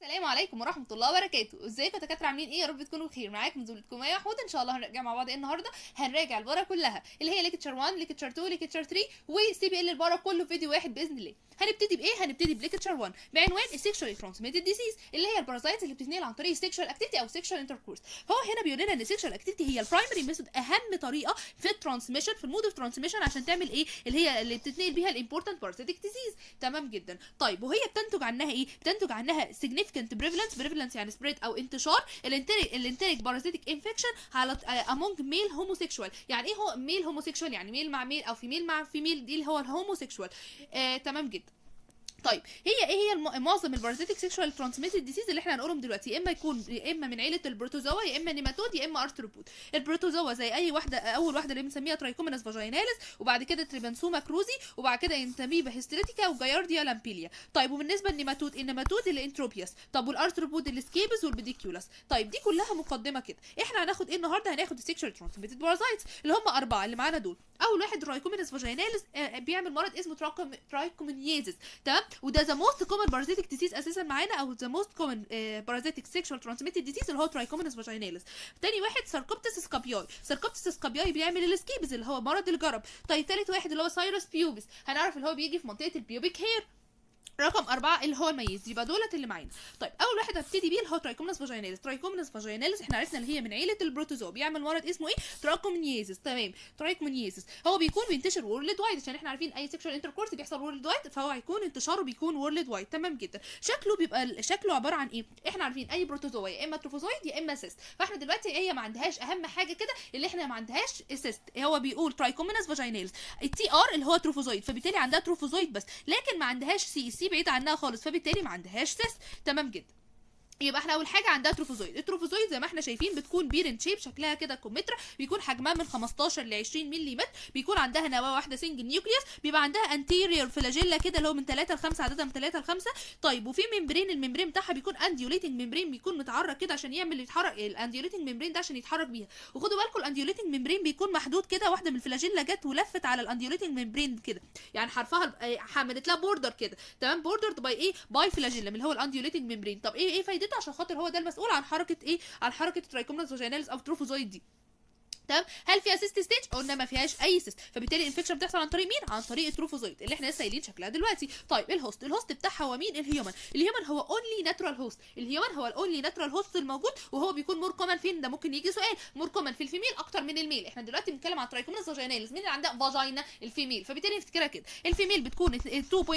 السلام عليكم ورحمه الله وبركاته ازيكم يا دكاتره عاملين ايه يا رب تكونوا بخير معاكم زميلتكم مaya محمود ان شاء الله هنراجع مع بعض ايه النهارده هنراجع البارا كلها اللي هي ليكتشر 1 ليكتشر 2 ليكتشر 3 وسي بي ال البارا كله فيديو واحد باذن الله هنبتدي بايه هنبتدي بليكتشر 1 بعنوان السيكشوالي ترانسميتد ديزيز اللي هي البارازايتس اللي بتتنقل عن طريق السيكشوال اكتيفيتي او سيكشوال انتركورس فهو هنا بيقول لنا ان السيكشوال اكتيفيتي هي البرايمري ميثود اهم طريقه في الترانسميشن في المود اوف ترانسميشن عشان تعمل ايه اللي هي اللي بتتنقل بيها الامبورتنت بارازيتيك ديزيز تمام جدا طيب وهي بتنتج عنها ايه بتنتج عنها significant prevalence prevalence يعني سبريد او انتشار الانتريك الانتريك بارازيتيك انفكشن على امونج ميل هوموسيكشوال يعني ايه هو ميل هوموسيكشوال يعني ميل مع ميل او فيميل مع فيميل دي اللي هو الهوموسيكشوال آه تمام جدا طيب هي ايه هي الم... معظم البارازيتيك سيكشوال ترانسميتد ديزيز اللي احنا هنقولهم دلوقتي يا اما يكون يا اما من عيله البروتوزوا يا اما نيماتود يا اما ارثروبود البروتوزوا زي اي واحده اول واحده اللي بنسميها ترايكومينس فاجيناليس وبعد كده تريبانسوما كروزي وبعد كده انتاميبا هيستريتيكا وجايارديا لامبيليا طيب وبالنسبه للنيماتود النيماتود الانتروبياس طب والارثروبود السكيبس والبيديكيولاس طيب دي كلها مقدمه كده احنا هناخد ايه النهارده هناخد السيكشوال ترانسميتد بارازايتس اللي هم اربعه اللي معانا دول اول واحد ترايكومينس فاجيناليس آه بيعمل مرض اسمه ترايكومينيزيس تمام وده ذا موست كومن بارازيتيك ديزيز اساسا معانا او ذا موست كومن بارازيتيك سيكشوال ترانسميتد ديزيز اللي هو ترايكومينس فاجيناليس تاني واحد ساركوبتس سكابياي ساركوبتس سكابياي بيعمل السكيبز اللي هو مرض الجرب طيب تالت واحد اللي هو سايروس بيوبس هنعرف اللي هو بيجي في منطقه البيوبيك هير رقم أربعة اللي هو الميز يبقى دولت اللي معانا طيب أول واحد هبتدي بيه اللي هو ترايكومنس فاجيناليس ترايكومنس فاجيناليس احنا عرفنا اللي هي من عيلة البروتوزوا بيعمل مرض اسمه ايه تراكومنيزيس تمام ترايكومنيزيس هو بيكون بينتشر وورلد وايد عشان احنا عارفين أي سيكشوال انتركورس بيحصل وورلد وايد فهو هيكون انتشاره بيكون وورلد وايد تمام جدا شكله بيبقى شكله عبارة عن ايه احنا عارفين أي بروتوزوا يا إما تروفوزويد يا إما سيست فاحنا دلوقتي هي ما عندهاش أهم حاجة كده اللي احنا ما عندهاش سيست هو بيقول ترايكومنس فاجيناليس التي ار اللي هو تروفوزويد فبالتالي عندها تروفوزويد بس لكن ما عندهاش سي سي بعيد عنها خالص فبالتالي ما عندهاش سيست تمام جدا يبقى احنا اول حاجه عندها تروفوزويد التروفوزويد زي ما احنا شايفين بتكون بيرنت شيب شكلها كده كمثرى بيكون حجمها من 15 ل 20 ملم بيكون عندها نواه واحده سنجل نيوكليوس بيبقى عندها انتيريور فلاجيلا كده اللي هو من 3 ل 5 عددها من 3 ل 5 طيب وفي ممبرين الممبرين بتاعها بيكون انديوليتنج ممبرين بيكون متعرج كده عشان يعمل يتحرك الانديوليتنج ممبرين ده عشان يتحرك بيها وخدوا بالكم الانديوليتنج ممبرين بيكون محدود كده واحده من الفلاجيلا جت ولفت على الانديوليتنج ممبرين كده يعني حرفها عملت لها بوردر كده تمام بوردرد باي ايه باي فلاجيلا اللي هو الانديوليتنج ممبرين طب ايه ايه فايدته عشان خاطر هو ده المسؤول عن حركه ايه عن حركه ترايكومنس فاجيناليس او تروفوزويد دي تمام هل فيها سيست ستيج قلنا ما فيهاش اي سيست فبالتالي الانفكشن بتحصل عن طريق مين عن طريق التروفوزويد اللي احنا لسه قايلين شكلها دلوقتي طيب الهوست الهوست بتاعها هو مين الهيومن الهيومن هو اونلي ناتورال هوست الهيومن هو الاونلي ناتورال هوست الموجود وهو بيكون مور كومن فين ده ممكن يجي سؤال مور كومن في الفيميل اكتر من الميل احنا دلوقتي بنتكلم عن ترايكومنس فاجيناليس مين اللي عندها فاجينا الفيميل فبالتالي نفتكرها كده الفيميل بتكون 2.7%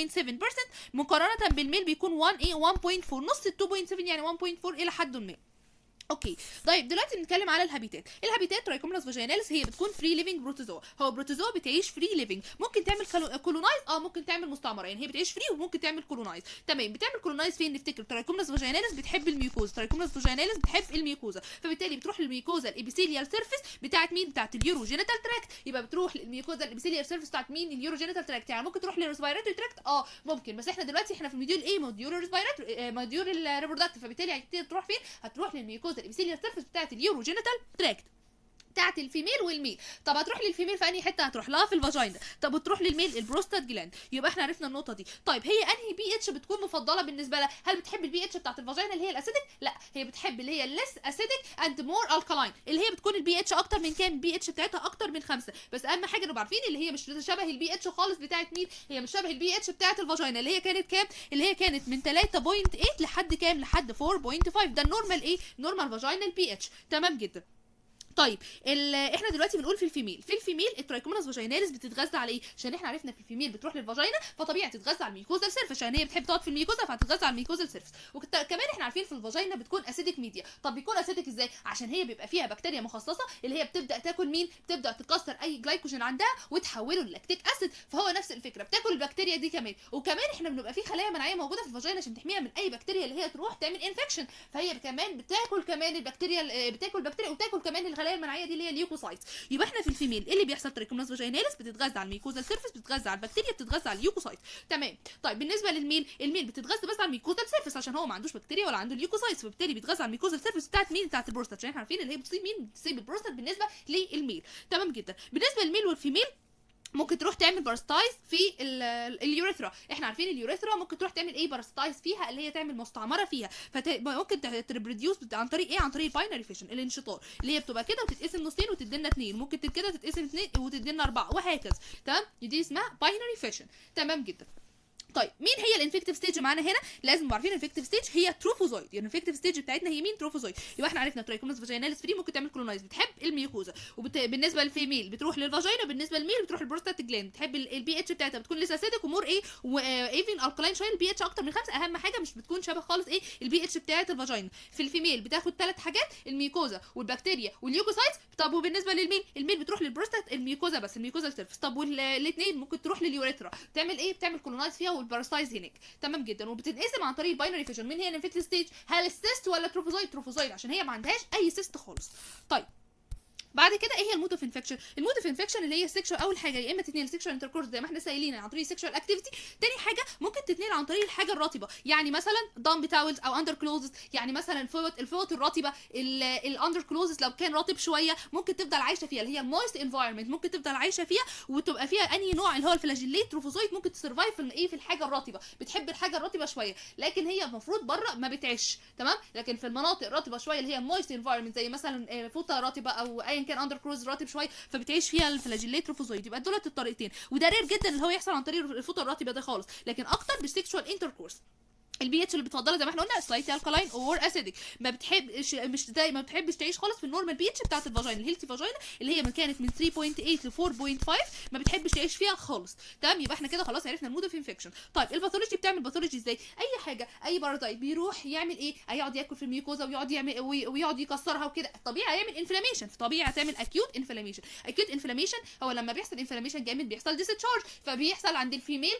مقارنه بالميل بيكون 1 ايه 1.4 نص ال 2.7 يعني 1.4 الى حد ما اوكي طيب دلوقتي بنتكلم على الهابيتات الهابيتات ترايكومنس فاجيناليس هي بتكون فري ليفنج بروتوزوا هو بروتوزوا بتعيش فري ليفنج ممكن تعمل كولونايز اه ممكن تعمل مستعمره يعني هي بتعيش فري وممكن تعمل كولونايز تمام بتعمل كولونايز فين نفتكر ترايكومنس فاجيناليس بتحب الميوكوزا ترايكومنس فاجيناليس بتحب الميوكوزا فبالتالي بتروح للميوكوزا الابيثيليال سيرفيس بتاعت مين بتاعت اليوروجينيتال تراكت يبقى بتروح للميوكوزا الابيثيليال سيرفيس بتاعت مين اليوروجينيتال تراكت يعني ممكن تروح للريسبيراتوري تراكت اه ممكن بس احنا دلوقتي احنا في الموديول ايه موديول الريسبيراتوري موديول الريبرودكتيف فبالتالي هتروح فين هتروح للميوكوزا الابيثيليال سيرفيس بتاعت اليوروجينيتال تراكت بتاعت الفيميل والميل طب هتروح للفيميل في انهي حته هتروح لها في الفاجينا طب وتروح للميل البروستات جلاند يبقى احنا عرفنا النقطه دي طيب هي انهي بي اتش بتكون مفضله بالنسبه لها هل بتحب البي اتش بتاعت الفاجينا اللي هي الاسيدك لا هي بتحب اللي هي الليس اسيدك اند مور الكالاين اللي هي بتكون البي اتش اكتر من كام البي اتش بتاعتها اكتر من خمسة بس اهم حاجه نبقى عارفين اللي هي مش شبه البي اتش خالص بتاعت مين هي مش شبه البي اتش بتاعت الفاجينا اللي هي كانت كام اللي هي كانت من 3.8 لحد كام لحد 4.5 ده النورمال ايه نورمال فاجينال بي اتش تمام جدا طيب احنا دلوقتي بنقول في الفيميل في الفيميل الترايكوموناس فاجيناليس بتتغذى على ايه عشان احنا عرفنا في الفيميل بتروح للفاجينا فطبيعي تتغذى على الميكوزا سيرفس عشان هي بتحب تقعد في الميكوزا فهتتغذى على الميكوزا سيرفس وكمان احنا عارفين في الفاجينا بتكون اسيدك ميديا طب بيكون اسيدك ازاي عشان هي بيبقى فيها بكتيريا مخصصه اللي هي بتبدا تاكل مين بتبدا تكسر اي جلايكوجين عندها وتحوله للاكتيك اسيد فهو نفس الفكره بتاكل البكتيريا دي كمان وكمان احنا بنبقى في خلايا مناعيه موجوده في الفاجينا عشان تحميها من اي بكتيريا اللي هي تروح تعمل انفكشن فهي كمان بتاكل كمان البكتيريا بتاكل بكتيريا وبتاكل كمان الخلايا المناعيه دي اللي هي اليوكوسايتس يبقى احنا في الفيميل ايه اللي بيحصل تريكومناس فاجيناليس بتتغذى على الميكوزال سيرفيس بتتغذى على البكتيريا بتتغذى على اليوكوسايت تمام طيب بالنسبه للميل الميل بتتغذى بس على الميكوزال سيرفيس عشان هو ما عندوش بكتيريا ولا عنده اليوكوسايتس فبالتالي بيتغذى على الميكوزال سيرفيس بتاعت مين بتاعت البروستات عشان احنا عارفين اللي هي بتصيب مين بتصيب البروستات بالنسبه للميل تمام جدا بالنسبه للميل والفيميل ممكن تروح تعمل بارستايز في ال- ال- اليوريثرا احنا عارفين اليوريثرا ممكن تروح تعمل ايه بارستايز فيها اللي هي تعمل مستعمره فيها فممكن تريبروديوس عن طريق ايه عن طريق الباينري فيشن الانشطار اللي هي بتبقى كده وتتقسم نصين وتدي لنا اثنين ممكن تت- كده تتقسم اثنين وتدي لنا اربعه وهكذا تمام دي اسمها باينري فيشن تمام جدا طيب مين هي الانفكتيف ستيج معانا هنا لازم نبقى عارفين الانفكتيف ستيج هي تروفوزويد يعني الانفكتيف ستيج بتاعتنا هي مين تروفوزويد يبقى احنا عرفنا ترايكومونس فاجيناليس فري ممكن تعمل كولونايز بتحب الميوكوزا وبالنسبه للفيميل بتروح للفاجينا بالنسبه للميل بتروح للبروستات جلاند بتحب البي اتش بتاعتها بتكون لسه اسيدك ومور ايه وايفن الكلاين شويه البي اتش اكتر من خمسه اهم حاجه مش بتكون شبه خالص ايه البي اتش بتاعت الفاجينا في الفيميل بتاخد ثلاث حاجات الميوكوزا والبكتيريا والليوكوسايتس طب وبالنسبه للميل الميل بتروح للبروستات الميوكوزا بس الميوكوزا سيرفس طب والاثنين ممكن تروح لليوريثرا تعمل ايه بتعمل كولونايز فيها والباراسايز هناك تمام جدا وبتنقسم عن طريق الباينري فيشن مين هي الانفكتيف ستيج هل السيست ولا تروفوزويد تروفوزويد عشان هي ما عندهاش اي سيست خالص طيب بعد كده ايه هي المود اوف انفكشن المود اوف انفكشن اللي هي سيكشوال اول حاجه يا اما تتنقل سيكشوال انتركورس زي ما احنا سايلين عن طريق سيكشوال اكتيفيتي تاني حاجه ممكن تتنقل عن طريق الحاجه الرطبه يعني مثلا دامب تاولز او اندر كلوزز يعني مثلا الفوط الفوط الرطبه الاندر كلوزز لو كان رطب شويه ممكن تفضل عايشه فيها اللي هي المويست انفايرمنت ممكن تفضل عايشه فيها وتبقى فيها انهي نوع اللي هو الفلاجيليت تروفوزويد ممكن تسرفايف في ايه في الحاجه الرطبه بتحب الحاجه الرطبه شويه لكن هي المفروض بره ما بتعيش تمام لكن في المناطق الرطبه شويه اللي هي مويست انفايرمنت زي مثلا آه، فوطه رطبه او ايا كان اندر كلوز رطب شويه فبتعيش فيها الفلاجيليت تروفوزويد يبقى دولت الطريقتين وده رير جدا اللي هو يحصل عن طريق الفوطه الرطبه ده خالص لكن اكتر بالسيكشوال انتركورس البي اتش اللي بتفضلها زي ما احنا قلنا سلايتي الكالاين اور اسيدك ما بتحبش مش زي ما بتحبش تعيش خالص في النورمال بي اتش بتاعت الفاجينا الهيلثي فاجينا اللي هي من كانت من 3.8 ل 4.5 ما بتحبش تعيش فيها خالص تمام يبقى احنا كده خلاص عرفنا المود اوف انفكشن طيب الباثولوجي بتعمل باثولوجي ازاي اي حاجه اي بارازايت بيروح يعمل ايه هيقعد ياكل في الميوكوزا ويقعد يعمل وي- ويقعد يكسرها وكده طبيعي هيعمل انفلاميشن طبيعي هتعمل اكيوت انفلاميشن اكيوت انفلاميشن هو لما بيحصل انفلاميشن جامد بيحصل ديسشارج فبيحصل عند الفيميل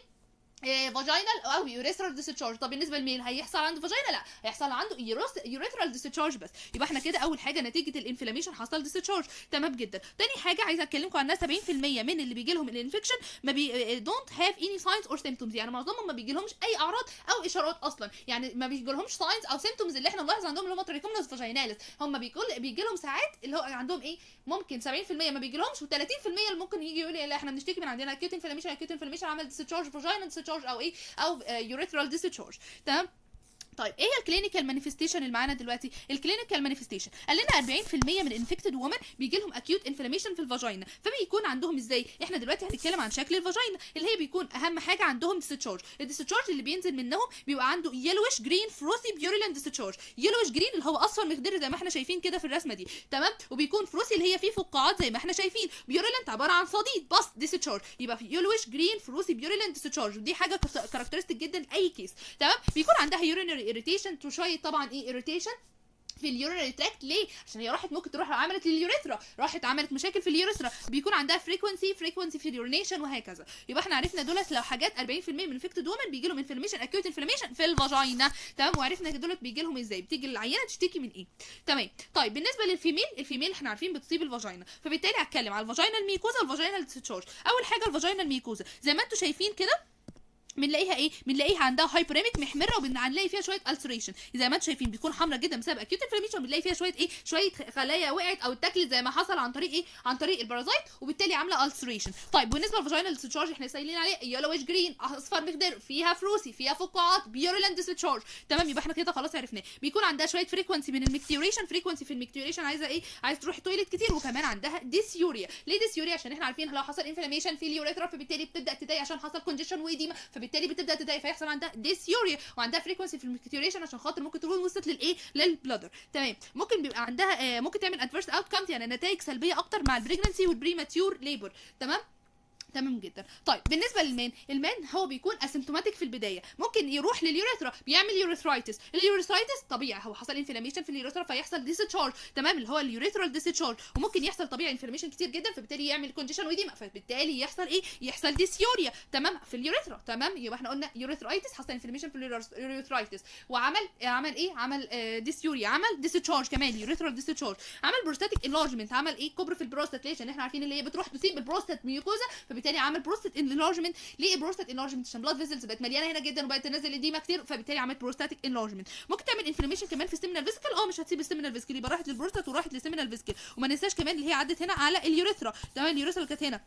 فاجينال او يوريثرال ديسشارج طب بالنسبه للميل هيحصل عنده فاجينا لا هيحصل عنده يوريثرال ديسشارج بس يبقى احنا كده اول حاجه نتيجه الانفلاميشن حصل ديسشارج تمام جدا تاني حاجه عايزه اكلمكم عنها 70% من اللي بيجي لهم الانفكشن ما بي دونت هاف اني ساينز اور سيمتومز يعني معظمهم ما بيجي لهمش اي اعراض او اشارات اصلا يعني ما بيجي لهمش ساينز او سيمتومز اللي احنا نلاحظ عندهم اللي هم تريكومنس فاجيناليس هم بيقول بيجي لهم ساعات اللي هو عندهم ايه ممكن 70% ما بيجي لهمش و30% اللي ممكن يجي يقول لي لا احنا بنشتكي من عندنا اكيوت انفلاميشن اكيوت انفلاميشن عمل ديسشارج فاجينا ديسشارج او ايه او يوريثرال ديسشارج تمام طيب ايه هي الكلينيكال مانيفستيشن اللي معانا دلوقتي الكلينيكال مانيفستيشن قال لنا 40% من الانفكتد وومن بيجي لهم اكيوت انفلاميشن في الفاجينا فبيكون عندهم ازاي احنا دلوقتي هنتكلم عن شكل الفاجينا اللي هي بيكون اهم حاجه عندهم ديسشارج الديسشارج اللي بينزل منهم بيبقى عنده يلوش جرين فروثي بيوريلان ديسشارج يلوش جرين اللي هو اصفر مخضر زي ما احنا شايفين كده في الرسمه دي تمام وبيكون فروثي اللي هي فيه فقاعات زي ما احنا شايفين بيوريلانت عباره عن صديد بس ديسشارج يبقى في يلوش جرين فروثي بيوريلانت ديسشارج ودي حاجه كاركترستيك جدا لاي كيس تمام بيكون عندها يورينري اريتيشن شويه طبعا ايه اريتيشن في اليورينري تراكت ليه؟ عشان هي راحت ممكن تروح عملت لليوريثرا، راحت عملت مشاكل في اليوريثرا، بيكون عندها فريكونسي فريكونسي في اليورينيشن وهكذا، يبقى احنا عرفنا دولت لو حاجات 40% من انفكتد وومن بيجي لهم انفلاميشن اكيوت انفلاميشن في الفاجينا، تمام؟ وعرفنا دولت بيجي لهم ازاي؟ بتيجي العيانه تشتكي من ايه؟ تمام، طيب بالنسبه للفيميل، الفيميل احنا عارفين بتصيب الفاجينا، فبالتالي هتكلم على الفاجينا الميكوزا والفاجينا الديسشارج، اول حاجه الفاجينا الميكوزا، زي ما انتم شايفين كده بنلاقيها ايه بنلاقيها عندها هايبريميك محمره وبنلاقي فيها شويه السريشن زي ما انتم شايفين بتكون حمراء جدا بسبب اكيوت انفلاميشن بنلاقي فيها شويه ايه شويه خلايا وقعت او اتاكلت زي ما حصل عن طريق ايه عن طريق البارازايت وبالتالي عامله السريشن طيب بالنسبه للفاجينال ديسشارج احنا سايلين عليه يلوش جرين اصفر مخضر فيها فروسي فيها فقاعات بيورولنت ديسشارج تمام يبقى احنا كده خلاص عرفناه بيكون عندها شويه فريكونسي من الميكتيوريشن فريكونسي في الميكتيوريشن عايزه ايه عايز تروح تويلت كتير وكمان عندها ديسيوريا ليه ديسيوريا عشان احنا عارفين لو حصل انفلاميشن في اليوريثرا فبالتالي بتبدا تضايق عشان حصل كونجيشن ويديما فبالتالي بتبدا تضايق فيحصل عندها ديسيوريا وعندها فريكونسي في الميكتيوريشن عشان خاطر ممكن تكون وصلت للايه للبلادر تمام ممكن بيبقى عندها آه ممكن تعمل ادفيرس اوت كامز يعني نتائج سلبيه اكتر مع البريجنسي والبريماتيور ليبر تمام تمام جدا طيب بالنسبه للمان المان هو بيكون اسيمتوماتيك في البدايه ممكن يروح لليوريثرا بيعمل يوريثرايتس اليوريثرايتس طبيعي هو حصل انفلاميشن في اليوريثرا فيحصل ديسشارج تمام اللي هو اليوريثرال ديسشارج وممكن يحصل طبيعي انفلاميشن كتير جدا فبالتالي يعمل كونديشن ويديما فبالتالي يحصل ايه يحصل ديسيوريا تمام في اليوريثرا تمام يبقى احنا قلنا يوريثرايتس حصل انفلاميشن في اليوريثرايتس وعمل عمل ايه عمل آه ديسيوريا عمل ديسشارج كمان يوريثرال ديسشارج عمل بروستاتيك انلارجمنت عمل ايه كبر في البروستات ليه عشان احنا عارفين اللي هي بتروح تصيب البروستات ميوكوزا فبالتالي عمل بروستات انلارجمنت ليه بروستات انلارجمنت عشان بلاد فيزلز بقت مليانه هنا جدا وبقت تنزل اديما كتير فبالتالي عملت بروستاتيك انلارجمنت ممكن تعمل انفلاميشن كمان في السيمينال فيسكل اه مش هتسيب السيمينال فيسكل يبقى راحت للبروستات وراحت للسيمينال فيسكل وما ننساش كمان اللي هي عدت هنا على اليوريثرا تمام اليوريثرا اللي كانت هنا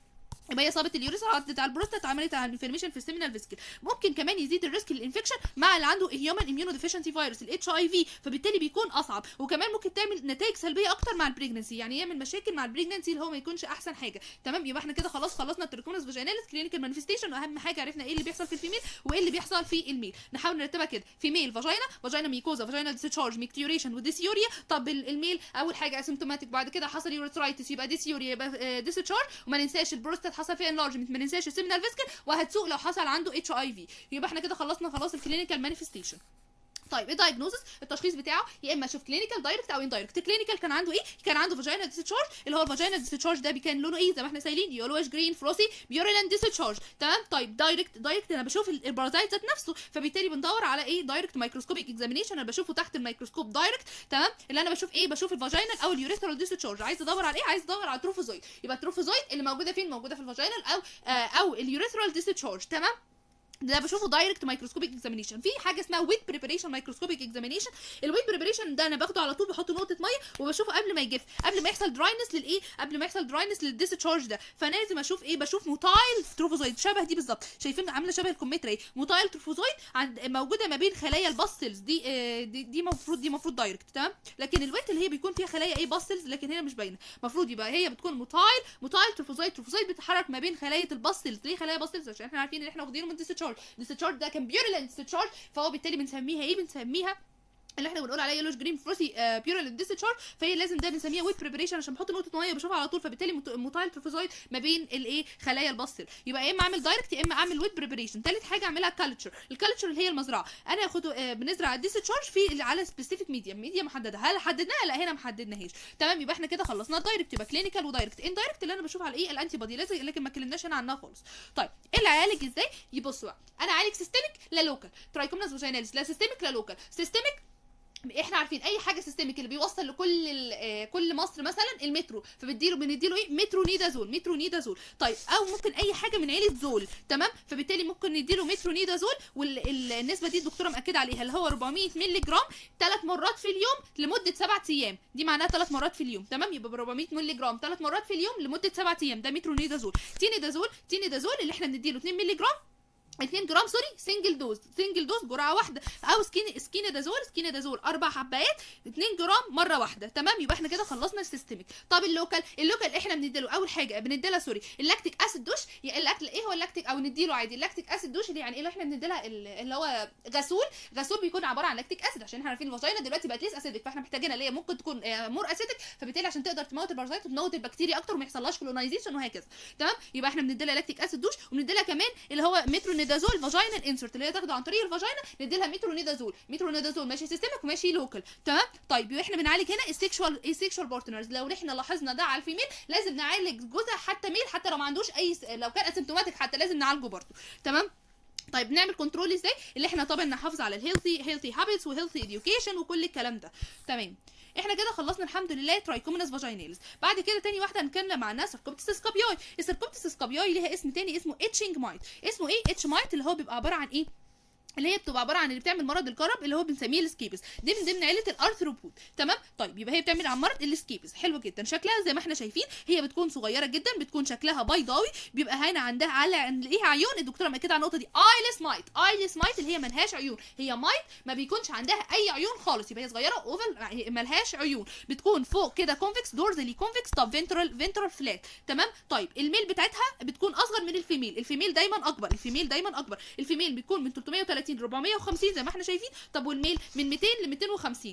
يبقى هي صابت اليوريثرا عدت على البروستات عملت على الانفلاميشن في السيمينال فيسكل ممكن كمان يزيد الريسك للانفكشن مع اللي عنده هيومن اميونو ديفيشنسي فيروس الاتش اي في فبالتالي بيكون اصعب وكمان ممكن تعمل نتائج سلبيه اكتر مع البريجنسي يعني يعمل مشاكل مع البريجنسي اللي هو ما يكونش احسن حاجه تمام يبقى احنا كده خلاص خلصنا التركونس فاجيناليس كلينيكال مانيفستيشن واهم حاجه عرفنا ايه اللي بيحصل في الفيميل وايه اللي بيحصل في الميل نحاول نرتبها كده فيميل فاجينا فاجينا ميكوزا فاجينا ديسشارج ميكتيوريشن وديسيوريا طب ال- الميل اول حاجه اسيمتوماتيك بعد كده حصل يوريثرايتس يبقى ديسيوريا يبقى ديسشارج وما ننساش البروستات حصل فيها انلارجمنت ما ننساش السيمينال فيسكل وهتسوق لو حصل عنده اتش اي في يبقى احنا كده خلصنا خلاص الكلينيكال مانيفستيشن طيب ايه دايجنوزس التشخيص بتاعه يا اما اشوف كلينيكال دايركت او اندايركت كلينيكال كان عنده ايه كان عنده فاجينا ديسشارج اللي هو الفاجينا ديسشارج ده كان لونه ايه زي ما احنا سايلين يلوش جرين فروسي بيوريلان ديسشارج تمام طيب دايركت دايركت انا بشوف ال- البارازايت ذات نفسه فبالتالي بندور على ايه دايركت مايكروسكوبيك اكزامينيشن انا بشوفه تحت الميكروسكوب دايركت تمام اللي انا بشوف ايه بشوف الفاجينال او اليوريثرال ديسشارج عايز ادور على ايه عايز ادور على التروفوزويد يبقى التروفوزويد اللي موجوده فين موجوده في الفاجينال او آه او اليوريثرال ديسشارج تمام ده بشوفه دايركت مايكروسكوبيك اكزامينيشن في حاجه اسمها ويت بريبريشن مايكروسكوبيك اكزامينيشن الويت بريبريشن ده انا باخده على طول بحط نقطه ميه وبشوفه قبل ما يجف قبل ما يحصل دراينس للايه قبل ما يحصل دراينس للديسشارج ده فانا لازم اشوف ايه بشوف موتايل تروفوزويد شبه دي بالظبط شايفين عامله شبه الكمثرى ايه موتايل تروفوزويد عند موجوده ما بين خلايا الباستلز دي آه، دي دي المفروض دي المفروض دايركت تمام لكن الويت اللي هي بيكون فيها خلايا ايه باستلز لكن هي مش باينه المفروض يبقى هي بتكون موتايل موتايل تروفوزويد تروفوزويد بتتحرك ما بين خلايا الباستلز ليه خلايا باستلز عشان احنا عارفين ان احنا واخدينه من ديسشارج ديسشارج ده كان بيوريلنت ديسشارج فهو بالتالي بنسميها ايه بنسميها اللي احنا بنقول عليها يلوش جرين فروسي آه بيورال ديسشارج فهي لازم ده بنسميها ويت بريبريشن عشان بحط نقطه ميه بشوفها على طول فبالتالي مت- موتايل تروفوزويد ما بين الايه خلايا الباستل يبقى يا اما اعمل دايركت يا اما اعمل ويت بريبريشن ثالث حاجه اعملها كالتشر الكالتشر اللي هي المزرعه انا اخد آه بنزرع الديسشارج في على سبيسيفيك ميديا ميديا محدده هل حددناها لا هنا ما حددناهاش تمام يبقى احنا كده خلصنا الدايركت يبقى كلينيكال ودايركت ان دايركت اللي انا بشوف على ايه الانتي بودي لازم لكن ما اتكلمناش هنا عنها خالص طيب ايه اللي اعالج ازاي يبصوا بقى انا اعالج سيستميك لا لوكال ترايكومناس فاجيناليس لا سيستميك لا لوكال سيستميك احنا عارفين اي حاجه سيستميك اللي بيوصل لكل ال- آه، كل مصر مثلا المترو فبنديله بنديله ايه مترو نيدازول مترو نيدازول طيب او ممكن اي حاجه من عيله زول تمام فبالتالي ممكن نديله مترو نيدازول والنسبه دي الدكتوره مأكده عليها اللي هو 400 مللي جرام ثلاث مرات في اليوم لمده سبعة ايام دي معناها ثلاث مرات في اليوم تمام يبقى ب 400 مللي جرام ثلاث مرات في اليوم لمده سبعة ايام ده مترو نيدازول تينيدازول تينيدازول اللي احنا بنديله 2 مللي جرام 2 جرام سوري سنجل دوز سنجل دوز جرعه واحده او سكين سكينادازول سكينادازول اربع حبايات 2 جرام مره واحده تمام يبقى احنا كده خلصنا السيستميك طب اللوكال اللوكال احنا بنديله اول حاجه بنديلها سوري اللاكتيك اسيد دوش يا الاكل ايه هو اللاكتيك او نديله عادي اللاكتيك اسيد دوش اللي يعني ايه اللي احنا بنديلها ال- اللي هو غسول غسول بيكون عباره عن لاكتيك اسيد عشان احنا عارفين الفاجينا دلوقتي بقت ليس اسيدك فاحنا محتاجينها اللي هي ممكن تكون آه، مور اسيدك فبالتالي عشان تقدر تموت البارازيت وتموت البكتيريا اكتر وما يحصلهاش كولونايزيشن وهكذا تمام يبقى احنا بنديلها لاكتيك اسيد دوش وبنديلها كمان اللي هو مترونيدازول فاجينال انسرت اللي هي تاخده عن طريق الفاجينا نديلها مترونيدازول مترونيدازول ماشي سيستمك وماشي لوكال تمام طيب يبقى احنا بنعالج هنا السيكشوال السيكشوال بارتنرز لو احنا لاحظنا ده على الفيميل لازم نعالج جوزها حتى ميل حتى لو ما عندوش اي س- لو كان اسيمتوماتيك حتى لازم نعالجه برضه تمام طيب نعمل كنترول ازاي اللي احنا طبعا نحافظ على الهيلثي هيلثي هابيتس وهيلثي اديوكيشن وكل الكلام ده تمام احنا كده خلصنا الحمد لله ترايكومينس فاجيناليس بعد كده تاني واحده هنتكلم عنها سيركوبتس سكابيوي السيركوبتس سكابيوي ليها اسم تاني اسمه اتشنج مايت اسمه ايه اتش مايت اللي هو بيبقى عباره عن ايه اللي هي بتبقى عباره عن اللي بتعمل مرض الكرب اللي هو بنسميه السكيبس دي من ضمن عيله الارثروبود تمام طيب يبقى هي بتعمل عن مرض السكيبس حلو جدا شكلها زي ما احنا شايفين هي بتكون صغيره جدا بتكون شكلها بيضاوي بيبقى هنا عندها على ليها عيون الدكتوره مأكده على النقطه دي ايلس مايت ايلس مايت اللي هي ملهاش عيون هي مايت ما بيكونش عندها اي عيون خالص يبقى هي صغيره اوفل ملهاش عيون بتكون فوق كده كونفكس دورزلي كونفكس طب فينترال فينترال فلات تمام طيب الميل بتاعتها بتكون اصغر من الفيميل الفيميل دايما اكبر الفيميل دايما اكبر الفيميل بتكون من 330 ل 450 زي ما احنا شايفين طب والميل من 200 ل 250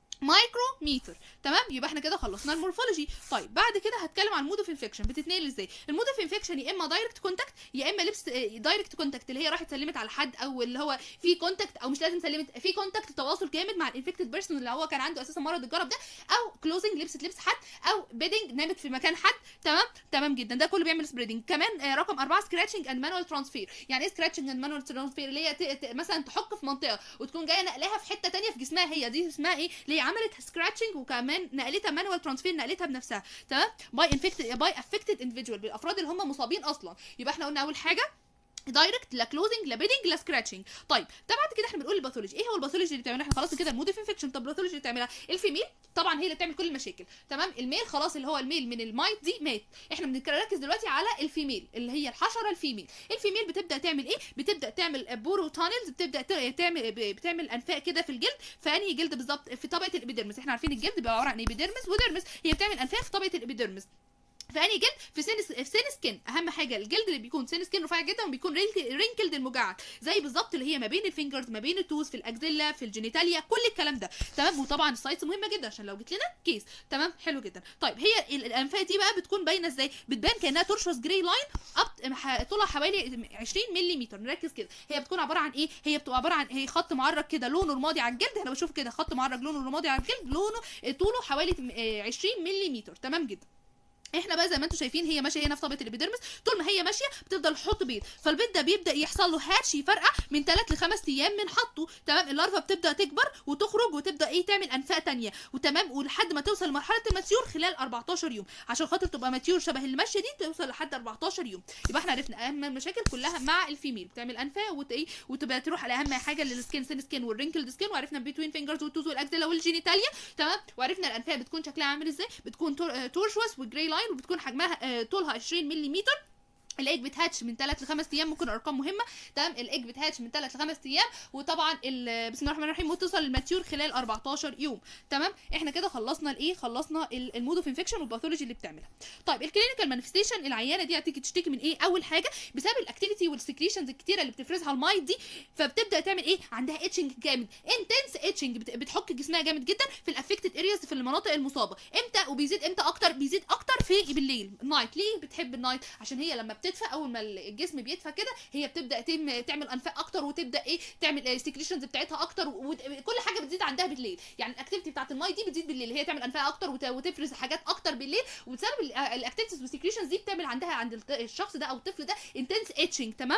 مايكروميتر تمام يبقى احنا كده خلصنا المورفولوجي طيب بعد كده هتكلم عن المود اوف انفكشن بتتنقل ازاي المود اوف انفكشن يا اما دايركت كونتاكت يا اما لبس دايركت كونتاكت اللي هي راحت سلمت على حد او اللي هو في كونتاكت او مش لازم سلمت في كونتاكت تواصل جامد مع الانفكتد بيرسون اللي هو كان عنده اساسا مرض الجرب ده او كلوزنج لبست لبس حد او بيدنج نامت في مكان حد تمام تمام جدا ده كله بيعمل سبريدنج كمان آه، رقم أربعة سكراتشنج اند مانوال ترانسفير يعني ايه سكراتشنج اند مانوال ترانسفير اللي هي ت- ت- مثلا تحك في منطقه وتكون جايه نقلاها في حته تانية في جسمها هي دي اسمها ايه اللي هي عملت سكراتشنج وكمان نقلتها مانوال ترانسفير نقلتها بنفسها تمام باي انفكتد باي افكتد اندفيدوال بالافراد اللي هم مصابين اصلا يبقى احنا قلنا اول حاجه دايركت لا كلوزنج لا بيدنج لا سكراتشنج طيب ده بعد كده احنا بنقول الباثولوجي ايه هو الباثولوجي اللي بتعملها احنا خلاص كده المود انفكشن طب الباثولوجي اللي بتعملها الفيميل طبعا هي اللي بتعمل كل المشاكل تمام الميل خلاص اللي هو الميل من المايت دي مات احنا بنركز دلوقتي على الفيميل اللي هي الحشره الفيميل الفيميل بتبدا تعمل ايه بتبدا تعمل بورو تانلز بتبدا ت- تعمل بتعمل انفاق كده في الجلد فانهي جلد بالظبط في طبقه الابيديرمس احنا عارفين الجلد بيبقى عباره عن ايبيديرمس وديرمس هي بتعمل انفاق في طبقه الابيديرمس في انهي جلد في سن في سن سكين اهم حاجه الجلد اللي بيكون سن سكين رفيع جدا وبيكون رينكلد المجعد زي بالظبط اللي هي ما بين الفينجرز ما بين التوز في الاكزيلا في الجينيتاليا كل الكلام ده تمام وطبعا السايتس مهمه جدا عشان لو جت لنا كيس تمام حلو جدا طيب هي ال- الانفاق دي بقى بتكون باينه ازاي بتبان كانها ترشس جراي لاين اب ح- طولها حوالي 20 ملم نركز كده هي بتكون عباره عن ايه هي بتبقى عباره عن هي خط معرج كده لونه رمادي على الجلد انا بشوف كده خط معرج لونه رمادي على الجلد لونه طوله حوالي آه، 20 ملم تمام جدا احنا بقى زي ما انتم شايفين هي ماشيه هنا في طبقه الابيديرمس طول ما هي ماشيه بتفضل تحط بيض فالبيض ده بيبدا يحصل له هاتش يفرقع من 3 ل 5 ايام من حطه تمام اللارفا بتبدا تكبر وتخرج وتبدا ايه تعمل انفاق تانية وتمام ولحد ما توصل لمرحله الماتيور خلال 14 يوم عشان خاطر تبقى ماتيور شبه الماشيه دي توصل لحد 14 يوم يبقى احنا عرفنا اهم المشاكل كلها مع الفيميل بتعمل انفاق وت ايه وتبقى تروح على اهم حاجه للسكين سين سكين والرينكلد سكين وعرفنا بين فينجرز والتوز والاكزيلا والجينيتاليا تمام وعرفنا الانفاق بتكون شكلها عامل ازاي بتكون تور- آه، تورشوس وجراي لاين وبتكون حجمها آه، طولها 20 ملم الايج بتهاتش من 3 ل 5 ايام ممكن ارقام مهمه تمام الايج بتهاتش من 3 ل 5 ايام وطبعا ال- بسم الله الرحمن الرحيم وتصل للماتيور خلال 14 يوم تمام احنا كده خلصنا الايه خلصنا ال- المود اوف انفكشن والباثولوجي اللي بتعملها طيب الكلينيكال مانيفستيشن العيانه دي هتيجي تشتكي من ايه اول حاجه بسبب الاكتيفيتي والسكريشنز الكتيره اللي بتفرزها المايت دي فبتبدا تعمل ايه عندها اتشنج جامد انتنس اتشنج بتحك جسمها جامد جدا في الافكتد ارياز في المناطق المصابه امتى وبيزيد امتى اكتر بيزيد اكتر في بالليل نايت ليه بتحب النايت عشان هي لما بتدفى اول ما الجسم بيدفى كده هي بتبدا تم تعمل انفاق اكتر وتبدا ايه تعمل سكريشنز بتاعتها اكتر وكل حاجه بتزيد عندها بالليل يعني الاكتيفيتي بتاعت الماي دي بتزيد بالليل هي تعمل انفاق اكتر وت- وتفرز حاجات اكتر بالليل وبسبب الاكتيفيتيز والسكريشنز دي بتعمل عندها عند الت- الشخص ده او الطفل ده انتنس اتشنج تمام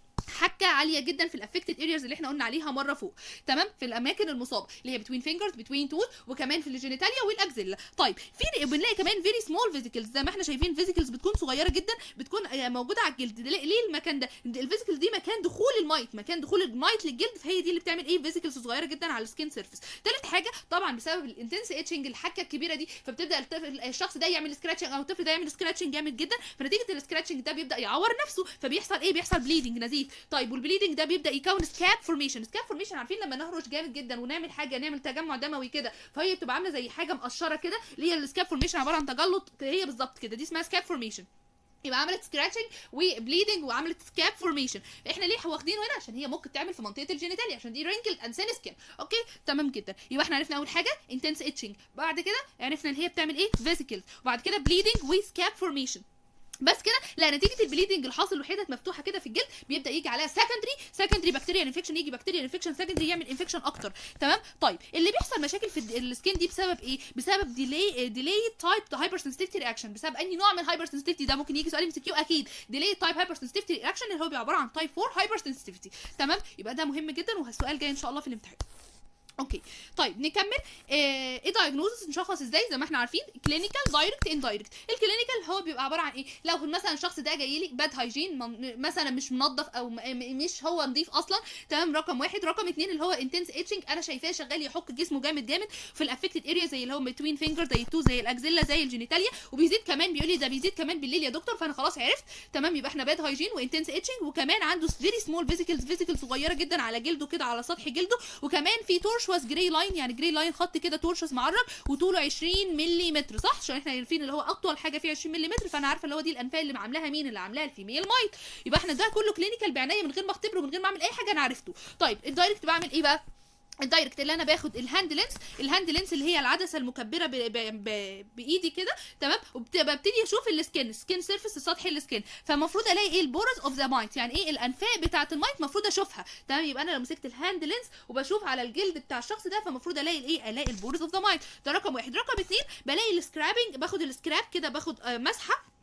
حكه عاليه جدا في الافكتد ارياز اللي احنا قلنا عليها مره فوق تمام في الاماكن المصابه اللي هي بتوين فينجرز بتوين توث وكمان في الجينيتاليا والاكزيلا طيب في بنلاقي كمان فيري سمول فيزيكلز زي ما احنا شايفين فيزيكلز بتكون صغيره جدا بتكون آه، موجوده على الجلد ليه ليه المكان ده الفيزيكلز دي مكان دخول المايت مكان دخول المايت للجلد فهي دي اللي بتعمل ايه فيزيكلز صغيره جدا على السكين سيرفيس تالت حاجه طبعا بسبب الانتنس اتشنج الحكه الكبيره دي فبتبدا الطفل الشخص ده يعمل سكراتشنج او الطفل ده يعمل سكراتشنج جامد جدا فنتيجه السكراتشنج ده بيبدا يعور نفسه فبيحصل ايه بيحصل بليدنج نزيف طيب والبليدنج ده بيبدا يكون سكاب فورميشن سكاب فورميشن عارفين لما نهرش جامد جدا ونعمل حاجه نعمل تجمع دموي كده فهي بتبقى عامله زي حاجه مقشره كده اللي هي السكاب فورميشن عباره عن تجلط هي بالظبط كده دي اسمها سكاب فورميشن يبقى عملت سكراتشنج وبليدنج وعملت سكاب فورميشن احنا ليه واخدينه هنا عشان هي ممكن تعمل في منطقه الجينيتاليا عشان دي رينكل اند سين سكين اوكي تمام جدا يبقى احنا عرفنا اول حاجه انتنس اتشنج بعد كده عرفنا ان هي بتعمل ايه فيزيكلز وبعد كده بليدنج وسكاب فورميشن بس كده لا نتيجه البليدنج الحاصل الوحيده مفتوحه كده في الجلد بيبدا يجي عليها سكندري سكندري بكتيريا انفكشن يجي بكتيريا انفكشن سكندري يعمل انفكشن اكتر تمام طيب اللي بيحصل مشاكل في الد- السكين دي بسبب ايه بسبب ديلي ديلي تايب هايبر سنسيتيفيتي رياكشن بسبب اي نوع من الهايبر سنسيتيفيتي ده ممكن يجي سؤال ام سي كيو اكيد ديلي تايب هايبر سنسيتيفيتي رياكشن اللي هو بيبقى عباره عن تايب 4 هايبر سنسيتيفيتي تمام يبقى ده مهم جدا والسؤال جاي ان شاء الله في الامتحان اوكي طيب نكمل آه، ايه دايجنوزس نشخص ازاي زي ما احنا عارفين كلينيكال دايركت اندايركت الكلينيكال هو بيبقى عباره عن ايه لو مثلا الشخص ده جاي لي باد هايجين مثلا مش منظف او م- م- مش هو نظيف اصلا تمام رقم واحد رقم اتنين اللي هو انتنس اتشنج انا شايفاه شغال يحك جسمه جامد جامد في الافكتد اريا زي اللي هو بتوين فينجر زي التو زي الاكزيلا زي الجينيتاليا وبيزيد كمان بيقول لي ده بيزيد كمان بالليل يا دكتور فانا خلاص عرفت تمام يبقى احنا باد هايجين وانتنس اتشنج وكمان عنده فيري سمول فيزيكلز فيزيكلز صغيره جدا على جلده كده على سطح جلده وكمان في تورشوس جراي لاين يعني جراي لاين خط كده تورشوس معرج وطوله 20 ملم صح عشان احنا عارفين اللي هو اطول حاجه فيه 20 ملم فانا عارفه اللي هو دي الانفاق اللي عاملاها مين اللي عاملاها الفيميل مايت يبقى احنا ده كله كلينيكال بعنايه من غير ما اختبره من غير ما اعمل اي حاجه انا عرفته طيب الدايركت بعمل ايه بقى الدايركت اللي انا باخد الهاند لينس الهاند لينس اللي هي العدسه المكبره ب... ب... ب... بايدي كده تمام وببتدي اشوف السكين سكين سيرفيس سطح السكين فالمفروض الاقي ايه البورز اوف ذا مايت يعني ايه الانفاق بتاعه المايت المفروض اشوفها تمام يبقى انا لو مسكت الهاند لينس وبشوف على الجلد بتاع الشخص ده فالمفروض الاقي الايه الاقي البورز اوف ذا مايت ده رقم واحد رقم اتنين بلاقي السكرابنج باخد السكراب كده باخد آه، مسحه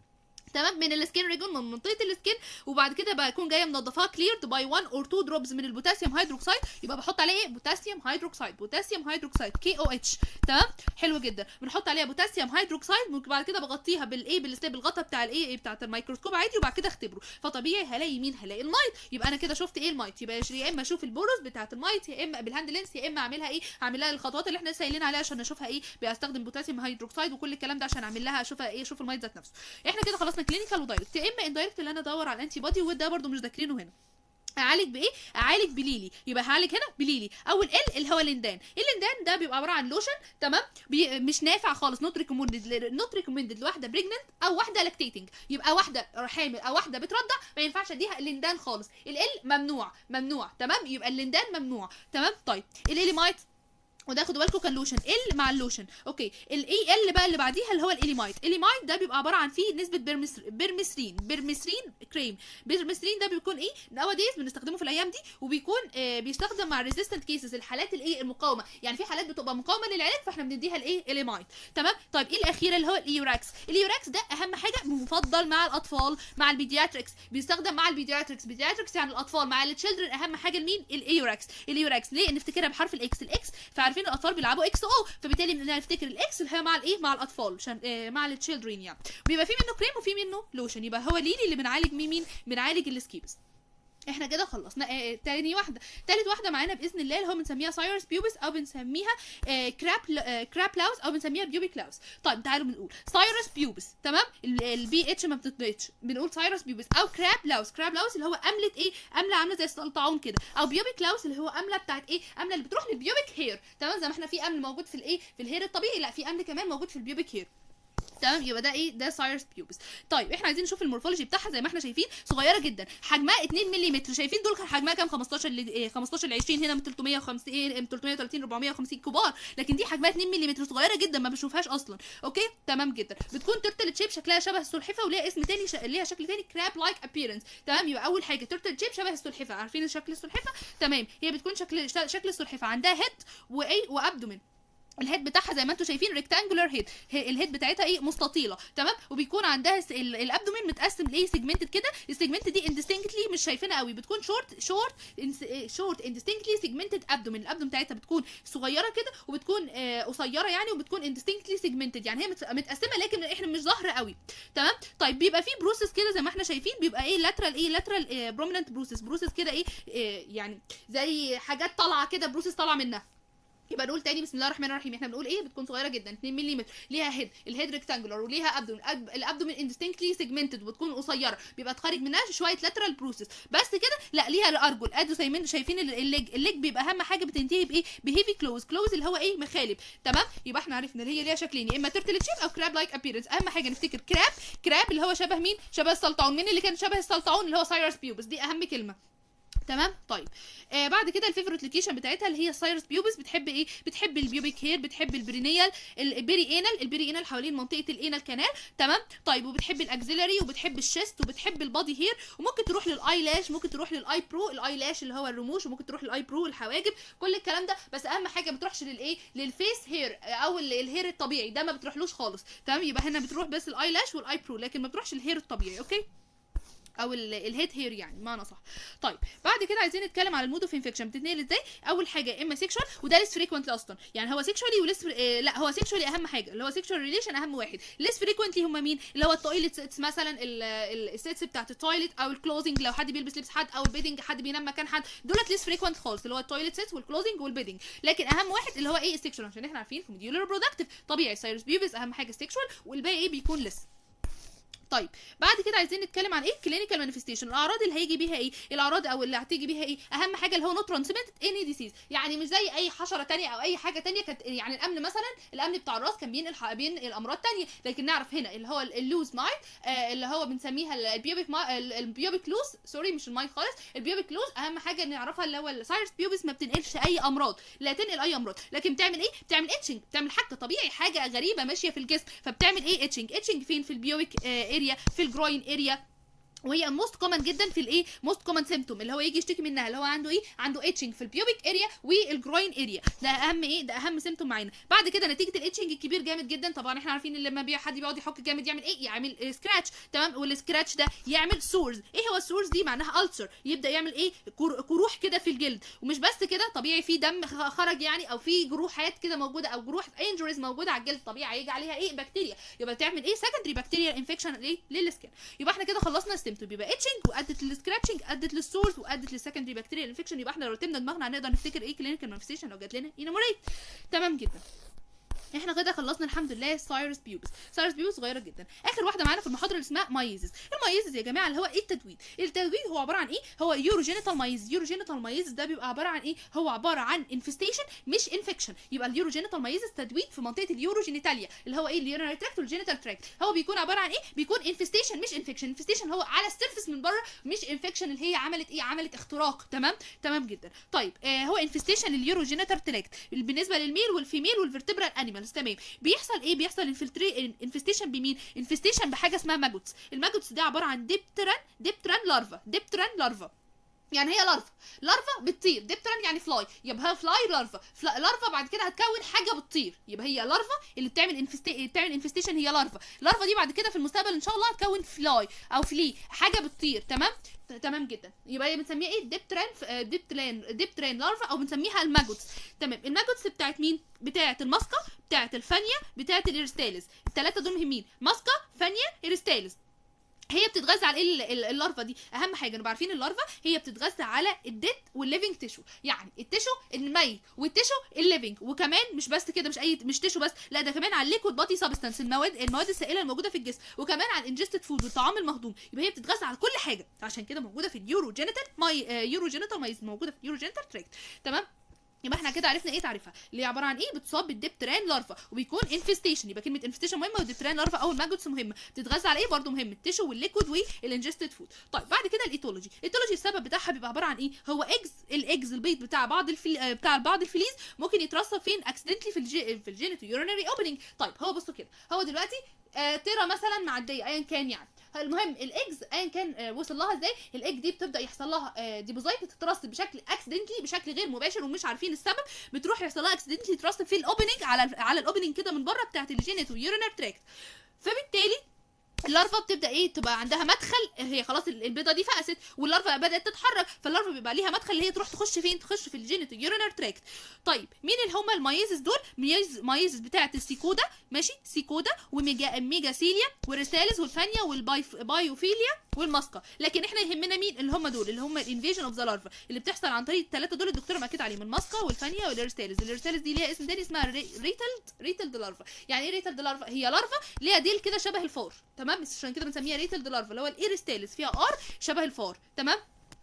تمام من السكين ريجون من منطقه السكين وبعد كده بكون جايه منضفاها كليرد باي 1 اور 2 دروبز من البوتاسيوم هيدروكسيد يبقى بحط عليه ايه بوتاسيوم هيدروكسيد بوتاسيوم هيدروكسيد كي او اتش تمام حلو جدا بنحط عليها بوتاسيوم هيدروكسيد وبعد كده بغطيها بالايه بالسليب الغطا بتاع الايه إيه بتاعه الميكروسكوب عادي وبعد كده اختبره فطبيعي هلاقي مين هلاقي المايت يبقى انا كده شفت ايه المايت يبقى يا اما اشوف البوروز بتاعه المايت يا اما بالهاند لينس يا اما اعملها ايه اعمل لها الخطوات اللي احنا لسه قايلين عليها عشان اشوفها ايه بستخدم بوتاسيوم هيدروكسيد وكل الكلام ده عشان اعمل لها اشوفها ايه اشوف المايت ذات نفسه احنا كده خلصنا كلينيكال ودايركت يا اما اندايركت اللي انا ادور على الانتي بودي وده برده مش ذاكرينه هنا اعالج بايه اعالج بليلي يبقى هعالج هنا بليلي اول ال اللي هو الليندان الليندان ده بيبقى عباره عن لوشن تمام بي مش نافع خالص نوت ريكومندد نوت ريكومندد لواحده بريجننت او واحده لاكتيتنج يبقى واحده حامل او واحده بترضع ما ينفعش اديها الليندان خالص ال ممنوع ممنوع تمام يبقى الليندان ممنوع تمام طيب الاليمايت وده خدوا بالكم كان لوشن ال مع اللوشن اوكي الاي ال بقى اللي بعديها اللي هو الاليمايت الاليمايت ده بيبقى عباره عن فيه نسبه بيرمس بيرمسرين بيرمسرين كريم بيرمسرين ده بيكون ايه نواديز بنستخدمه في الايام دي وبيكون آه بيستخدم مع ريزيستنت كيسز الحالات الايه المقاومه يعني في حالات بتبقى مقاومه للعلاج فاحنا بنديها الايه اليمايت تمام طيب ايه الاخيره اللي هو الايوراكس الايوراكس ده اهم حاجه مفضل مع الاطفال مع البيدياتريكس بيستخدم مع البيدياتريكس بيدياتريكس يعني الاطفال مع التشيلدرن اهم حاجه لمين الايوراكس الايوراكس ليه نفتكرها بحرف الاكس الاكس فعارفين الاطفال بيلعبوا اكس او فبالتالي بدنا نفتكر الاكس اللي هي مع الايه مع الاطفال عشان آه مع التشيلدرن يعني بيبقى في منه كريم وفي منه لوشن يبقى هو ليلي اللي بنعالج مين مين بنعالج السكيبس احنا كده خلصنا آه تاني واحده تالت واحده معانا باذن الله اللي هو بنسميها سايرس بيوبس او بنسميها آه كراب آه كراب لاوس او بنسميها بيوبيك لاوس طيب تعالوا بنقول سايرس بيوبس تمام البي اتش ما بتتنطقش بنقول سايرس بيوبس او كراب لاوس كراب لاوس اللي هو امله ايه امله عامله زي السلطعون كده او بيوبيك لاوس اللي هو امله بتاعت ايه امله اللي بتروح للبيوبيك هير تمام زي ما احنا في امل موجود في الايه في الهير الطبيعي لا في امل كمان موجود في البيوبيك هير تمام يبقى ده ايه ده سايرس بيوبس طيب احنا عايزين نشوف المورفولوجي بتاعها زي ما احنا شايفين صغيره جدا حجمها 2 ملم شايفين دول كان حجمها كام 15 ل إيه 15 ل 20 هنا من 350 من 330 450 كبار لكن دي حجمها 2 ملم صغيره جدا ما بشوفهاش اصلا اوكي تمام جدا بتكون تورتل شيب شكلها شبه السلحفه وليها اسم تاني ش... ليها شكل تاني كراب لايك ابييرنس تمام يبقى اول حاجه تورتل شيب شبه السلحفه عارفين شكل السلحفه تمام هي بتكون شكل شكل السلحفه عندها هيد وايه وابدومين الهيد بتاعها زي ما انتم شايفين ريكتانجولار هيد الهيد بتاعتها ايه مستطيله تمام وبيكون عندها الابدومين متقسم لايه سيجمنتد كده السيجمنت دي اندستنكتلي مش شايفينها قوي بتكون شورت شورت شورت اندستنكتلي سيجمنتد ابدومين الابدومين بتاعتها بتكون صغيره كده وبتكون آه قصيره يعني وبتكون اندستنكتلي سيجمنتد يعني هي متقسمه لكن احنا مش ظاهره قوي تمام طيب بيبقى في بروسيس كده زي ما احنا شايفين بيبقى ايه لاترال ايه لاترال بروميننت بروسيس بروسيس كده ايه, إيه يعني زي حاجات طالعه كده بروسيس طالعه منها يبقى نقول تاني بسم الله الرحمن الرحيم احنا بنقول ايه بتكون صغيره جدا 2 ملم ليها هيد الهيد ريكتانجولار وليها ابدومين الابدومين اندستنكتلي سيجمنتد وبتكون قصيره بيبقى تخرج منها شويه لاترال بروسيس بس كده لا ليها الارجل ادوا زي شايفين الليج الليج بيبقى اهم حاجه بتنتهي بايه بهيفي كلوز كلوز اللي هو ايه مخالب تمام يبقى احنا عرفنا اللي هي ليها شكلين يا اما ترتل شيب او كراب لايك ابييرنس اهم حاجه نفتكر كراب كراب اللي هو شبه مين شبه السلطعون مين اللي كان شبه السلطعون اللي هو سايرس بيوبس دي اهم كلمه تمام طيب آه بعد كده الفيفورت لوكيشن بتاعتها اللي هي سايرس بيوبس بتحب ايه بتحب البيوبيك هير بتحب البرينيال البيري انال البيري انال حوالين منطقه الانال كانال تمام طيب وبتحب الاكزيلري وبتحب الشيست وبتحب البادي هير وممكن تروح للاي لاش ممكن تروح للاي برو الاي لاش اللي هو الرموش وممكن تروح للاي برو الحواجب كل الكلام ده بس اهم حاجه ما بتروحش للايه للفيس هير او الهير الطبيعي ده ما بتروحلوش خالص تمام يبقى هنا بتروح بس الاي لاش والاي برو لكن ما بتروحش الهير الطبيعي اوكي او الهيد هير يعني بمعنى صح طيب بعد كده عايزين نتكلم على المود اوف انفكشن بتتنقل ازاي اول حاجه اما سيكشوال وده ليس فريكوينتلي اصلا يعني هو سيكشوالي وليس آه لا هو سيكشوالي اهم حاجه اللي هو سيكشوال ريليشن اهم واحد ليس فريكوينتلي هم مين اللي هو التويلت سيتس مثلا السيتس بتاعت التويلت او الكلوزنج لو حد بيلبس لبس حد او البيدنج حد بينام مكان حد دولت ليس فريكوينت خالص اللي هو التويلت سيتس والكلوزنج والبيدنج لكن اهم واحد اللي هو ايه السيكشوال عشان احنا عارفين في موديولر برودكتيف طبيعي سايرس بيوبس اهم حاجه السيكشوال والباقي ايه بيكون لسه طيب بعد كده عايزين نتكلم عن ايه كلينيكال مانيفستيشن الاعراض اللي هيجي بيها ايه الاعراض او اللي هتيجي بيها ايه اهم حاجه اللي هو نوت ترانسميتد اني ديسيز يعني مش زي اي حشره تانية او اي حاجه تانية كانت يعني الامن مثلا الامن بتاع الراس كان بينقل بين الامراض تانية لكن نعرف هنا اللي هو اللوز مايند آه اللي هو بنسميها البيوبيك ما البيوبيك لوز سوري مش المايند خالص البيوبيك لوز اهم حاجه نعرفها اللي هو السايرس بيوبس ما بتنقلش اي امراض لا تنقل اي امراض لكن بتعمل ايه بتعمل اتشنج بتعمل حاجه طبيعي حاجه غريبه ماشيه في الجسم فبتعمل ايه اتشنج اتشنج فين في البيوبيك آه اريا في الجروين اريا وهي موست كومن جدا في الايه موست كومن سيمتوم اللي هو يجي يشتكي منها اللي هو عنده ايه عنده اتشنج في البيوبيك اريا والجروين اريا ده اهم ايه ده اهم سيمتوم معانا بعد كده نتيجه الاتشنج الكبير جامد جدا طبعا احنا عارفين ان لما بي- حد بيقعد يحك جامد يعمل ايه يعمل سكراتش تمام والسكراتش ده يعمل سورز ايه هو السورز دي معناها السر يبدا يعمل ايه كر- كروح كده في الجلد ومش بس كده طبيعي في دم خ- خرج يعني او في جروحات كده موجوده او جروح انجريز موجوده على الجلد طبيعي هيجي عليها ايه بكتيريا يبقى تعمل ايه سكندري بكتيريا انفكشن ايه للسكن يبقى احنا كده خلصنا السيمتوم يبقى اتشنج وادت للسكراتشنج ادت للسورز وادت للسكندري بكتيريا انفكشن يبقى احنا لو رتبنا دماغنا هنقدر نفتكر ايه كلينيكال مانفستيشن لو جات لنا اناموريت تمام جدا احنا كده خلصنا الحمد لله سايرس بيوبس سايرس بيوبس صغيره جدا اخر واحده معانا في المحاضره اللي اسمها مايزز المايزز يا جماعه اللي هو ايه التدويد التدويد هو عباره عن ايه هو يوروجينيتال مايز يوروجينيتال مايز ده بيبقى عباره عن ايه هو عباره عن انفستيشن مش انفكشن يبقى اليوروجينيتال مايز تدويد في منطقه اليوروجينيتاليا اللي هو ايه اليورينري تراكت والجينيتال تراكت هو بيكون عباره عن ايه بيكون انفستيشن مش انفكشن انفستيشن هو على السيرفس من بره مش انفكشن اللي هي عملت ايه عملت اختراق تمام تمام جدا طيب آه هو انفستيشن اليوروجينيتال تراكت بالنسبه للميل والفيميل والفيرتبرال انيمالز تمام بيحصل ايه بيحصل انفلتري انفستيشن بمين انفستيشن بحاجه اسمها ماجوتس الماجوتس دي عباره عن ديبتران ديبتران لارفا ديبتران لارفا يعني هي لارفا لارفا بتطير ديبتران يعني فلاي يبقى هي فلاي لارفا فلا لارفا بعد كده هتكون حاجه بتطير يبقى هي لارفا اللي بتعمل انفستي... بتعمل انفستيشن هي لارفا لارفا دي بعد كده في المستقبل ان شاء الله هتكون فلاي او فلي حاجه بتطير تمام ت- تمام جدا يبقى هي بنسميها ايه ديبتران ف- ديبتران ديبتران لارفا او بنسميها الماجوتس تمام الماجوتس بتاعت مين بتاعت الماسكه بتاعت الفانيا بتاعت الارستاليز الثلاثه دول مهمين ماسكه فانيا ارستاليز هي بتتغذى على ايه ال- ال- اللارفا دي اهم حاجه نبقى عارفين اللارفا هي بتتغذى على الديت والليفنج تيشو يعني التيشو الميت والتيشو الليفنج وكمان مش بس كده مش اي مش تيشو بس لا ده كمان على الليكويد بادي سبستانس المواد المواد السائله الموجوده في الجسم وكمان على الانجستد فود والطعام المهضوم يبقى هي بتتغذى على كل حاجه عشان كده موجوده في اليورو جينيتال ماي آه يورو جينيتال مايز موجوده في اليورو جينيتال تراكت تمام يبقى احنا كده عرفنا ايه تعريفها اللي هي عباره عن ايه بتصاب بالديبتران لارفا وبيكون انفستيشن يبقى كلمه انفستيشن مهمه والديبتران لارفا او الماجوتس مهمه بتتغذى على ايه برضو مهم التيشو والليكويد والانجستد فود طيب بعد كده الايتولوجي الايتولوجي السبب بتاعها بيبقى عباره عن ايه هو ايجز الايجز البيض بتاع بعض الفيل... آه، بتاع بعض الفليز ممكن يترسب فين اكسيدنتلي في الجي... في الجينيتو يورينري اوبننج طيب هو بصوا كده هو دلوقتي آه ترى مثلا معديه ايا كان يعني المهم الايجز ايا كان آه، وصل لها ازاي الايج دي بتبدا يحصل لها آه، ديبوزايت بتترسب بشكل اكسيدنتلي بشكل غير مباشر ومش عارفين السبب بتروح يحصل لها اكسيدنتلي ترسب في الاوبننج على على الاوبننج كده من بره بتاعت الجينيتو يورينر تراكت فبالتالي اللارفا بتبدا ايه تبقى عندها مدخل هي خلاص البيضه دي فقست واللارفا بدات تتحرك فاللارفا بيبقى ليها مدخل اللي هي تروح تخش فين تخش في الجينيتو يورينر تراكت طيب مين اللي هم المايزز دول ميز مايزز بتاعه السيكودا ماشي سيكودا وميجا ميجاسيليا والريسالز والفانيا والبايوفيليا والماسكا لكن احنا يهمنا مين اللي هم دول اللي هم الانفيجن اوف ذا لارفا اللي بتحصل عن طريق الثلاثه دول الدكتوره مأكد عليهم الماسكا والفانيا والريسالز الريسالز دي ليها اسم تاني اسمها ري- ريتلد ريتلد لارفا يعني ايه ريتلد لارفا هي لارفا ليها ديل كده شبه الفار تمام بس عشان كده بنسميها ريتلد لارفا اللي هو الايرستالز فيها ار شبه الفار تمام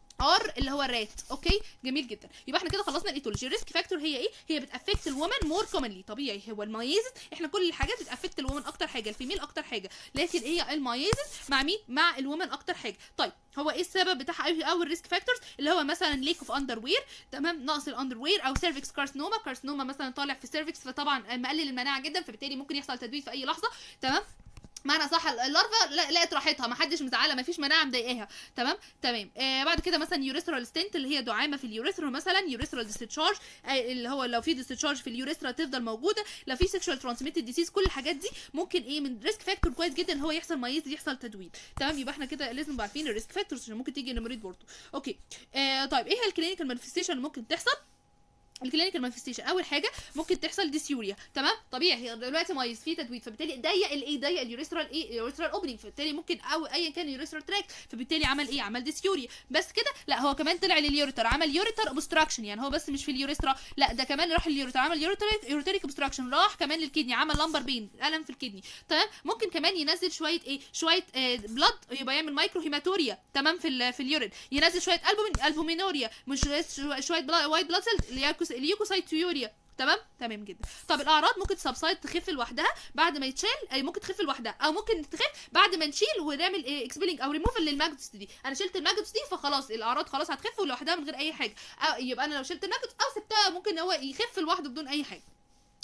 ار اللي هو الرات اوكي جميل جدا يبقى احنا كده خلصنا الايتولوجي الريسك فاكتور هي ايه هي بتافكت الومن مور كومنلي طبيعي هو المايزز احنا كل الحاجات بتافكت الومن اكتر حاجه الفيميل اكتر حاجه لكن هي المايزز مع مين مع الومن اكتر حاجه طيب هو ايه السبب بتاعها ايه او الريسك فاكتورز اللي هو مثلا ليك اوف اندر وير تمام نقص الاندر وير او سيرفكس كارسنوما كارسنوما مثلا طالع في السيرفكس فطبعا مقلل المناعه جدا فبالتالي ممكن يحصل تدوير في اي لحظه تمام معنى صح اللارفا لا- لقت راحتها ما حدش مزعلها ما فيش مناعه مضايقاها تمام تمام آه بعد كده مثلا يوريثرال ستنت اللي هي دعامه في اليوريثرا مثلا يوريثرال ديستشارج آه اللي هو لو في ديستشارج في اليوريثرا تفضل موجوده لو في سيكشوال ترانسميتد ديسيز كل الحاجات دي ممكن ايه من ريسك فاكتور كويس جدا ان هو يحصل ميز يحصل تدوير تمام يبقى احنا كده لازم نبقى عارفين الريسك فاكتورز عشان ممكن تيجي نمريض برضه اوكي آه طيب ايه هي الكلينيكال مانيفستيشن اللي ممكن تحصل الكلينيكال مانيفستيشن اول حاجه ممكن تحصل ديسيوريا تمام طبيعي هي دلوقتي مايز في تدوير فبالتالي ضيق الايه ضيق اليوريثرال ايه اليوريثرال اوبننج فبالتالي ممكن او ايا كان اليوريثرال تراكت فبالتالي عمل ايه عمل ديسيوريا بس كده لا هو كمان طلع لليوريتر عمل يوريتر اوبستراكشن يعني هو بس مش في اليوريثرا لا ده كمان راح لليوريتر عمل يوريتريك يوريتريك اوبستراكشن راح كمان للكدني عمل لامبر بين الم في الكدني تمام ممكن كمان ينزل شويه ايه شويه آه بلاد يبقى يعمل مايكرو هيماتوريا تمام في ال- في اليورين ينزل شويه البومين البومينوريا مش شويه- شويه بلا وايت بلاد سيل اليوكوسايت يوريا تمام تمام جدا طب الاعراض ممكن سبسايد تخف لوحدها بعد ما يتشال اي ممكن تخف لوحدها او ممكن تخف بعد ما نشيل ونعمل اكسبيلنج او ريموفل للماجوتس دي انا شلت الماجوتس دي فخلاص الاعراض خلاص هتخف لوحدها من غير اي حاجه أو يبقى انا لو شلت الماجوتس او سبتها ممكن هو يخف لوحده بدون اي حاجه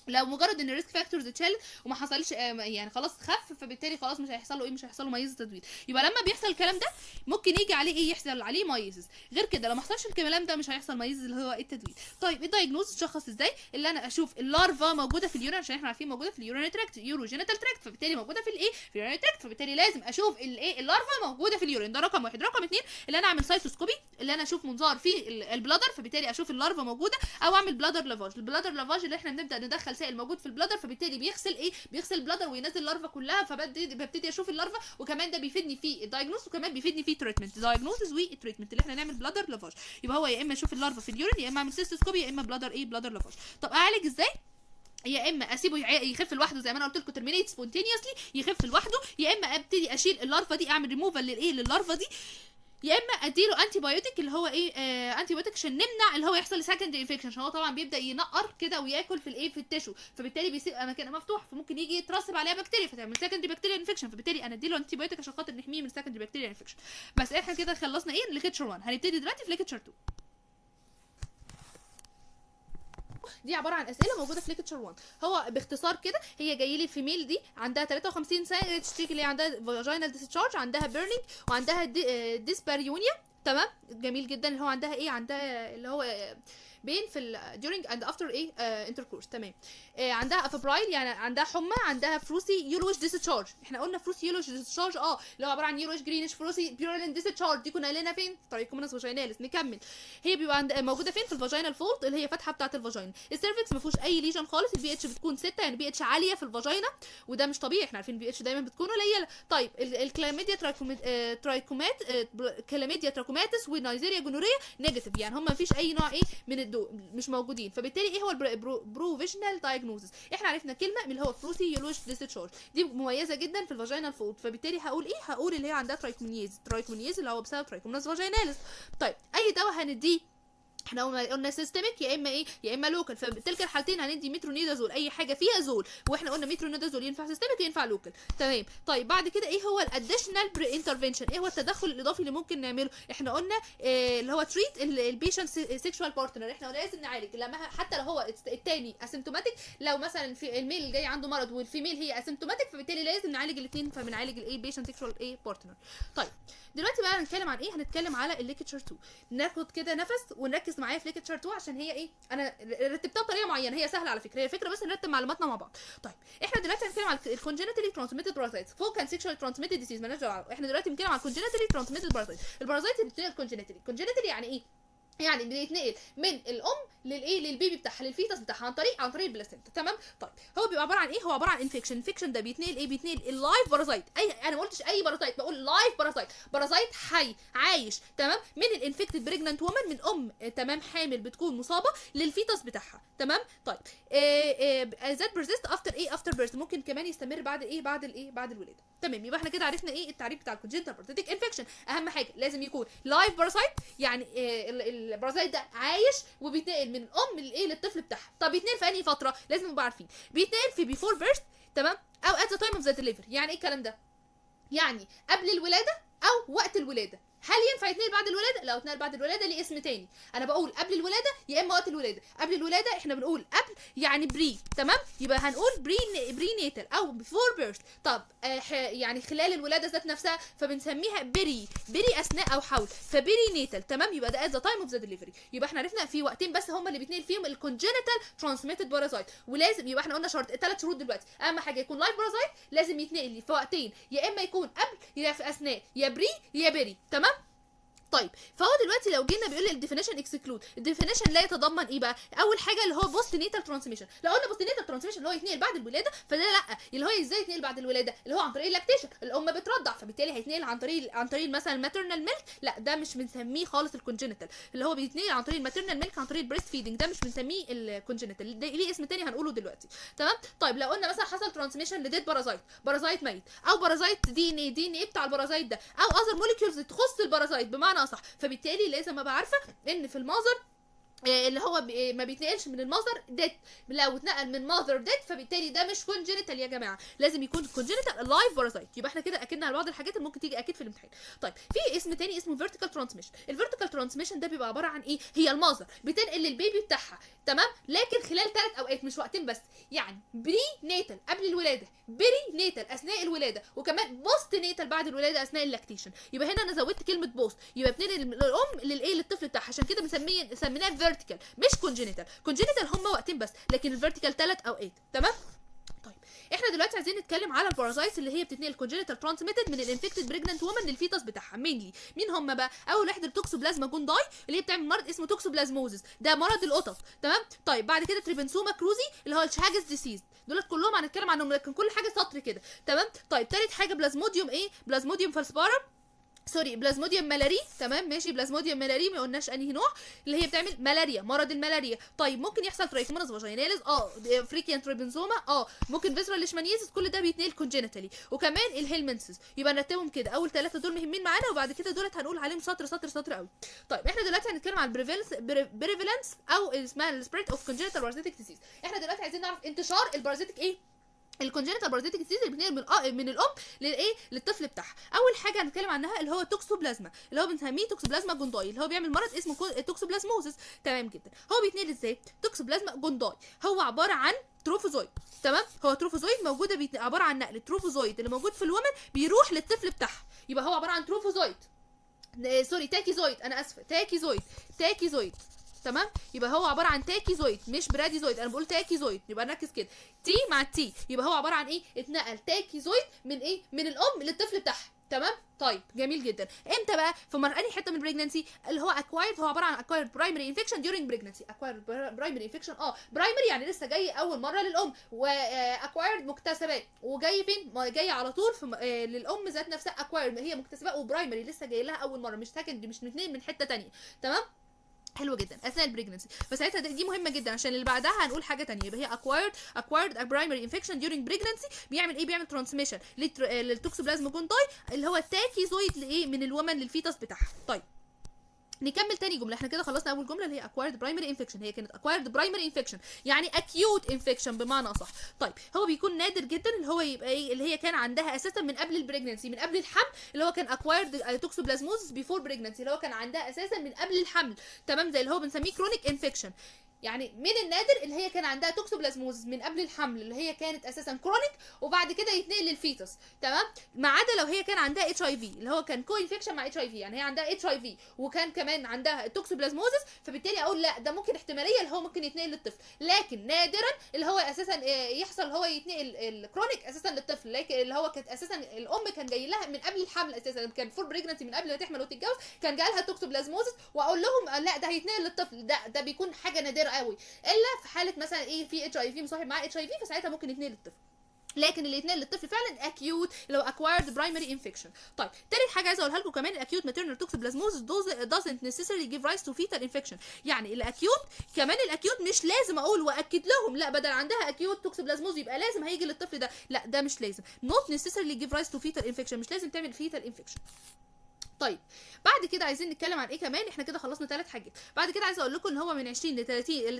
لو مجرد ان الريسك فاكتورز اتشالت وما حصلش آه، يعني خلاص خف فبالتالي خلاص مش هيحصل له ايه مش هيحصل له ميزه تدوير يبقى لما بيحصل الكلام ده ممكن يجي عليه ايه يحصل عليه مايزز غير كده لو ما حصلش الكلام ده مش هيحصل مايزز اللي هو التدوير طيب الدايجنوز تشخص ازاي اللي انا اشوف اللارفا موجوده في اليورين عشان احنا عارفين موجوده في اليورين تراكت يورو جينيتال تراكت فبالتالي موجوده في الايه في اليورين تراكت فبالتالي لازم اشوف الايه اللارفا موجوده في اليورين ده رقم واحد رقم اتنين اللي انا اعمل سايتوسكوبي اللي انا اشوف منظار فيه ال- البلادر فبالتالي اشوف اللارفا موجوده او اعمل بلادر لافاج البلادر لافاج اللي احنا بنبدا ندخل سائل موجود في البلادر فبالتالي بيغسل ايه بيغسل البلادر وينزل اللارفا كلها فببتدي ببتدي اشوف اللارفا وكمان ده بيفيدني في الدايجنوز وكمان بيفيدني في تريتمنت دايجنوزز والتريتمنت اللي احنا نعمل بلادر لافاج يبقى هو يا اما اشوف اللارفا في اليورين يا اما اعمل سيستوسكوبي يا اما بلادر ايه بلادر لافاج طب اعالج ازاي يا اما اسيبه يع- يخف لوحده زي ما انا قلت لكم ترمينيت سبونتينيوسلي يخف لوحده يا اما ابتدي اشيل اللارفا دي اعمل ريموفال للايه لللارفا دي يا اما اديله انتي بايوتيك اللي هو ايه آه انتي بايوتيك عشان نمنع اللي هو يحصل سكندري انفكشن عشان هو طبعا بيبدا ينقر كده وياكل في الايه في التشو فبالتالي بيسيب اماكن مفتوح فممكن يجي يترسب عليها بكتيريا فتعمل سكندري بكتيريا انفكشن فبالتالي انا اديله انتي بايوتيك عشان خاطر نحميه من سكندري بكتيريا انفكشن بس احنا كده خلصنا ايه ليكتشر 1 هنبتدي دلوقتي في ليكتشر 2 دي عباره عن اسئله موجوده في ليكتشر 1 هو باختصار كده هي جاي لي الفيميل دي عندها 53 سنه تشتكي اللي هي عندها فاجينال ديسشارج عندها بيرنينج وعندها ديسباريونيا تمام جميل جدا اللي هو عندها ايه عندها اللي هو بين في ال during and after ايه آه intercourse تمام آه عندها افبرايل يعني عندها حمى عندها فروسي يلوش ديسشارج احنا قلنا فروسي يلوش ديسشارج اه اللي هو عباره عن يلوش جرينش فروسي بيورين ديسشارج دي كنا قايلينها فين في طريق كومنس فاجيناليس نكمل هي بيبقى عند موجوده فين في الفاجينال فولد اللي هي فتحه بتاعه الفاجينا السيرفكس ما فيهوش اي ليجن خالص البي اتش بتكون 6 يعني بي اتش عاليه في الفاجينا وده مش طبيعي احنا عارفين البي اتش دايما بتكون قليله طيب ال- الكلاميديا ترايكومات آه، ترايكومات آه، بر- كلاميديا تراكوماتس ونيزيريا جونوريا نيجاتيف يعني هم ما فيش اي نوع ايه من الدو مش موجودين فبالتالي ايه هو البروفيشنال دايجنوزس احنا عرفنا كلمه من اللي هو فروسي يلوش ديسشارج دي مميزه جدا في الفاجينال فولد فبالتالي هقول ايه هقول اللي هي عندها ترايكومينيز ترايكومينيز اللي هو بسبب ترايكومناس فاجيناليس طيب اي دواء هنديه احنا قلنا- قلنا سيستميك يا اما ايه يا اما لوكال ففي تلك الحالتين هندي مترونيدازول اي حاجه فيها زول واحنا قلنا مترونيدازول ينفع سيستميك ينفع لوكال تمام طيب بعد كده ايه هو الاديشنال بري انترفنشن ايه هو التدخل الاضافي اللي ممكن نعمله احنا قلنا اه اللي هو تريت البيشنت سيكشوال بارتنر احنا لازم نعالج لما حتى لو هو التاني اسيمتوماتيك لو مثلا في الميل جاي عنده مرض والفيميل هي اسيمتوماتيك فبالتالي لازم نعالج الاثنين فبنعالج الايه بيشنت سيكشوال ايه بارتنر طيب دلوقتي بقى هنتكلم عن ايه هنتكلم على الليكتشر 2 ناخد كده نفس ونركز معايا في ليكتشر 2 عشان هي ايه انا رتبتها بطريقه معينه هي سهله على فكره هي الفكره بس نرتب معلوماتنا مع بعض طيب احنا دلوقتي هنتكلم على الكونجنتالي ترانسميتد بارازايتس فوق كان سيكشوال ترانسميتد ديزيز مالناش دعوه احنا دلوقتي بنتكلم على الكونجنتالي ترانسميتد بارازايتس البارازايت اللي بتتنقل كونجنتالي كونجنتالي يعني ايه يعني بيتنقل من الام للايه للبيبي بتاعها للفيتس بتاعها عن طريق عن طريق البلاسينتا تمام طيب هو بيبقى عباره عن ايه هو عباره عن انفكشن انفكشن ده بيتنقل ايه بيتنقل اللايف بارازايت اي انا ما قلتش اي بارازايت بقول لايف بارازايت بارازايت حي عايش تمام من الانفكتد بريجننت وومن من ام آه، تمام حامل بتكون مصابه للفيتس بتاعها تمام طيب ذات بيرزيست افتر ايه افتر بيرث ممكن كمان يستمر بعد ايه بعد الايه بعد الولاده تمام يبقى احنا كده عرفنا ايه التعريف بتاع الكونجنتال بارازيتيك انفكشن اهم حاجه لازم يكون لايف بارازايت يعني آه، ال- البارازايت ده عايش وبيتنقل من الام للايه للطفل بتاعها طب بيتنقل في انهي فتره لازم نبقى عارفين بيتنقل في بيفور بيرث تمام او ات ذا تايم اوف ذا ديليفري يعني ايه الكلام ده يعني قبل الولاده او وقت الولاده هل ينفع يتنقل بعد الولاده لو اتنقل بعد الولاده ليه اسم تاني انا بقول قبل الولاده يا اما وقت الولاده قبل الولاده احنا بنقول قبل يعني بري تمام يبقى هنقول بري بري نيتال او بيفور بيرث طب آه ح- يعني خلال الولاده ذات نفسها فبنسميها بري بري اثناء او حول فبري نيتال تمام يبقى ده ات ذا تايم اوف ذا ديليفري يبقى احنا عرفنا في وقتين بس هم اللي بيتنقل فيهم الكونجنتال ترانسميتد بارازايت ولازم يبقى احنا قلنا شرط ثلاث شروط دلوقتي اهم حاجه يكون لايف بارازايت لازم يتنقل في وقتين يا اما يكون قبل يا في اثناء يا بري يا بري تمام طيب فهو دلوقتي لو جينا بيقول لي الديفينيشن اكسكلود الديفينيشن لا يتضمن ايه بقى اول حاجه اللي هو بوست نيتال ترانسميشن لو قلنا بوست نيتال ترانسميشن اللي هو يتنقل بعد الولاده فده لا اللي هو ازاي يتنقل بعد الولاده اللي هو عن طريق اللاكتيشن الام بترضع فبالتالي هيتنقل عن طريق عن طريق مثلا الماترنال ميلك لا ده مش بنسميه خالص الكونجنتال اللي هو بيتنقل عن طريق الماترنال ميلك عن طريق البريست فيدنج ده مش بنسميه الكونجنتال ده ليه اسم تاني هنقوله دلوقتي تمام طيب لو قلنا مثلا حصل ترانسميشن لديد بارازايت بارازايت ميت او بارازايت دي ان ايه دي ان ايه بتاع البارازايت ده او اذر موليكيولز تخص البارازايت بمعنى اصح فبالتالي لازم ابقى عارفه ان في المازر آه، اللي هو بي- ما بيتنقلش من المصدر ديت لو اتنقل من ماذر ديت فبالتالي ده مش كونجنتال يا جماعه لازم يكون كونجنتال لايف بارازايت يبقى احنا كده اكدنا على بعض الحاجات اللي ممكن تيجي اكيد في الامتحان طيب في اسم تاني اسمه فيرتيكال ترانسميشن الفيرتيكال ترانسميشن ده بيبقى عباره عن ايه هي الماذر بتنقل للبيبي بتاعها تمام لكن خلال ثلاث اوقات مش وقتين بس يعني بري ناتال قبل الولاده بري ناتال اثناء الولاده وكمان بوست ناتال بعد الولاده اثناء اللاكتيشن يبقى هنا انا زودت كلمه بوست يبقى بتنقل الام للايه للطفل بتاعها عشان كده مسميه سميناه فيرتيكال مش كونجنتال كونجنتال هم وقتين بس لكن الفيرتيكال ثلاث اوقات تمام طيب احنا دلوقتي عايزين نتكلم على البارازايتس اللي هي بتتنقل كونجنتال ترانسميتد من الانفكتد بريجننت وومن للفيتس بتاعها مينلي مين هم بقى اول واحد التوكسوبلازما جونداي اللي هي بتعمل مرض اسمه توكسوبلازموزس ده مرض القطط تمام طيب بعد كده تريبنسوما كروزي اللي هو الشاجس ديسيز دولت كلهم هنتكلم عنهم لكن كل حاجه سطر كده تمام طيب تالت حاجه بلازموديوم ايه بلازموديوم فالسبارم سوري بلازموديوم ملاري تمام ماشي بلازموديوم ملاري ما قلناش انهي نوع اللي هي بتعمل ملاريا مرض الملاريا طيب ممكن يحصل ترايكوموناس فاجيناليز اه فريكيان تريبنزوما اه ممكن فيزرال ليشمانيزيس كل ده بيتنقل كونجينيتالي وكمان الهيلمنسز يبقى نرتبهم كده اول ثلاثه دول مهمين معانا وبعد كده دولت هنقول عليهم سطر سطر سطر قوي طيب احنا دلوقتي هنتكلم عن البريفالنس بريفالنس او اسمها السبريد اوف كونجينيتال بارازيتيك ديزيز احنا دلوقتي عايزين نعرف انتشار البارازيتيك ايه الكونجنتال بارازيتيك ديزيز اللي بتنقل من الأ- من الام للايه للطفل بتاعها اول حاجه هنتكلم عنها اللي هو توكسوبلازما اللي هو بنسميه توكسوبلازما جونداي اللي هو بيعمل مرض اسمه كو- توكسوبلازموزس تمام جدا هو بيتنقل ازاي توكسوبلازما جونداي هو عباره عن تروفوزويد تمام هو تروفوزويد موجوده بيت... عباره عن نقل التروفوزويد اللي موجود في الومن بيروح للطفل بتاعها يبقى هو عباره عن تروفوزويد آه، سوري تاكيزويد انا اسفه تاكيزويد تاكيزويد تمام يبقى هو عباره عن تاكيزويد مش براديزويد انا بقول تاكيزويد يبقى نركز كده تي مع التي يبقى هو عباره عن ايه اتنقل تاكيزويد من ايه من الام للطفل بتاعها تمام طيب جميل جدا امتى بقى في مر... انهي حته من البريجنسي اللي هو اكوايرد هو عباره عن اكوايرد برايمري انفكشن ديورنج بريجنسي اكوايرد برايمري انفكشن اه برايمري يعني لسه جاي اول مره للام واكوايرد مكتسبات وجاي فين ما جاي على طول في م- آه، للام ذات نفسها اكوايرد هي مكتسبات وبرايمري لسه جاي لها اول مره مش سكندري مش من اتنين من حته تانية تمام حلو جدا اثناء البريجنسي فساعتها دي دي مهمه جدا عشان اللي بعدها هنقول حاجه تانية يبقى هي acquired acquired a primary infection during pregnancy بيعمل ايه بيعمل ترانسميشن للتوكسوبلازما جونداي اللي هو التاكيزويد لايه من الومن للفيتس بتاعها طيب نكمل تاني جمله احنا كده خلصنا اول جمله اللي هي acquired primary infection هي كانت acquired primary infection يعني acute infection بمعنى اصح طيب هو بيكون نادر جدا اللي هو يبقى ايه اللي هي كان عندها اساسا من قبل البريجنسي من قبل الحمل اللي هو كان acquired toxoplasmosis before pregnancy اللي هو كان عندها اساسا من قبل الحمل تمام زي اللي هو بنسميه chronic infection يعني من النادر اللي هي كان عندها توكسوبلازموز من قبل الحمل اللي هي كانت اساسا كرونيك وبعد كده يتنقل للفيتس تمام ما عدا لو هي كان عندها اتش اي في اللي هو كان كو انفكشن مع اتش اي في يعني هي عندها اتش اي في وكان كمان عندها توكسوبلازموزس فبالتالي اقول لا ده ممكن احتماليه اللي هو ممكن يتنقل للطفل لكن نادرا اللي هو اساسا آه، يحصل هو يتنقل الكرونيك اساسا للطفل لكن اللي هو كانت اساسا الام كان جاي لها من قبل الحمل اساسا كان فور بريجنسي من قبل ما تحمل وتتجوز كان جالها توكسوبلازموزس واقول لهم آه، لا ده هيتنقل للطفل ده ده بيكون حاجه نادره قوي الا في حاله مثلا ايه في اتش اي في مصاحب معاه اتش اي في فساعتها ممكن يتنقل للطفل لكن اللي يتنقل للطفل فعلا اكيوت لو اكوايرد برايمري انفكشن طيب تالت حاجه عايزه اقولها لكم كمان الاكيوت ماتيرنال توكسوبلازموزس doesn't necessarily give rise to fetal infection يعني الاكيوت كمان الاكيوت مش لازم اقول واكد لهم لا بدل عندها اكيوت توكسوبلازموز يبقى لازم هيجي للطفل ده لا ده مش لازم not necessarily give rise to fetal infection مش لازم تعمل fetal infection طيب بعد كده عايزين نتكلم عن ايه كمان احنا كده خلصنا ثلاث حاجات بعد كده عايزه اقول لكم ان هو من 20 ل 30 ل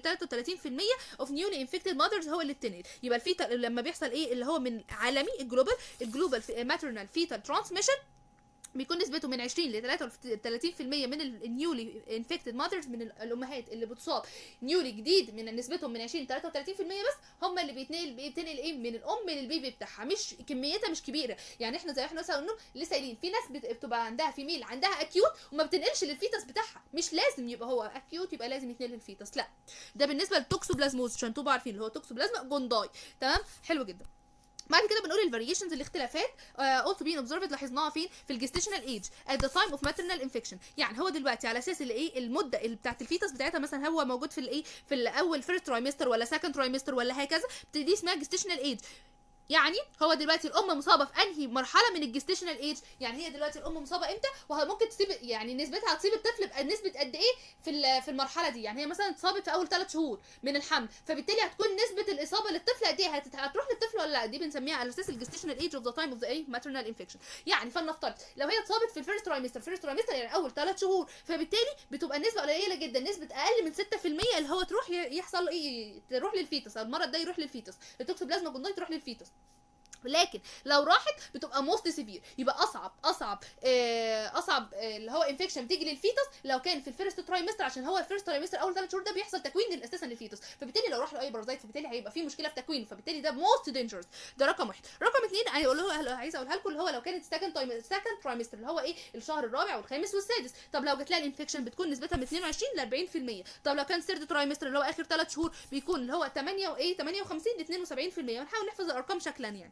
33% اوف نيولي انفكتد ماذرز هو اللي بتنقل يبقى الفيتال لما بيحصل ايه اللي هو من عالمي الجلوبال الجلوبال ماترنال فيتال ترانسميشن بيكون نسبته من 20 ل 30% من النيولي انفكتد ماذرز من ال- الامهات اللي بتصاب نيولي جديد من نسبتهم من 20 ل 33% بس هم اللي بيتنقل بيتنقل ايه من الام للبيبي بتاعها مش كميتها مش كبيره يعني احنا زي احنا مثلا قلنا لسه قايلين في ناس بت- بتبقى عندها فيميل عندها اكيوت وما بتنقلش للفيتس بتاعها مش لازم يبقى هو اكيوت يبقى لازم يتنقل للفيتس لا ده بالنسبه للتوكسوبلازموز عشان تبقوا عارفين اللي هو توكسوبلازما جونداي تمام حلو جدا بعد كده بنقول الفاريشنز الاختلافات اولسو بين اوبزرفد لاحظناها فين في الجستيشنال ايج ات ذا تايم اوف ماترنال انفكشن يعني هو دلوقتي على اساس الايه المده اللي بتاعت الفيتس بتاعتها مثلا هو موجود في الايه في الاول فيرست ترايمستر ولا سكند ترايمستر ولا هكذا دي اسمها جستيشنال ايج يعني هو دلوقتي الام مصابه في انهي مرحله من الجستيشنال ايج يعني هي دلوقتي الام مصابه امتى وممكن تصيب يعني نسبتها هتصيب الطفل بنسبه قد ايه في ال- في المرحله دي يعني هي مثلا اتصابت في اول ثلاث شهور من الحمل فبالتالي هتكون نسبه الاصابه للطفل قد ايه هت- هتروح للطفل ولا لا دي بنسميها على اساس الجستيشنال ايج اوف ذا تايم اوف ذا ايه ماترنال انفكشن يعني فلنفترض لو هي اتصابت في الفيرست ترايمستر فيرست ترايمستر يعني اول ثلاث شهور فبالتالي بتبقى النسبه قليله جدا نسبه اقل من 6% اللي هو تروح ي- يحصل ايه تروح للفيتس او المرض ده يروح للفيتس التوكسوبلازما جونداي تروح للفيتس لكن لو راحت بتبقى موست سيفير يبقى اصعب اصعب آه اصعب آه اللي هو انفكشن بتيجي للفيتس لو كان في الفيرست ترايمستر عشان هو الفيرست ترايمستر اول ثلاث شهور ده بيحصل تكوين اساسا للفيتس فبالتالي لو راح له اي بارازيت فبالتالي هيبقى في مشكله في تكوينه فبالتالي ده موست دينجرس ده رقم واحد رقم اثنين هيقول له عايزه اقولها لكم اللي هو لو كانت سكند تايم سكند ترايمستر اللي هو ايه الشهر الرابع والخامس والسادس طب لو جات لها الانفكشن بتكون نسبتها من 22 ل 40% طب لو كان ثيرد ترايمستر اللي هو اخر ثلاث شهور بيكون اللي هو 8 وايه 58 ل 72% ونحاول نحفظ الارقام شكلا يعني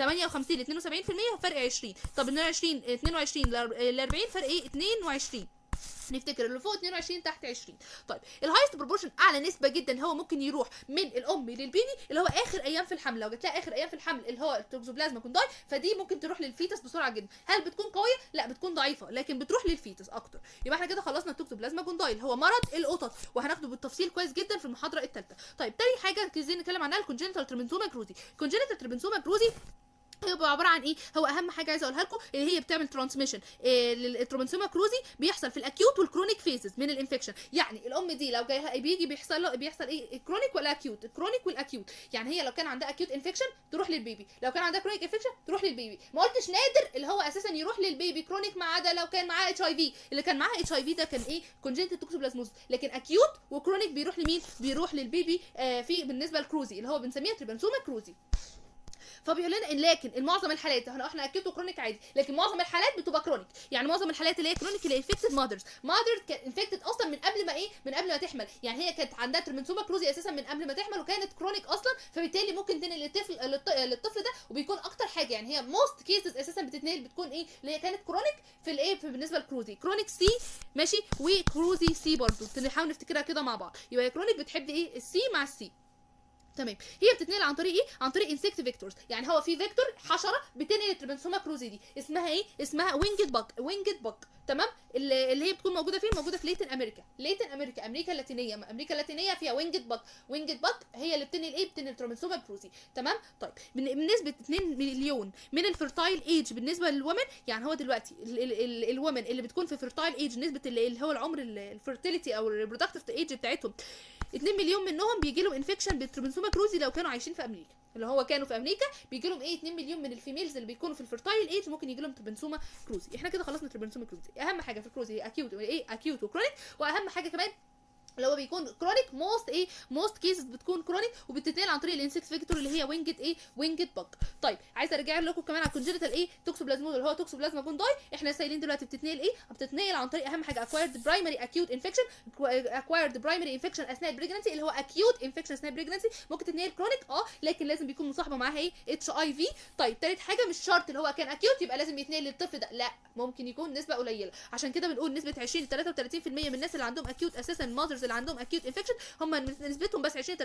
58 ل 72% فرق 20 طب من 20 22 ل 40 فرق ايه 22 نفتكر اللي فوق 22 تحت 20 طيب الهايست بروبورشن اعلى نسبه جدا هو ممكن يروح من الام للبيبي اللي هو اخر ايام في الحمل لو جات لها اخر ايام في الحمل اللي هو التوكسوبلازما كونداي فدي ممكن تروح للفيتس بسرعه جدا هل بتكون قويه لا بتكون ضعيفه لكن بتروح للفيتس اكتر يبقى احنا كده خلصنا التوكسوبلازما كونداي اللي هو مرض القطط وهناخده بالتفصيل كويس جدا في المحاضره الثالثه طيب تاني حاجه عايزين نتكلم عنها الكونجنتال تريبنسوما كروزي كونجنتال تريبنسوما كروزي هيبقى عباره عن ايه هو اهم حاجه عايزه اقولها لكم اللي هي بتعمل ترانسميشن إيه للترومنسوما كروزي بيحصل في الاكيوت والكرونيك فيزز من الانفكشن يعني الام دي لو جاي بيجي بيحصل له بيحصل ايه الكرونيك ولا اكيوت الكرونيك والاكيوت يعني هي لو كان عندها اكيوت انفكشن تروح للبيبي لو كان عندها كرونيك انفكشن تروح للبيبي ما قلتش نادر اللي هو اساسا يروح للبيبي كرونيك ما عدا لو كان معاه اتش اي في اللي كان معاه اتش اي في ده كان ايه كونجنتال توكسوبلازموز لكن اكيوت وكرونيك بيروح لمين بيروح للبيبي آه في بالنسبه للكروزي اللي هو بنسميها تريبنسوما كروزي فبيقول لنا ان لكن المعظم الحالات احنا احنا اكيد كرونيك عادي لكن معظم الحالات بتبقى كرونيك يعني معظم الحالات اللي هي كرونيك اللي هي انفكتد ماذرز ماذر كانت انفكتد اصلا من قبل ما ايه من قبل ما تحمل يعني هي كانت عندها ترمنسوما كروزي اساسا من قبل ما تحمل وكانت كرونيك اصلا فبالتالي ممكن تنقل للطفل للط- للطفل ده وبيكون اكتر حاجه يعني هي موست كيسز اساسا بتتنقل بتكون ايه اللي هي كانت كرونيك في الايه في بالنسبه للكروزي كرونيك سي ماشي وكروزي سي برضو نحاول نفتكرها كده مع بعض يبقى هي كرونيك بتحب ايه السي مع السي تمام هي بتتنقل عن طريق ايه عن طريق انسكت فيكتورز يعني هو في فيكتور حشره بتنقل التربنسوما كروزي دي اسمها ايه اسمها وينجد باك وينجد باك تمام اللي اللي هي بتكون موجوده فين موجوده في ليتن امريكا ليتن امريكا امريكا اللاتينيه امريكا اللاتينيه فيها وينجد باك وينجد باك هي اللي بتنقل ايه بتنقل التربنسوما كروزي تمام طيب بن- بنسبه 2 مليون من الفيرتايل ايج بالنسبه للومن يعني هو دلوقتي الومن اللي بتكون في فيرتايل ايج نسبه اللي اللي هو العمر الفيرتيليتي او الريبرودكتيف ايج بتاعتهم 2 مليون منهم بيجي لهم انفكشن بالترومنسوما كروزي لو كانوا عايشين في امريكا اللي هو كانوا في امريكا بيجي لهم ايه 2 مليون من الفيميلز اللي بيكونوا في الفيرتايل ايج ممكن يجي لهم ترومنسوما كروزي احنا كده خلصنا ترومنسوما كروزي اهم حاجه في الكروزي هي اكيوت ايه اكيوت وكرونيك واهم حاجه كمان اللي هو بيكون كرونيك موست ايه موست كيسز بتكون كرونيك وبتتنقل عن طريق الانسكت فيكتور اللي هي وينجد ايه وينجد باك طيب عايزه ارجع لكم كمان على الكونجنتال ايه توكسوبلازموز اللي هو توكسوبلازما جونداي احنا سايلين دلوقتي بتتنقل ايه بتتنقل عن طريق اهم حاجه اكوايرد برايمري اكيوت انفكشن اكوايرد برايمري انفكشن اثناء البريجنسي اللي هو اكيوت انفكشن اثناء البريجنسي ممكن تتنقل كرونيك اه لكن لازم بيكون مصاحبه معاها ايه اتش اي في طيب تالت حاجه مش شرط اللي هو كان اكيوت يبقى لازم يتنقل للطفل ده لا ممكن يكون نسبه قليله عشان كده بنقول نسبه 20 ل 33% من الناس اللي عندهم اكيوت اساسا الماذرز اللي عندهم اكيوت انفكشن هم نسبتهم بس 20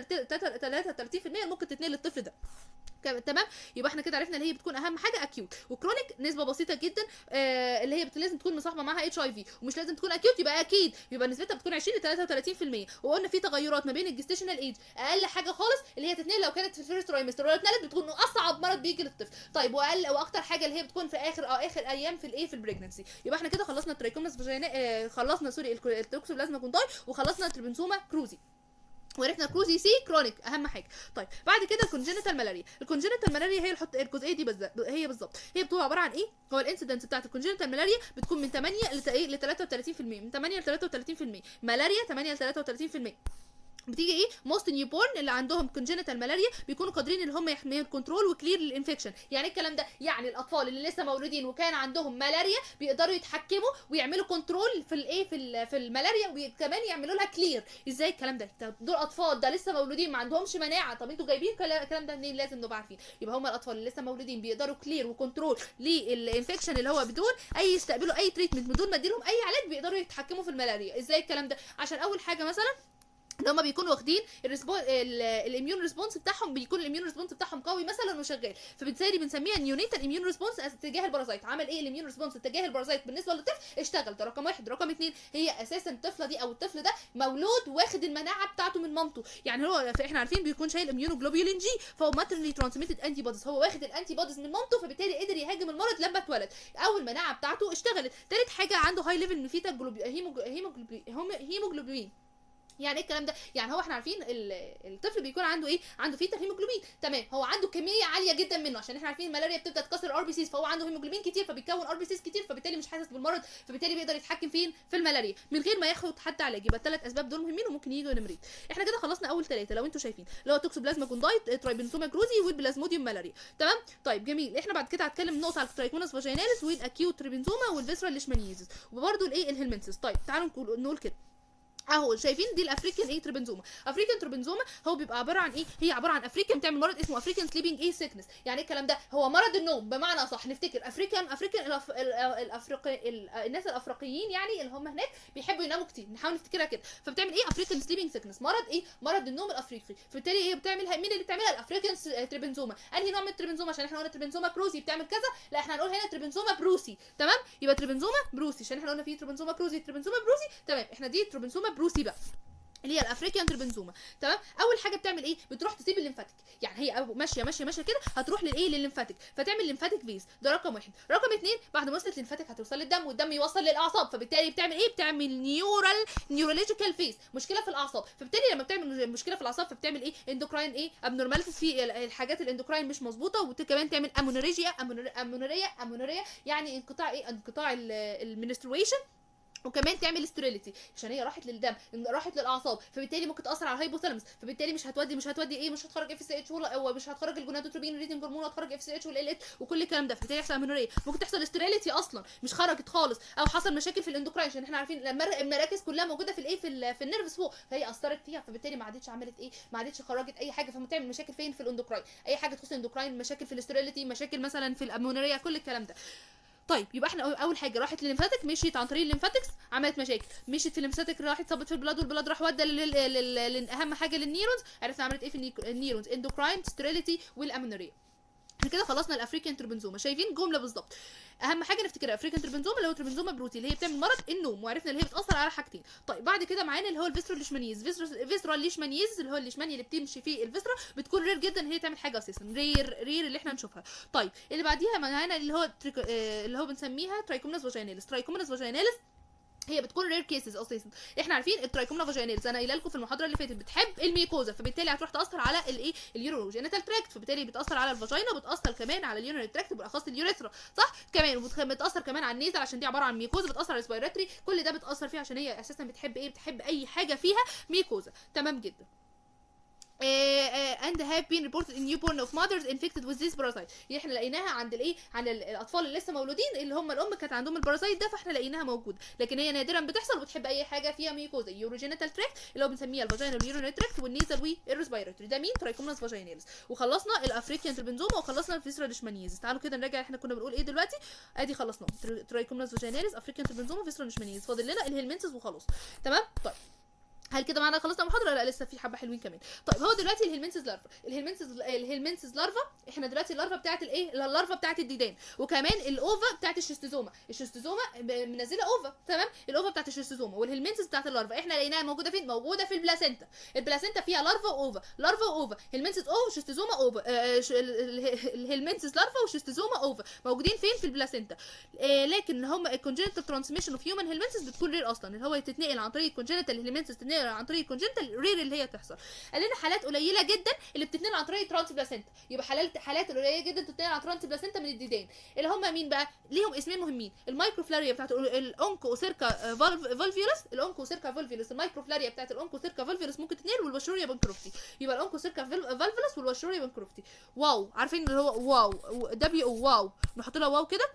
33% ممكن تتنقل للطفل ده كم- تمام يبقى احنا كده عرفنا اللي هي بتكون اهم حاجه اكيوت وكرونيك نسبه بسيطه جدا آه اللي هي بت- لازم تكون مصاحبه معاها اتش اي في ومش لازم تكون اكيوت يبقى اكيد يبقى نسبتها بتكون 20 ل 33% وقلنا في تغيرات ما بين الجستيشنال ايج اقل حاجه خالص اللي هي تتنقل لو كانت في الفيرست ترايمستر ولو اتنقلت بتكون اصعب مرض بيجي للطفل طيب واقل واكتر حاجه اللي هي بتكون في اخر اه اخر ايام في الايه في البريجنسي يبقى احنا كده خلصنا الترايكومنس فاجينا آه خلصنا سوري الك- التوكسوبلازما كونداي وخلصنا التربنسوما كروزي وعرفنا كروزي سي كرونيك اهم حاجه طيب بعد كده الكونجنتال ملاريا الكونجنتال ملاريا هي الحط الجزئيه دي بالذات هي بالظبط هي بتبقى عباره عن ايه هو الانسيدنس بتاعت الكونجنتال ملاريا بتكون من 8 ل ايه ل 33% من 8 ل 33% ملاريا 8 ل 33% بتيجي ايه موست نيو بورن اللي عندهم كونجنتال ملاريا بيكونوا قادرين ان هم يحميوا الكنترول وكلير للانفكشن يعني إيه الكلام ده يعني الاطفال اللي لسه مولودين وكان عندهم ملاريا بيقدروا يتحكموا ويعملوا كنترول في الايه في ال- في الملاريا وكمان يعملوا لها كلير ازاي الكلام ده طب دول اطفال ده لسه مولودين ما عندهمش مناعه طب انتوا جايبين كلا- الكلام ده منين لازم نبقى عارفين يبقى هم الاطفال اللي لسه مولودين بيقدروا كلير وكنترول للانفكشن اللي هو بدون اي يستقبلوا اي تريتمنت بدون ما اديلهم اي علاج بيقدروا يتحكموا في الملاريا ازاي الكلام ده عشان اول حاجه مثلا ان هم بيكونوا واخدين الاميون ريسبونس بتاعهم بيكون الاميون ريسبونس بتاعهم قوي مثلا وشغال فبالتالي بنسميها نيونيتال اميون ريسبونس تجاه البارازيت عمل ايه الاميون ريسبونس تجاه البارازيت بالنسبه للطفل اشتغل ده رقم واحد رقم اتنين هي اساسا الطفله دي او الطفل ده مولود واخد المناعه بتاعته من مامته يعني هو احنا عارفين بيكون شايل اميونوجلوبولين جي فهو ماترنلي ترانسميتد انتي بوديز هو واخد الانتي بوديز من مامته فبالتالي قدر يهاجم المرض لما اتولد او المناعه بتاعته اشتغلت تالت حاجه عنده هاي ليفل من فيتا هيموجلوبين يعني ايه الكلام ده يعني هو احنا عارفين الطفل بيكون عنده ايه عنده فيتا هيموجلوبين تمام هو عنده كميه عاليه جدا منه عشان احنا عارفين الملاريا بتبدا تكسر الار بي سيز فهو عنده هيموجلوبين كتير فبيكون ار بي سيز كتير فبالتالي مش حاسس بالمرض فبالتالي بيقدر يتحكم فين في الملاريا من غير ما ياخد حتى علاج يبقى الثلاث اسباب دول مهمين وممكن يجوا نمريض احنا كده خلصنا اول ثلاثه لو انتوا شايفين اللي هو توكسوبلازما كوندايت ترايبنسوما كروزي والبلازموديوم مالاري تمام طيب جميل احنا بعد كده هنتكلم النقطه على الترايكونس فاجيناليس والاكيوت تريبنسوما والفيسرال ليشمانيزيس وبرده الايه الهلمنسس طيب تعالوا نقول نقول كده اهو شايفين دي الافريكان ايه تريبنزوما افريكان تريبنزوما هو بيبقى عباره عن ايه هي عباره عن افريكان بتعمل مرض اسمه افريكان سليبنج ايه سيكنس يعني ايه الكلام ده هو مرض النوم بمعنى صح نفتكر افريكان افريكان الأف... الافريقي الناس الافريقيين يعني اللي هم هناك بيحبوا يناموا كتير نحاول نفتكرها كده فبتعمل ايه افريكان سليبنج سيكنس مرض ايه مرض النوم الافريقي فبالتالي ايه بتعملها مين اللي بتعملها الافريكان تريبنزوما انهي نوع من التريبنزوما عشان احنا قلنا تريبنزوما كروزي بتعمل كذا لا احنا هنقول هنا تريبنزوما بروسي تمام يبقى تريبنزوما بروسي عشان احنا قلنا في تريبنزوما كروزي تريبنزوما بروسي تمام احنا دي تريبنزوما بروسي بقى اللي هي الافريكان تربنزوما تمام اول حاجه بتعمل ايه بتروح تسيب الليمفاتيك يعني هي ماشيه ماشيه ماشيه كده هتروح للايه للليمفاتيك فتعمل ليمفاتيك فيز ده رقم واحد رقم اثنين بعد ما وصلت الليمفاتيك هتوصل للدم والدم يوصل للاعصاب فبالتالي بتعمل ايه بتعمل نيورال نيورولوجيكال فيز مشكله في الاعصاب فبالتالي لما بتعمل مشكله في الاعصاب فبتعمل ايه اندوكراين ايه ابنورماليتيز في الحاجات الاندوكراين مش مظبوطه وكمان تعمل امونوريجيا امونوريا امونوريا يعني انقطاع ايه انقطاع المنسترويشن وكمان تعمل ستيريليتي عشان هي راحت للدم راحت للاعصاب فبالتالي ممكن تاثر على الهايبوثالاموس فبالتالي مش هتودي مش هتودي ايه مش هتخرج اف سي اتش ولا مش هتخرج الجونادوتروبين ريدنج هرمون وهتخرج اف سي اتش والال اتش وكل الكلام ده فبالتالي يحصل امينوريه ممكن تحصل ستيريليتي اصلا مش خرجت خالص او حصل مشاكل في الاندوكراين عشان احنا عارفين لما المراكز كلها موجوده في الايه في, ال في النيرفز فوق فهي اثرت فيها فبالتالي ما عادتش عملت ايه ما عادتش خرجت اي حاجه فبتعمل مشاكل فين في الاندوكراين اي حاجه تخص الاندوكراين مشاكل في الاستيريليتي مشاكل مثلا في الامونوريا كل الكلام ده طيب يبقى احنا اول حاجه راحت للليمفاتيك مشيت عن طريق الليمفاتكس عملت مشاكل مشيت في الليمفاتيك راحت صبت في البلاد والبلاد راح ودى اهم حاجه للنيرونز عرفنا عملت ايه في النيرونز اندوكراين ستريليتي والامونوريا احنا كده خلصنا الافريكان تربنزوما شايفين جمله بالظبط اهم حاجه نفتكرها افريكان تربنزوما اللي هو تربنزوما بروتي اللي هي بتعمل مرض النوم وعرفنا اللي هي بتاثر على حاجتين طيب بعد كده معانا اللي هو الفيسرال ليشمانيز فيسرال ليشمانيز اللي هو الليشمانيا اللي بتمشي فيه الفيسرا بتكون رير جدا هي تعمل حاجه اساسا رير رير اللي احنا نشوفها طيب اللي بعديها معانا اللي هو تريك... آه اللي هو بنسميها ترايكومنس فاجيناليس ترايكومنس فاجيناليس هي بتكون رير كيسز اساسا احنا عارفين الترايكومنا فاجيناليز انا قايله لكم في المحاضره اللي فاتت بتحب الميكوزا فبالتالي هتروح تاثر على الايه اليوروجينيتال تراكت فبالتالي بتاثر على الفاجينا وبتاثر كمان على اليورينري تراكت بالاخص اليوريثرا صح كمان بتاثر كمان على النيزل عشان دي عباره عن ميكوزا بتاثر على الريسبيراتوري كل ده بتاثر فيها عشان هي اساسا بتحب ايه بتحب اي حاجه فيها ميكوزا تمام جدا Uh, uh, and have been reported in newborn of mothers infected with this parasite يعني احنا لقيناها عند الايه عند الاطفال اللي لسه مولودين اللي هم الام كانت عندهم الباراسايت ده فاحنا لقيناها موجوده لكن هي نادرا بتحصل وبتحب اي حاجه فيها ميوكوزا يوروجينيتال تراكت اللي هو بنسميها الفاجينا واليورينري تراكت والنيزل والريسبيراتوري ده مين ترايكومنس فاجيناليس وخلصنا الافريكان تربنزوما وخلصنا الفيسرا ليشمانيز تعالوا كده نراجع احنا كنا بنقول ايه دلوقتي ادي خلصنا ترايكومنس فاجيناليس افريكان تربنزوما فيسرا ليشمانيز فاضل لنا الهلمنسز وخلاص تمام طيب هل كده معانا خلصنا المحاضره لا لسه في حبه حلوين كمان طيب هو دلوقتي الهلمنسز لارفا الهلمنسز الهلمنسز لارفا احنا دلوقتي اللارفا بتاعت الايه اللارفا بتاعت الديدان وكمان الاوفا بتاعت الشيستوزوما الشيستوزوما منزله اوفا تمام الاوفا بتاعت الشيستوزوما والهلمنسز بتاعت اللارفا احنا لقيناها موجوده فين موجوده في البلاسينتا البلاسينتا فيها لارفا واوفا لارفا واوفا هلمنسز او وشيستوزوما اوفا آه الهلمنسز لارفا وشيستوزوما اوفا موجودين فين في البلاسينتا آه لكن هم الكونجنتال ترانسميشن اوف هيومن هلمنسز بتكون رير اصلا اللي هو تتنقل عن طريق الكونجنتال هلمنسز تتنقل عن طريق الكونجنتال رير اللي هي تحصل قال لنا حالات قليله جدا اللي بتتنقل عن طريق ترانس بلاسينتا يبقى حالات حالات قليله جدا بتتنقل عن ترانس بلاسينتا من الديدان اللي هم مين بقى ليهم اسمين مهمين المايكروفلاريا بتاعت الاونكو سيركا فولفيولس الاونكو سيركا فولفيولس المايكروفلاريا بتاعت الاونكو سيركا فولفيولس ممكن تتنقل والوشوريا بنكروفتي يبقى الاونكو سيركا فولفيولس والوشوريا بنكروفتي واو عارفين اللي هو واو دبليو واو نحط لها واو كده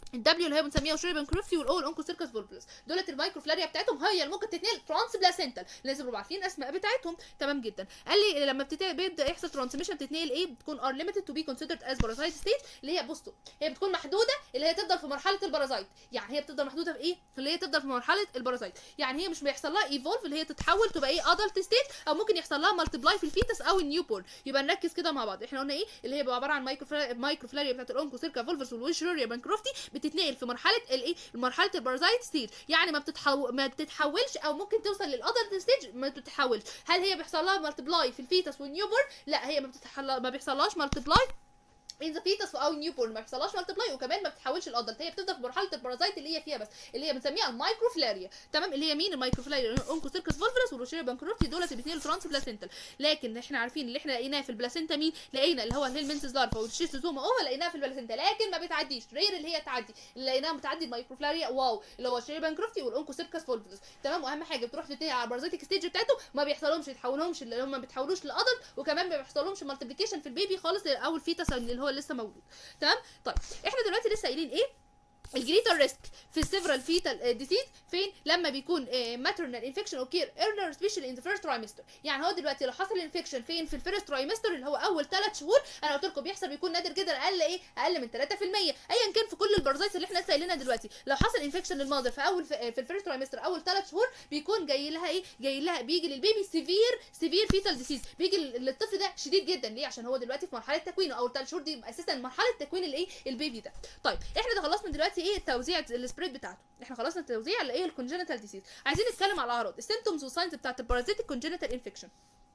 الدبليو اللي هي بنسميها شريبن كروفتي والاو الاونكوسيركس فولفلس دولت المايكروفلاريا بتاعتهم هي اللي ممكن تتنقل ترانس بلاسنتال لازم نبقى عارفين الاسماء بتاعتهم تمام جدا قال لي لما بتت... بيبدا يحصل ترانسميشن بتتنقل ايه بتكون ار ليميتد تو بي كونسيدرد از بارازايت ستيج اللي هي بصوا هي بتكون محدوده اللي هي تفضل في مرحله البارازايت يعني هي بتفضل محدوده في ايه اللي هي تفضل في مرحله البارازايت يعني هي مش بيحصل لها ايفولف اللي هي تتحول تبقى ايه ادلت ستيج او ممكن يحصل لها مالتيبلاي في الفيتس او النيو بورن يبقى نركز كده مع بعض احنا قلنا ايه اللي هي بيبقى عباره عن مايكروفلاريا مايكروفلاريا بتاعت الاونكوسيركا فولفلس والويشروريا بانكروفتي بتتنقل في مرحله الايه مرحله البارازايت ستيج يعني ما بتتحو... ما بتتحولش او ممكن توصل للادلت ستيج ما بتتحولش هل هي بيحصل لها مالتيبلاي في الفيتس والنيو بورن لا هي ما بتتحل... ما بيحصلهاش مالتيبلاي ان ذا فيتس او نيو بورن ما بيحصلهاش مالتيبلاي وكمان ما بتتحولش الادلت هي بتفضل في مرحله البارازايت اللي هي فيها بس اللي هي بنسميها المايكروفلاريا تمام اللي هي مين المايكروفلاريا الاونكوسيركس فولفرس والروشيريا بانكروفتي دولت الاثنين ترانس بلاسنتال لكن احنا عارفين اللي احنا لقيناه في البلاسنتا مين لقينا اللي هو الهيلمنتس لارفا والشيستوزوما اوفا لقيناها في البلاسنتا لكن ما بتعديش رير اللي هي تعدي اللي لقيناها بتعدي المايكروفلاريا واو اللي هو الشيريا بانكروفتي والاونكوسيركس فولفرس تمام واهم حاجه بتروح تنتهي على البارازيتيك ستيج بتاعته ما بيحصلهمش يتحولهمش اللي هم ما بيتحولوش لادلت وكمان ما بيحصلهمش مالتيبليكيشن في البيبي خالص او الفيتس اللي هو لسه مولود تمام طيب احنا دلوقتي لسه قايلين ايه الجريتر ريسك في السيفرال فيتال ديزيز فين لما بيكون ماترنال انفكشن اوكير ايرلر سبيشالي ان ذا فيرست ترايمستر يعني هو دلوقتي لو حصل انفكشن فين في الفيرست ترايمستر اللي هو اول ثلاث شهور انا قلت لكم بيحصل بيكون نادر جدا اقل ايه اقل من 3% ايا كان في كل البرزايتس اللي احنا لسه قايلينها دلوقتي لو حصل انفكشن للمادر في اول في, في الفيرست ترايمستر اول ثلاث شهور بيكون جاي لها ايه جاي لها بيجي للبيبي سيفير سيفير فيتال ديزيز بيجي للطفل ده شديد جدا ليه عشان هو دلوقتي في مرحله تكوينه اول ثلاث شهور دي اساسا مرحله تكوين الايه البيبي ده طيب احنا ده خلصنا دلوقتي ايه توزيع السبريد بتاعته احنا خلصنا التوزيع اللي ايه الكونجنتال ديزيز عايزين نتكلم على الاعراض السيمتومز والساينز بتاعت البارازيتيك كونجنتال انفكشن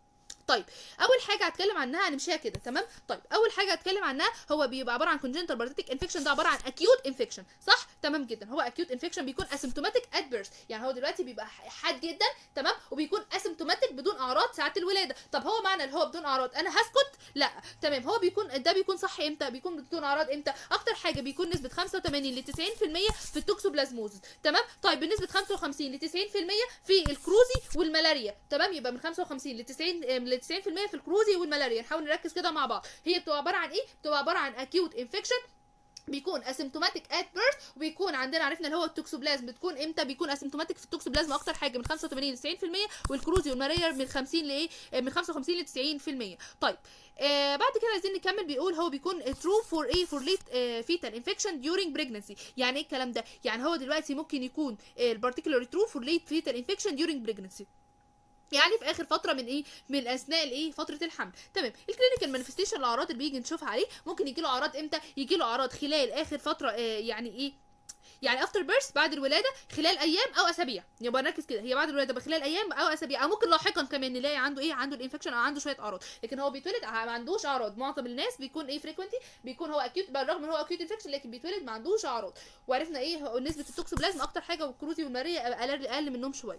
طيب اول حاجه هتكلم عنها هنمشيها كده تمام طيب اول حاجه هتكلم عنها هو بيبقى عباره عن كونجنتال بارازيتيك انفكشن ده عباره عن اكيوت انفكشن صح تمام جدا هو اكيوت انفكشن بيكون اسيمتوماتيك ات بيرث يعني هو دلوقتي بيبقى حاد جدا تمام وبيكون اسيمتوماتيك بدون اعراض ساعه الولاده طب هو معنى اللي هو بدون اعراض انا هسكت لا تمام هو بيكون ده بيكون صح امتى بيكون بدون اعراض امتى اكتر حاجه بيكون نسبه 85 ل 90% في التوكسوبلازموزس تمام طيب بنسبه 55 ل 90% في الكروزي والملاريا تمام يبقى من 55 ل 90 ل 90% في الكروزي والملاريا نحاول نركز كده مع بعض هي بتبقى عباره عن ايه بتبقى عباره عن اكيوت انفكشن بيكون اسيمتوماتيك ات بيرث وبيكون عندنا عرفنا اللي هو التوكسوبلازم بتكون امتى بيكون اسيمتوماتيك في التوكسوبلازم اكتر حاجه من 85 ل 90% والكروزي والملاريا من 50 لايه من 55 ل 90% طيب آه بعد كده عايزين نكمل بيقول هو بيكون ترو فور ايه فور ليت فيتال انفكشن ديورينج بريجنسي يعني ايه الكلام ده يعني هو دلوقتي ممكن يكون البارتيكولار ترو فور ليت فيتال انفكشن ديورينج بريجنسي يعني في اخر فتره من ايه من اثناء الايه فتره الحمل تمام الكلينيكال مانيفستيشن الاعراض اللي بيجي نشوفها عليه ممكن يجي له اعراض امتى يجي له اعراض خلال اخر فتره آه يعني ايه يعني افتر بيرث بعد الولاده خلال ايام او اسابيع يبقى نركز كده هي بعد الولاده خلال ايام او اسابيع او ممكن لاحقا كمان نلاقي عنده ايه عنده الانفكشن او عنده شويه اعراض لكن هو بيتولد ما عندوش اعراض معظم الناس بيكون ايه فريكوينتي بيكون هو اكيوت بالرغم ان هو اكيوت انفكشن لكن بيتولد ما عندوش اعراض وعرفنا ايه نسبه التوكسوبلازم اكتر حاجه والكروزي والماريا اقل اقل منهم شويه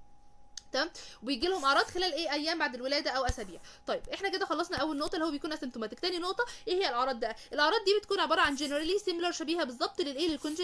تمام وبيجي لهم اعراض خلال ايه ايام بعد الولاده او اسابيع طيب احنا كده خلصنا اول نقطه اللي هو بيكون اسيمتوماتيك تاني نقطه ايه هي الاعراض ده الاعراض دي بتكون عباره عن جنرالي سيميلر شبيهه بالظبط للايه للكونج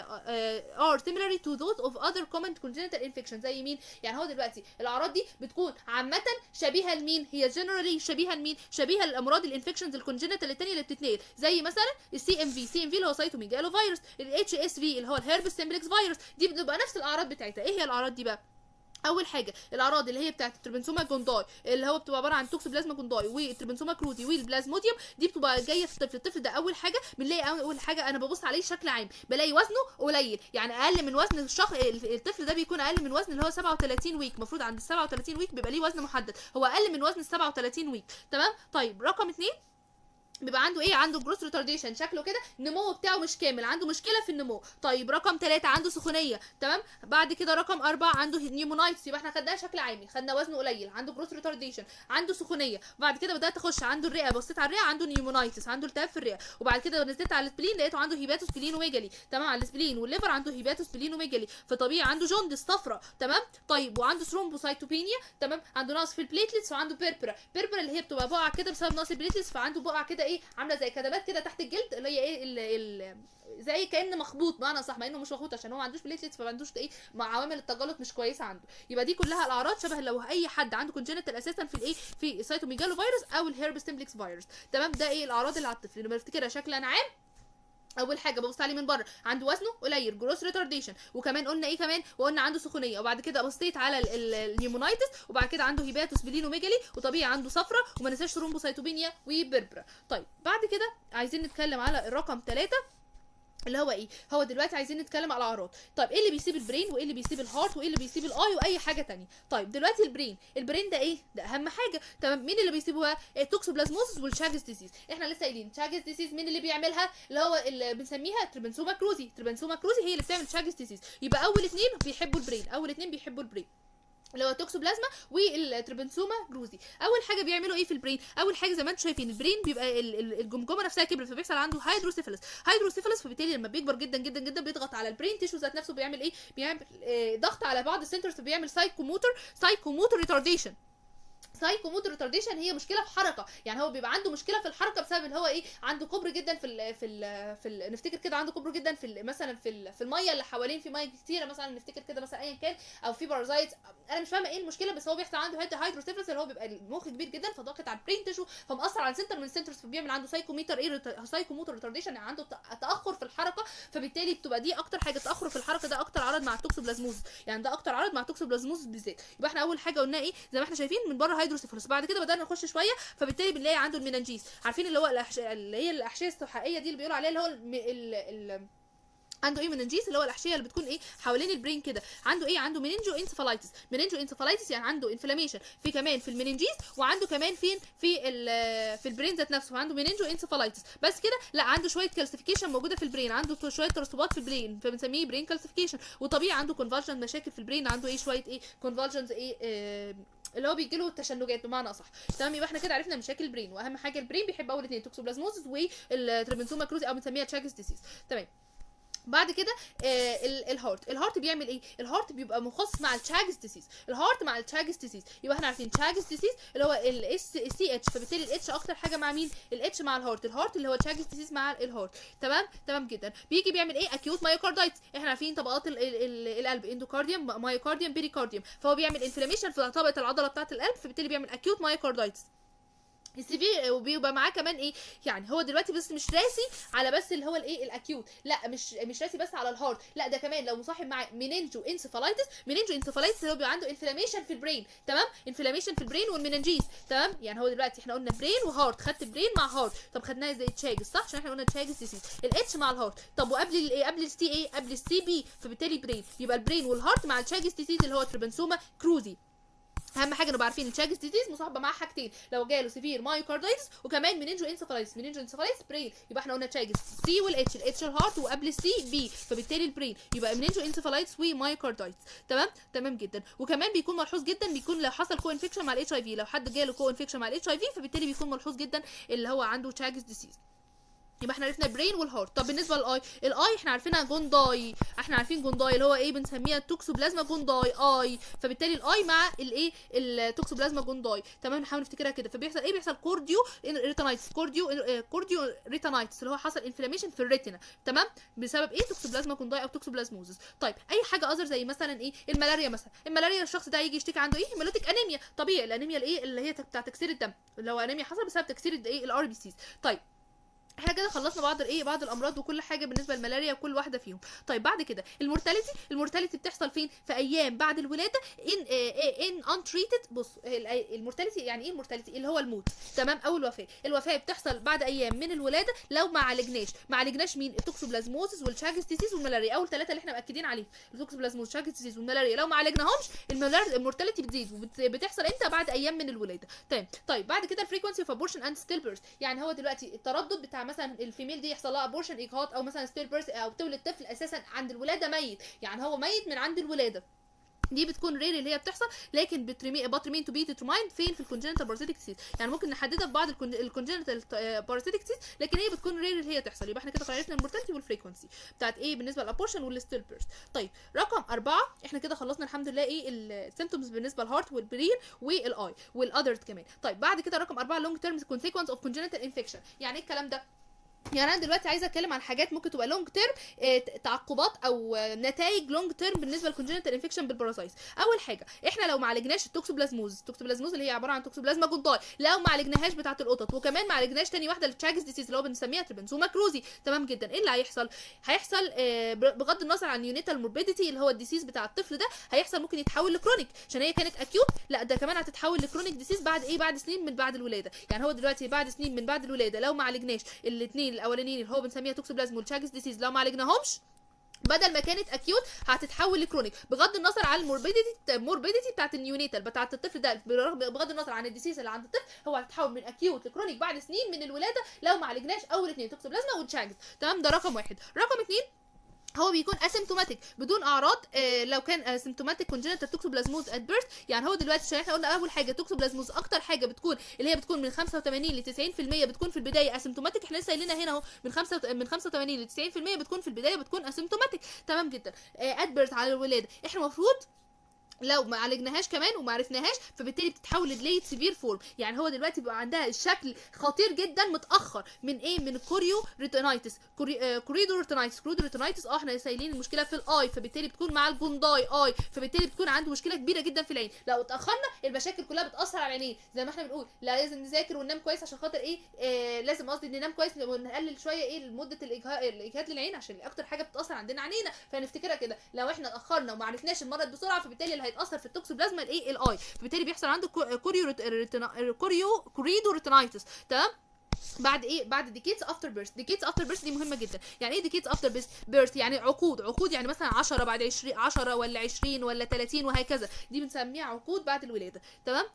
ار سيميلاري تو ذوز اوف اذر كومن كونجنتال انفكشن زي مين يعني هو دلوقتي الاعراض دي بتكون عامه شبيهه لمين هي جنرالي شبيهه لمين شبيهه للامراض الانفكشنز الكونجنتال الثانيه اللي بتتنقل زي مثلا السي ام في سي ام في اللي هو سايتوميجالو فيروس الاتش اس في اللي هو الهيربس سيمبلكس فيروس دي بتبقى نفس الاعراض بتاعتها ايه هي الاعراض دي بقى اول حاجه الاعراض اللي هي بتاعه التربنسوما جونداي اللي هو بتبقى عباره عن توكسوبلازما جونداي والتربنسوما كروزي والبلازموديوم دي بتبقى جايه في الطفل الطفل ده اول حاجه بنلاقي اول حاجه انا ببص عليه شكل عام بلاقي وزنه قليل يعني اقل من وزن الشخص الطفل ده بيكون اقل من وزن اللي هو 37 ويك المفروض عند ال 37 ويك بيبقى ليه وزن محدد هو اقل من وزن ال 37 ويك تمام طيب رقم اتنين بيبقى عنده ايه عنده جروس ريتارديشن شكله كده النمو بتاعه مش كامل عنده مشكله في النمو طيب رقم ثلاثة عنده سخونيه تمام بعد كده رقم أربعة عنده نيومونايتس يبقى احنا خدناها شكل عامي خدنا وزنه قليل عنده جروس ريتارديشن عنده سخونيه بعد كده بدات اخش عنده الرئه بصيت على الرئه عنده نيومونايتس عنده التهاب في الرئه وبعد كده نزلت على السبلين لقيته عنده هيباتوس بلينوميجالي تمام على السبلين والليفر عنده هيباتوس بلينوميجالي فطبيعي عنده جوندس صفرة تمام طيب وعنده ثرومبوسايتوبينيا تمام عنده نقص في البليتلتس وعنده بيربرا بيربرا اللي هي بتبقى بقع كده بسبب نقص البليتلتس فعنده بقع كده ايه عامله زي كدمات كده تحت الجلد اللي هي ايه ال ال زي كان مخبوط بمعنى صح مع انه مش مخبوط عشان هو ما عندوش بليتلتس فما عندوش ايه مع عوامل التجلط مش كويسه عنده يبقى دي كلها الاعراض شبه لو اي حد عنده كونجنتال اساسا في الايه في سايتوميجالو فيروس او الهيربس سيمبلكس فيروس تمام ده ايه الاعراض اللي على الطفل لما نفتكرها شكلا عام اول حاجه ببص عليه من بره عنده وزنه قليل جروس ريتارديشن وكمان قلنا ايه كمان وقلنا عنده سخونيه وبعد كده بصيت على ال- ال- النيمونايتس وبعد كده عنده هيباتوس بلينوميجالي وطبيعي عنده صفرة وما ننساش ثرومبوسايتوبينيا وبربرا طيب بعد كده عايزين نتكلم على الرقم ثلاثة اللي هو ايه هو دلوقتي عايزين نتكلم على اعراض طيب ايه اللي بيسيب البرين وايه اللي بيسيب الهارت وايه اللي بيسيب الاي واي حاجه تانية طيب دلوقتي البرين البرين ده ايه ده اهم حاجه تمام مين اللي بيسيبه بقى التوكسوبلازموسس والشاجز ديسيز احنا لسه قايلين شاجز ديسيز مين اللي بيعملها اللي هو اللي بنسميها تربنسوما كروزي تربنسوما كروزي هي اللي بتعمل شاجز ديسيز يبقى اول اتنين بيحبوا البرين اول اتنين بيحبوا البرين اللي هو التوكسوبلازما والتربنسوما جروزي اول حاجه بيعملوا ايه في البرين اول حاجه زي ما انتم شايفين البرين بيبقى ال- ال- الجمجمه نفسها كبرت فبيحصل عنده هيدروسيفالس هيدروسيفالس فبالتالي لما بيكبر جدا جدا جدا بيضغط على البرين تيشو ذات نفسه بيعمل ايه بيعمل آه، ضغط على بعض السنترز فبيعمل سايكوموتور سايكوموتور ريتارديشن سايكوموتور ريتارديشن هي مشكله في حركه يعني هو بيبقى عنده مشكله في الحركه بسبب ان هو ايه عنده كبر جدا في ال في ال في ال نفتكر كده عنده كبر جدا في ال مثلا في ال في الميه اللي حوالين في ميه كتيره مثلا نفتكر كده مثلا ايا كان او في بارازايت انا مش فاهمه ايه المشكله بس هو بيحصل عنده هيد هيدروسيفلس اللي هو بيبقى المخ كبير جدا فضاغط على البرين تيشو فمأثر على سنتر من السنترز فبيعمل عنده سايكوميتر ايه سايكوموتور ريتارديشن يعني عنده ت- تاخر في الحركه فبالتالي بتبقى دي اكتر حاجه تاخر في الحركه ده اكتر عرض مع التوكسوبلازموز يعني ده اكتر عرض مع التوكسوبلازموز بالذات يبقى احنا اول حاجه قلنا ايه زي ما احنا شايفين من بره هيدروسيفلس بعد كده بدانا نخش شويه فبالتالي بنلاقي عنده المينانجيز عارفين اللي هو الأحش... اللي هي الاحشيه السحائيه دي اللي بيقولوا عليها اللي هو الم... ال... ال... عنده ايه مننجيس اللي هو الاحشيه اللي بتكون ايه حوالين البرين كده عنده ايه عنده مننجو انسفالايتس مننجو انسفالايتس يعني عنده انفلاميشن في كمان في المننجيس وعنده كمان فين في ال- في البرين ذات نفسه عنده مننجو انسفالايتس بس كده لا عنده شويه كالسيفيكيشن موجوده في البرين عنده شويه ترسبات في البرين فبنسميه برين كالسيفيكيشن وطبيعي عنده كونفالجن مشاكل في البرين عنده ايه شويه ايه كونفالجنز ايه آه اللي هو بيجي له تشنجات بمعنى اصح تمام يبقى احنا كده عرفنا مشاكل البرين واهم حاجه البرين بيحب اول اثنين توكسوبلازموزس والتربنسوما كروزي او بنسميها تشاجس ديسيز تمام بعد كده آه ال- الهارت الهارت بيعمل ايه الهارت بيبقى مخصص مع التشاجس ديسيز الهارت مع التشاجس ديسيز يبقى احنا عارفين تشاجس ديسيز اللي هو الاس سي اتش فبالتالي الاتش اكتر حاجه مع مين الاتش مع الهارت الهارت اللي هو تشاجس ديسيز مع الهارت تمام تمام جدا بيجي بيعمل ايه اكيوت مايوكاردايتس احنا عارفين طبقات ال ال ال القلب اندوكارديوم مايوكارديوم بيريكارديوم فهو بيعمل انفلاميشن في طبقه العضله بتاعه القلب فبالتالي بيعمل اكيوت مايوكاردايتس السيفير وبيبقى معاه كمان ايه يعني هو دلوقتي بس مش راسي على بس اللي هو الايه الاكيوت لا مش مش راسي بس على الهارت لا ده كمان لو مصاحب مع مننجو انسفالايتس مننجو انسفالايتس اللي هو بيبقى عنده انفلاميشن في البرين تمام انفلاميشن في البرين والمننجيز تمام يعني هو دلوقتي احنا قلنا برين وهارت خدت برين مع هارت طب خدناها زي تشاجس صح عشان احنا قلنا تشاجس ديسيز الاتش مع الهارت طب وقبل ال قبل السي ايه قبل السي بي فبالتالي برين يبقى البرين والهارت مع التشاجس ديسيز اللي هو تربنسوما كروزي اهم حاجه نبقى عارفين التشاجس ديزيز مصاحبه معاه حاجتين لو جاله سيفير مايوكاردايتس وكمان مننجو انسفالايتس مننجو انسفالايتس برين يبقى احنا قلنا تشاجس سي والاتش الاتش الهارت وقبل السي بي فبالتالي البرين يبقى مننجو انسفالايتس ومايوكاردايتس تمام تمام جدا وكمان بيكون ملحوظ جدا بيكون لو حصل كو انفكشن مع الاتش اي في لو حد جاله كو انفكشن مع الاتش اي في فبالتالي بيكون ملحوظ جدا اللي هو عنده تشاجس ديزيز يبقى احنا عرفنا البرين والهارت طب بالنسبه للاي الاي احنا عارفينها جونداي احنا عارفين جونداي اللي هو ايه بنسميها التوكسوبلازما جونداي اي فبالتالي الاي مع الايه التوكسوبلازما جونداي تمام نحاول نفتكرها كده فبيحصل ايه بيحصل كورديو ريتانايتس كورديو اه، كورديو ريتانايتس اللي هو حصل انفلاميشن في الريتنا تمام بسبب ايه توكسوبلازما جونداي او توكسوبلازموزس طيب اي حاجه اذر زي مثلا ايه الملاريا مثلا الملاريا الشخص ده يجي يشتكي عنده ايه هيموليتيك انيميا طبيعي الانيميا الايه اللي هي بتاع تكسير الدم اللي هو انيميا حصل بسبب تكسير الايه الار بي سيز طيب احنا كده خلصنا بعض الايه بعض الامراض وكل حاجه بالنسبه للملاريا وكل واحده فيهم طيب بعد كده المورتاليتي المورتاليتي بتحصل فين في ايام بعد الولاده ان ان انتريتد بص ال- المورتاليتي يعني ايه المورتاليتي اللي هو الموت تمام او الوفاه الوفاه بتحصل بعد ايام من الولاده لو ما عالجناش ما عالجناش مين التوكسوبلازموزس والشاجس ديسيز والملاريا اول ثلاثه اللي احنا مأكدين عليهم التوكسوبلازموزس والشاجس ديسيز والملاريا لو ما عالجناهمش الملار- المورتاليتي بتزيد وبتحصل امتى بعد ايام من الولاده تمام طيب بعد كده الفريكونسي اوف ابورشن اند ستيل بيرث يعني هو دلوقتي التردد بتاع مثلا الفيميل دي يحصل لها ابورشن اجهاض او مثلا ستيل بيرث او تولد طفل اساسا عند الولاده ميت يعني هو ميت من عند الولاده دي بتكون رير اللي هي بتحصل لكن بترمي باترمين تو بي ديترمايند فين في الكونجنتال بارازيتيك سيز يعني ممكن نحددها في بعض الكونجنتال بارازيتيك سيز لكن هي بتكون رير اللي هي تحصل يبقى احنا كده عرفنا المورتاليتي والفريكونسي بتاعت ايه بالنسبه للابورشن والستيل بيرث طيب رقم أربعة احنا كده خلصنا الحمد لله ايه السيمتومز بالنسبه للهارت والبرين والاي والاذرز كمان طيب بعد كده رقم أربعة لونج تيرم كونسيكونس اوف كونجنتال انفكشن يعني ايه الكلام ده يعني انا دلوقتي عايزه اتكلم عن حاجات ممكن تبقى لونج تيرم تعقبات او نتائج لونج تيرم بالنسبه للكونجنتال انفكشن بالباراسايتس اول حاجه احنا لو ما عالجناش التوكسوبلازموز التوكسوبلازموز اللي هي عباره عن توكسوبلازما جلطاي لو ما عالجناهاش بتاعه القطط وكمان ما عالجناش تاني واحده التشاجز ديسيز اللي هو بنسميها تريبنسوما كروزي تمام جدا ايه اللي هيحصل هيحصل آه، بغض النظر عن يونيتال موربيديتي اللي هو الديسيز بتاع الطفل ده هيحصل ممكن يتحول لكرونيك عشان هي كانت اكيوت لا ده كمان هتتحول لكرونيك ديسيز بعد ايه بعد سنين من بعد الولاده يعني هو دلوقتي بعد سنين من بعد الولاده لو ما عالجناش الاثنين الاولانيين اللي هو بنسميها توكسوبلازم والتشاجز ديسيز لو ما عالجناهمش بدل ما كانت اكيوت هتتحول لكرونيك بغض النظر عن الموربيديتي الموربيديتي بتاعت النيونيتال بتاعت الطفل ده برغم- بغض النظر عن الديسيز اللي عند الطفل هو هتتحول من اكيوت لكرونيك بعد سنين من الولاده لو ما عالجناش اول اثنين توكسوبلازما والتشاجز تمام ده رقم واحد رقم اثنين هو بيكون اسيمتوماتيك بدون اعراض آه لو كان اسيمتوماتيك كونجنتال توكسوبلازموز ات بيرث يعني هو دلوقتي عشان احنا قلنا اول حاجه توكسوبلازموز اكتر حاجه بتكون اللي هي بتكون من 85 ل 90% بتكون في البدايه اسيمتوماتيك احنا لسه قايلينها هنا اهو من 5 من 85 ل 90% بتكون في البدايه بتكون اسيمتوماتيك تمام جدا ات بيرث على الولاده احنا المفروض لو ما عالجناهاش كمان وما عرفناهاش فبالتالي بتتحول لديليت سيفير فورم يعني هو دلوقتي بيبقى عندها الشكل خطير جدا متاخر من ايه من الكوريو ريتينايتس كوري... آه كوريدو ريتينايتس كوريدو ريتينايتس اه احنا سايلين المشكله في الاي فبالتالي بتكون مع الجونداي اي فبالتالي بتكون عنده مشكله كبيره جدا في العين لو اتاخرنا المشاكل كلها بتاثر على العينين زي ما احنا بنقول لا لازم نذاكر وننام كويس عشان خاطر ايه آه لازم قصدي ننام كويس ونقلل شويه ايه مده الإجهاد, الاجهاد للعين عشان اكتر حاجه بتاثر عندنا عينينا فنفتكرها كده لو احنا اتاخرنا وما عرفناش المرض بسرعه فبالتالي اللي هيتاثر في التوكسوبلازما الايه الاي فبالتالي بيحصل عنده كو- كوريو ريت- ريتنا- كوريو كوريدو ريتينايتس تمام بعد ايه بعد ديكيتس افتر بيرث ديكيتس افتر بيرث دي مهمه جدا يعني ايه ديكيتس افتر بيرث يعني عقود عقود يعني مثلا 10 بعد 20 10 ولا 20 ولا 30 وهكذا دي بنسميها عقود بعد الولاده تمام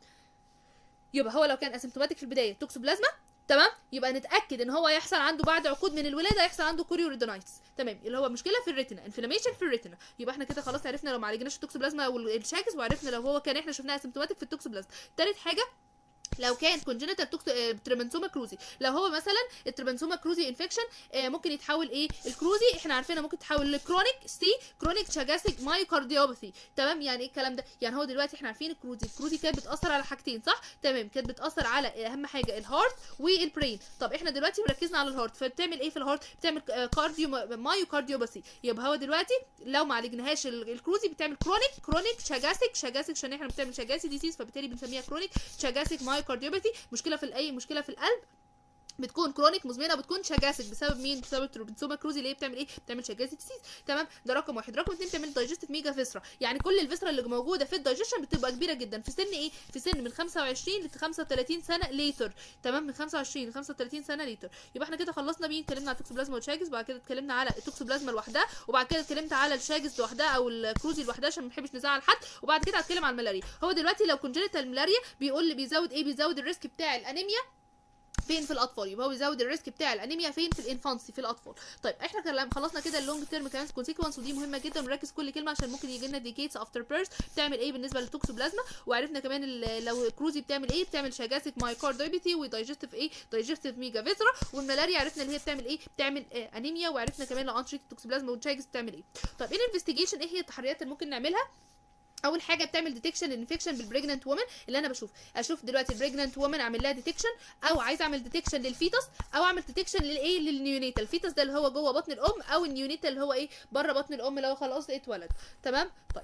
يبقى هو لو كان اسيمتوماتيك في البدايه توكسوبلازما تمام يبقى نتاكد ان هو يحصل عنده بعد عقود من الولاده يحصل عنده كوريوريدونايتس تمام اللي هو مشكله في الريتنا انفلاميشن في الريتنا يبقى احنا كده خلاص عرفنا لو ما عالجناش التوكسوبلازما والشاكس وعرفنا لو هو كان احنا شفناه اسيمتوماتيك في التوكسوبلازما تالت حاجه لو كان كونجنتال تريبنسوما كروزي لو هو مثلا التريبنسوما كروزي انفكشن ممكن يتحول ايه الكروزي احنا عارفينها ممكن تتحول لكرونيك سي كرونيك تشاجاسيك مايوكارديوباثي تمام يعني ايه الكلام ده يعني هو دلوقتي احنا عارفين الكروزي الكروزي كانت بتاثر على حاجتين صح تمام كانت بتاثر على اهم حاجه الهارت والبرين طب احنا دلوقتي مركزنا على الهارت فبتعمل ايه في الهارت بتعمل آه، كارديو مايوكارديوباثي يبقى هو دلوقتي لو ما عالجناهاش ال- الكروزي بتعمل كرونيك كرونيك شاجاسيك شاجاسيك عشان احنا بتعمل شاجاسي ديزيز فبالتالي بنسميها كرونيك شاجاسيك مايوكارديوباثي مشكله في اي مشكله في القلب بتكون كرونيك مزمنه بتكون شاجاسك بسبب مين بسبب التروبنسوما كروزي اللي هي بتعمل ايه بتعمل شاجاسي ديسيز تمام ده رقم واحد رقم اتنين بتعمل دايجستيف ميجا فيسرا يعني كل الفيسرا اللي موجوده في الدايجيشن بتبقى كبيره جدا في سن ايه في سن من 25 ل 35 سنه ليتر تمام من 25 ل 35 سنه ليتر يبقى احنا كده خلصنا مين اتكلمنا على التوكسوبلازما والشاجز بعد كده اتكلمنا على التوكسوبلازما لوحدها وبعد كده اتكلمت على الشاجز لوحدها او الكروزي لوحدها عشان ما بنحبش نزعل حد وبعد كده هتكلم على الملاريا هو دلوقتي لو كونجنتال ملاريا بيقول لي بيزود ايه بيزود الريسك بتاع الانيميا فين في الاطفال يبقى هو بيزود الريسك بتاع الانيميا فين في الانفانسي في الاطفال طيب احنا كلام خلصنا كده اللونج تيرم كمان كونسيكونس ودي مهمه جدا ونركز كل كلمه عشان ممكن يجي لنا ديكيتس افتر بيرث بتعمل ايه بالنسبه للتوكسوبلازما وعرفنا كمان ال- لو كروزي بتعمل ايه بتعمل شاجاسيك مايكارديوباثي ودايجستيف ايه دايجستيف ميجا فيزرا والملاريا عرفنا اللي هي بتعمل ايه بتعمل آه انيميا وعرفنا كمان لو انتريت توكسوبلازما والشاجز بتعمل ايه طيب ايه الانفستيجيشن ايه هي التحريات اللي ممكن نعملها اول حاجه بتعمل ديتكشن للانفكشن بالبريجننت وومن اللي انا بشوف اشوف دلوقتي البريجننت وومن اعمل لها ديتكشن او عايز اعمل ديتكشن للفيتس او اعمل ديتكشن للايه للنيونيتال الفيتس ده اللي هو جوه بطن الام او النيونيتال اللي هو ايه بره بطن الام اللي هو خلاص اتولد تمام طيب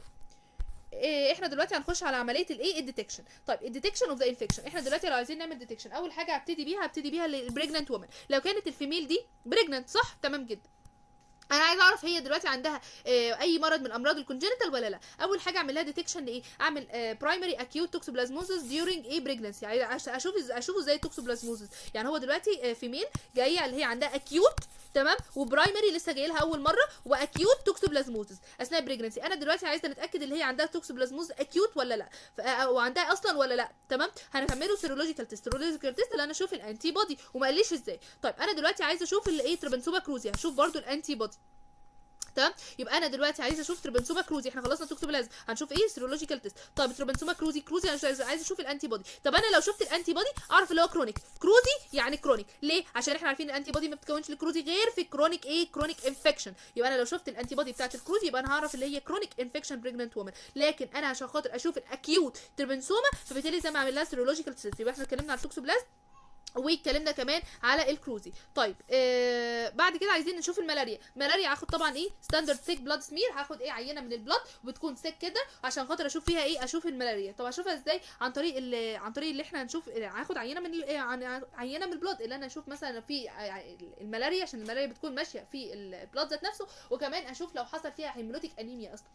إيه احنا دلوقتي هنخش على عمليه الايه الديتكشن طيب الديتكشن اوف ذا انفكشن احنا دلوقتي لو عايزين نعمل ديتكشن اول حاجه هبتدي بيها هبتدي بيها للبريجننت وومن لو كانت الفيميل دي بريجننت صح تمام جدا انا عايزه اعرف هي دلوقتي عندها آه، اي مرض من امراض الكونجنتال ولا لا اول حاجه اعمل لها ديتكشن لايه اعمل برايمري اكيوت توكسوبلازموزس ديورنج ايه بريجنسي يعني أش- اشوف إز- اشوفه ازاي توكسوبلازموزس يعني هو دلوقتي فيميل جايه اللي هي عندها اكيوت تمام وبرايمري لسه جاي لها اول مره واكيوت توكسوبلازموزس اثناء بريجنسي انا دلوقتي عايزه نتاكد اللي هي عندها توكسوبلازموز اكيوت ولا لا ف- آه، وعندها اصلا ولا لا تمام هنعمله سيرولوجيكال تيست سيرولوجيكال تيست اللي انا اشوف الانتي بودي وما قاليش ازاي طيب انا دلوقتي عايزه اشوف اللي ايه تربنسوبا كروزي هشوف برضو الانتي بودي تمام يبقى انا دلوقتي عايزه اشوف تروبنسوما كروزي احنا خلصنا توكسوبلازم هنشوف ايه سيرولوجيكال تيست طب تروبنسوما كروزي كروزي انا عايزه عايزة اشوف الانتي بودي طب انا لو شفت الانتي بودي اعرف اللي هو كرونيك كروزي يعني كرونيك ليه عشان احنا عارفين الانتي بودي ما بتكونش الكروزي غير في كرونيك ايه كرونيك انفكشن يبقى انا لو شفت الانتي بودي بتاعت الكروزي يبقى انا هعرف اللي هي كرونيك انفكشن بريجننت وومن لكن انا عشان خاطر اشوف الاكيوت تروبنسوما فبالتالي لازم اعمل لها سيرولوجيكال تيست يبقى احنا اتكلمنا على التوكسوبلازم واتكلمنا كمان على الكروزي طيب آه بعد كده عايزين نشوف الملاريا ملاريا هاخد طبعا ايه ستاندرد سيك بلاد سمير هاخد ايه عينه من البلاد وبتكون سيك كده عشان خاطر اشوف فيها ايه اشوف الملاريا طب اشوفها ازاي عن طريق ال- عن طريق اللي احنا هنشوف هاخد عينه من ال- إيه، عن- عينه من البلاد اللي انا اشوف مثلا في ع- الملاريا عشان الملاريا بتكون ماشيه في البلاد ذات نفسه وكمان اشوف لو حصل فيها هيمولوتيك انيميا اصلا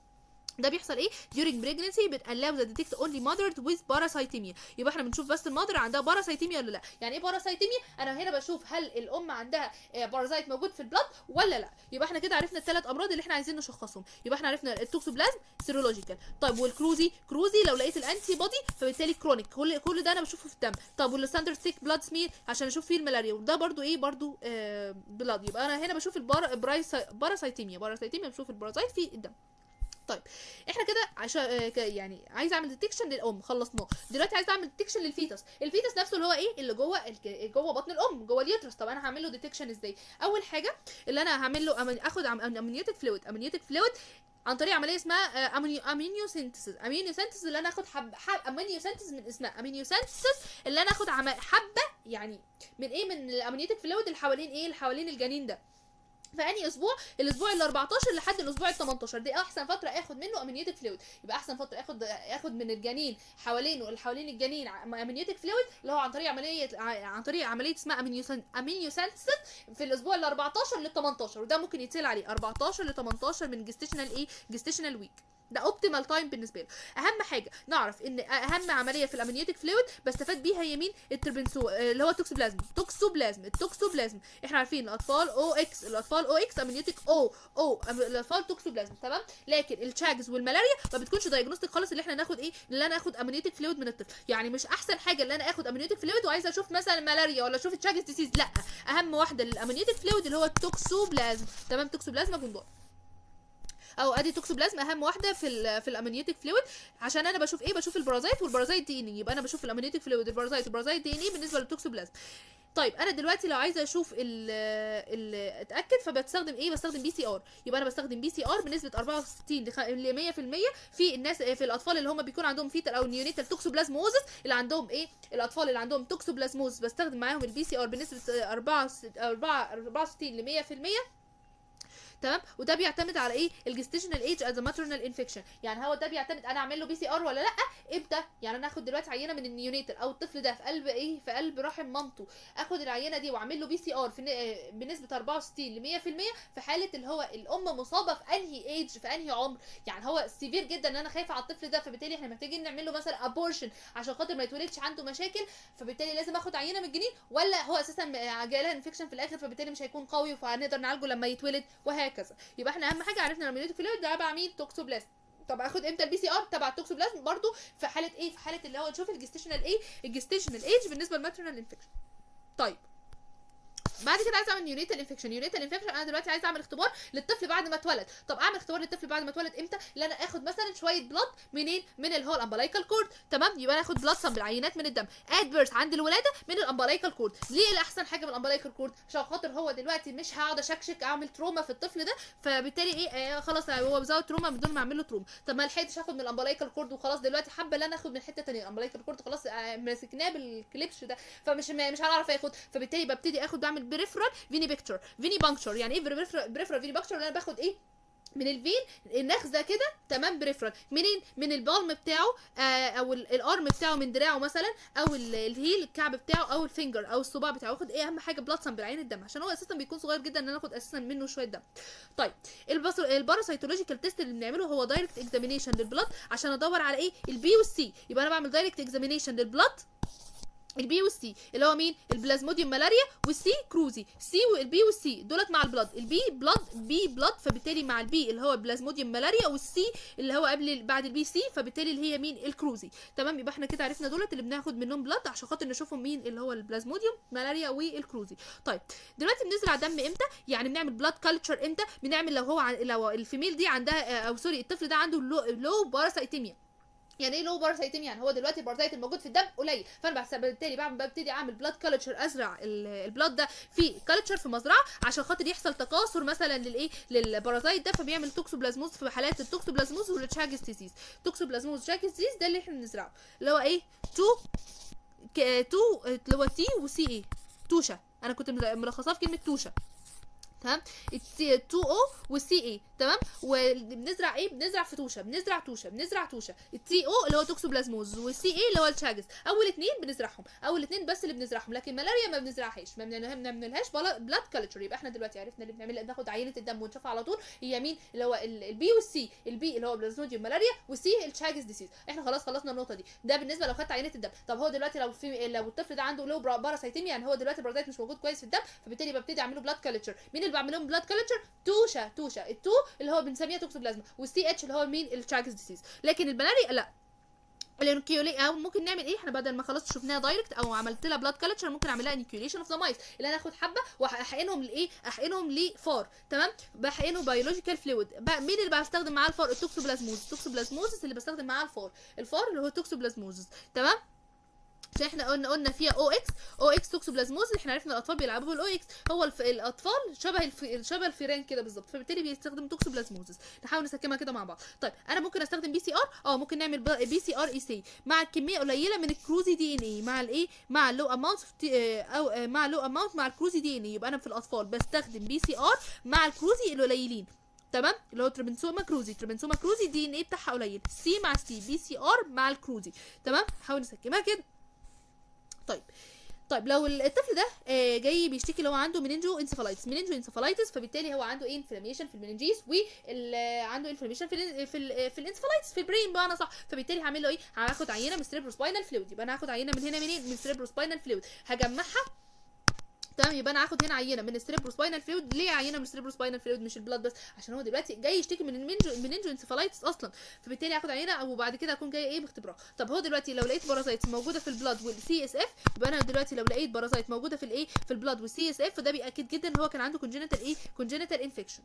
ده بيحصل ايه during pregnancy بت allow the detect only mothers with parasitemia يبقى احنا بنشوف بس المادر عندها باراسايتيميا ولا لا يعني ايه باراسايتيميا انا هنا بشوف هل الام عندها آه، بارازايت موجود في البلاد ولا لا يبقى احنا كده عرفنا الثلاث امراض اللي احنا عايزين نشخصهم يبقى احنا عرفنا التوكسوبلازم سيرولوجيكال طيب والكروزي كروزي لو لقيت الانتي بودي فبالتالي كرونيك كل كل ده انا بشوفه في الدم طب والستاندرد سيك بلاد سمير عشان اشوف فيه الملاريا وده برضو ايه برضو آه بلاد يبقى انا هنا بشوف البار باراسايتيميا باراسايتيميا بشوف البارازايت في الدم طيب احنا كده عشان آه، ك- يعني عايز اعمل ديتكشن للام خلصناه دلوقتي عايز اعمل ديتكشن للفيتس الفيتس نفسه اللي هو ايه اللي جوه الك- جوه بطن الام جوه اليوترس طب انا هعمل له ديتكشن ازاي اول حاجه اللي انا هعمل له أمن- اخد امنيوتيك فلويد امنيوتيك فلويد عن طريق عمليه اسمها امينيو سينثيسيس امينيو سينثيسيس اللي انا اخد حب حب امينيو سينثيسيس من اسمها امينيو سينثيسيس اللي انا اخد عم- حبه يعني من ايه من الامنيوتيك فلويد اللي حوالين ايه اللي حوالين الجنين ده في انهي اسبوع الاسبوع ال 14 لحد الاسبوع ال 18 دي احسن فتره اخد منه امنيوتيك فلويد يبقى احسن فتره اخد اخد من الجنين حوالينه اللي حوالين الجنين امنيوتيك فلويد اللي هو عن طريق عمليه ع- عن طريق عمليه اسمها امنيوسن امنيوسنسس في الاسبوع ال 14 لل 18 وده ممكن يتسال عليه 14 ل 18 من جستيشنال ايه جستيشنال ويك ده اوبتيمال تايم بالنسبه له اهم حاجه نعرف ان اهم عمليه في الامنيوتيك فلويد بستفاد بيها هي مين التربنسو اللي هو التوكسوبلازم توكسوبلازم التوكسوبلازم احنا عارفين الاطفال او اكس الاطفال او اكس امنيوتيك او او الاطفال توكسوبلازم تمام لكن الشاجز والملاريا ما بتكونش دايجنوستيك خالص اللي احنا ناخد ايه اللي انا اخد امنيوتيك فلويد من الطفل يعني مش احسن حاجه اللي انا اخد امنيوتيك فلويد وعايزه اشوف مثلا ملاريا ولا اشوف الشاجز ديسيز لا اهم واحده للامنيوتيك فلويد اللي هو التوكسوبلازم تمام توكسوبلازما جوندار او ادي توكسوبلازم اهم واحده في ال في الامنيوتيك فلويد عشان انا بشوف ايه بشوف البرازيت والبرازيت دي ان اي يبقى انا بشوف الامنيوتيك فلويد البرازيت والبرازيت دي ان اي بالنسبه للتوكسوبلازم طيب انا دلوقتي لو عايزه اشوف ال ال اتاكد فبستخدم ايه بستخدم بي سي ار يبقى انا بستخدم بي سي ار بنسبه 64 ل 100% في الناس في الاطفال اللي هم بيكون عندهم فيتال او نيونيتال توكسوبلازموزس اللي عندهم ايه الاطفال اللي عندهم توكسوبلازموزس بستخدم معاهم البي سي ار بنسبه 4 64 ل 100% تمام وده بيعتمد على ايه الجستيشنال ايج از ماترنال انفكشن يعني هو ده بيعتمد انا اعمل له بي سي ار ولا لا امتى يعني انا اخد دلوقتي عينه من النيونيتال او الطفل ده في قلب ايه في قلب رحم مامته اخد العينه دي واعمل له بي سي ار في ن- بنسبه 64 ل 100% في حاله اللي هو الام مصابه في انهي ايج في انهي عمر يعني هو سيفير جدا ان انا خايفه على الطفل ده فبالتالي احنا محتاجين نعمل له مثلا ابورشن عشان خاطر ما يتولدش عنده مشاكل فبالتالي لازم اخد عينه من الجنين ولا هو اساسا جاله انفكشن في الاخر فبالتالي مش هيكون قوي فهنقدر نعالجه لما يتولد وهكذا يبقى احنا اهم حاجه عرفنا الاميونيتي فلويد ده تبع مين توكسوبلازم طب اخد امتى البي سي ار تبع التوكسوبلازم برضو في حاله ايه في حاله اللي هو نشوف الجستيشنال ايه الجستيشنال ايج بالنسبه للماترنال انفكشن طيب بعد كده عايز اعمل نيونيتال انفكشن نيونيتال انفكشن انا دلوقتي عايز اعمل اختبار للطفل بعد ما اتولد طب اعمل اختبار للطفل بعد ما اتولد امتى اللي انا اخد مثلا شويه بلاد منين من اللي هو الامبلايكال كورد تمام يبقى انا اخد بلاد سامبل عينات من الدم ادفيرس عند الولاده من الامبلايكال كورد ليه الاحسن حاجه من الامبلايكال كورد عشان خاطر هو دلوقتي مش هقعد اشكشك اعمل تروما في الطفل ده فبالتالي ايه آه خلاص هو بزود تروما بدون ما اعمل له تروما طب ما لحقتش اخد من الامبلايكال كورد وخلاص دلوقتي حابه ان انا اخد من حته ثانيه الامبلايكال كورد خلاص آه، ماسكناه بالكليبش ده فمش مش هنعرف اخد فبالتالي ببتدي اخد بعمل بريفرال فيني بيكتشر فيني بانكشر يعني ايه بريفرال فيني بانكشر انا باخد ايه من الفين نخزه كده تمام بريفرال منين من البالم بتاعه آه او ال- الارم بتاعه من دراعه مثلا او ال- الهيل الكعب بتاعه او الفينجر او الصباع بتاعه واخد ايه اهم حاجه بلاد سامبل عين الدم عشان هو اساسا بيكون صغير جدا ان انا اخد اساسا منه شويه دم طيب البص... الباراسيتولوجيكال تيست اللي بنعمله هو دايركت اكزامينيشن للبلاد عشان ادور على ايه البي والسي يبقى انا بعمل دايركت اكزامينيشن للبلاد البي والسي اللي هو مين البلازموديوم ملاريا والسي كروزي سي والبي والسي دولت مع البلاد البي بلاد بي بلاد فبالتالي مع البي اللي هو البلازموديوم ملاريا والسي اللي هو قبل بعد البي سي فبالتالي اللي هي مين الكروزي تمام يبقى احنا كده عرفنا دولت اللي بناخد منهم بلاد عشان خاطر نشوفهم مين اللي هو البلازموديوم ملاريا والكروزي طيب دلوقتي بنزرع دم امتى يعني بنعمل بلاد كلتشر امتى بنعمل لو هو عن... لو الفيميل دي عندها او سوري الطفل ده عنده لو, لو باراسايتيميا يعني ايه لو باراسايتيميا يعني هو دلوقتي البارازيت الموجود في الدم قليل فانا بحسب بالتالي بعمل ببتدي اعمل بلاد كلتشر ازرع ال- البلاد ده في كلتشر في مزرعه عشان خاطر يحصل تكاثر مثلا للايه للبارازيت ده فبيعمل توكسوبلازموز في حالات التوكسوبلازموز والتشاجس ديزيز توكسوبلازموز تشاجس ديزيز ده اللي احنا بنزرعه اللي هو ايه تو تو اللي هو تي وسي اي توشه انا كنت ملخصاها في كلمه توشه تمام التي 2 او والسي اي تمام وبنزرع ايه بنزرع في توشه بنزرع توشه بنزرع توشه التي او اللي هو توكسوبلازموز والسي اي اللي هو الشاجز اول اتنين بنزرعهم اول اتنين بس اللي بنزرعهم لكن ملاريا ما بنزرعهاش ما بنعملها- ما بنعملهاش بلاد كلتشر يبقى احنا دلوقتي عرفنا اللي بنعمل بناخد عينه الدم ونشوفها على طول هي مين اللي هو ال- البي والسي البي اللي هو بلازموديوم ملاريا والسي الشاجز ديسيز احنا خلاص خلصنا النقطه دي ده بالنسبه لو خدت عينه الدم طب هو دلوقتي لو في لو الطفل ده عنده لو باراسايتيميا يعني هو دلوقتي البارازيت مش موجود كويس في الدم فبالتالي ببتدي اعمل له بلاد كلتشر مين اللي بعمل لهم بلاد كلتشر توشه توشه التو اللي هو بنسميها توكسوبلازما والسي اتش اللي هو مين الشاجز ديسيز لكن البناري لا الانكيولي او ممكن نعمل ايه احنا بدل ما خلاص شفناها دايركت او عملت لها بلاد كلتشر ممكن اعمل لها انكيوليشن اوف ذا مايس اللي انا اخد حبه واحقنهم لايه احقنهم لفار تمام بحقنه بيولوجيكال فلويد مين اللي بستخدم معاه الفار التوكسوبلازموزس التوكسوبلازموزس اللي بستخدم معاه الفار الفار اللي هو التوكسوبلازموزس تمام عشان احنا قلنا قلنا فيها او اكس او اكس توكسوبلازموز احنا عرفنا الاطفال بيلعبوا بالاو اكس هو الف... الاطفال شبه الف... شبه الفيران كده بالظبط فبالتالي بيستخدم توكسوبلازموزس نحاول نسكمها كده مع بعض طيب انا ممكن استخدم بي سي ار اه ممكن نعمل بي سي ار اي سي مع كميه قليله من الكروزي دي ان اي مع الايه مع اللو اماونت او آه، مع لو اماونت مع الكروزي دي ان اي يبقى انا في الاطفال بستخدم بي سي ار مع الكروزي القليلين تمام اللي هو تربنسوما كروزي تربنسوما كروزي دي ان ايه بتاعها قليل سي مع سي بي سي ار مع الكروزي تمام نحاول نسكمها كده طيب طيب لو الطفل ده آه، جاي بيشتكي اللي هو عنده مننجو انسفالايتس مننجو انسفالايتس فبالتالي هو عنده ايه انفلاميشن في المننجيس وعنده انفلاميشن في ال في ال في الانسفالايتس في البرين بمعنى صح فبالتالي هعمل له ايه هاخد عينه من سباينال فلويد يبقى انا هاخد عينه من هنا منين من سباينال فلويد هجمعها تمام يبقى انا هاخد هنا عينه من السيربروسباينال فلويد ليه عينه من السيربروسباينال فلويد مش البلاد بس عشان هو دلوقتي جاي يشتكي من المنجو المننجو انسفالايتس اصلا فبالتالي هاخد عينه وبعد كده اكون جايه ايه باختبار طب هو دلوقتي لو لقيت بارازايتس موجوده في البلاد والسي اس اف يبقى انا دلوقتي لو لقيت بارازايت موجوده في الايه في البلاد والسي اس اف فده بياكد جدا ان هو كان عنده كونجنتال ايه كونجنتال انفكشن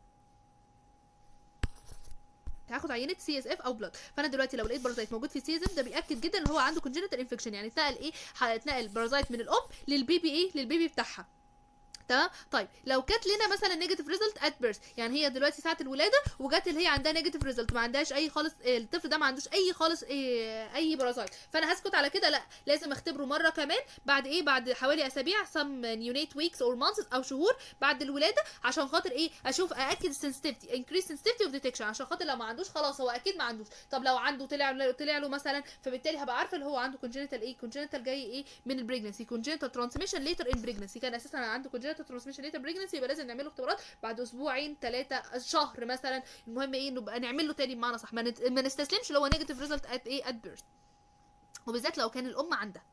هاخد عينه سي اس اف او بلاد فانا دلوقتي لو لقيت بارازايت موجود في السي اس اف ده بياكد جدا ان هو عنده كونجنتال انفكشن يعني اتنقل ايه اتنقل بارازايت من الام للبيبي ايه للبيبي بتاعها تمام طيب لو كانت لنا مثلا نيجاتيف ريزلت ات بيرث يعني هي دلوقتي ساعه الولاده وجات اللي هي عندها نيجاتيف ريزلت ما عندهاش اي خالص إيه، الطفل ده ما عندوش اي خالص إيه، اي بارازايت فانا هسكت على كده لا لازم اختبره مره كمان بعد ايه بعد حوالي اسابيع سم نيونيت ويكس اور مانثس او شهور بعد الولاده عشان خاطر ايه اشوف ااكد السنسيتيفيتي انكريس سنسيتيفيتي اوف ديتكشن عشان خاطر لو ما عندوش خلاص هو اكيد ما عندوش طب لو عنده طلع له طلع له مثلا فبالتالي هبقى عارفه اللي هو عنده كونجنتال ايه كونجنتال جاي ايه من البريجنسي كونجنتال ترانسميشن ليتر ان بريجنسي كان اساسا عنده كونجنتال ترانسميشن ليتر بريجنسي يبقى لازم نعمل له اختبارات بعد اسبوعين ثلاثه شهر مثلا المهم ايه نبقى نعمل له تاني بمعنى صح ما نت- ما نستسلمش اللي هو نيجاتيف ريزلت ات ايه ات بيرث وبالذات لو كان الام عندها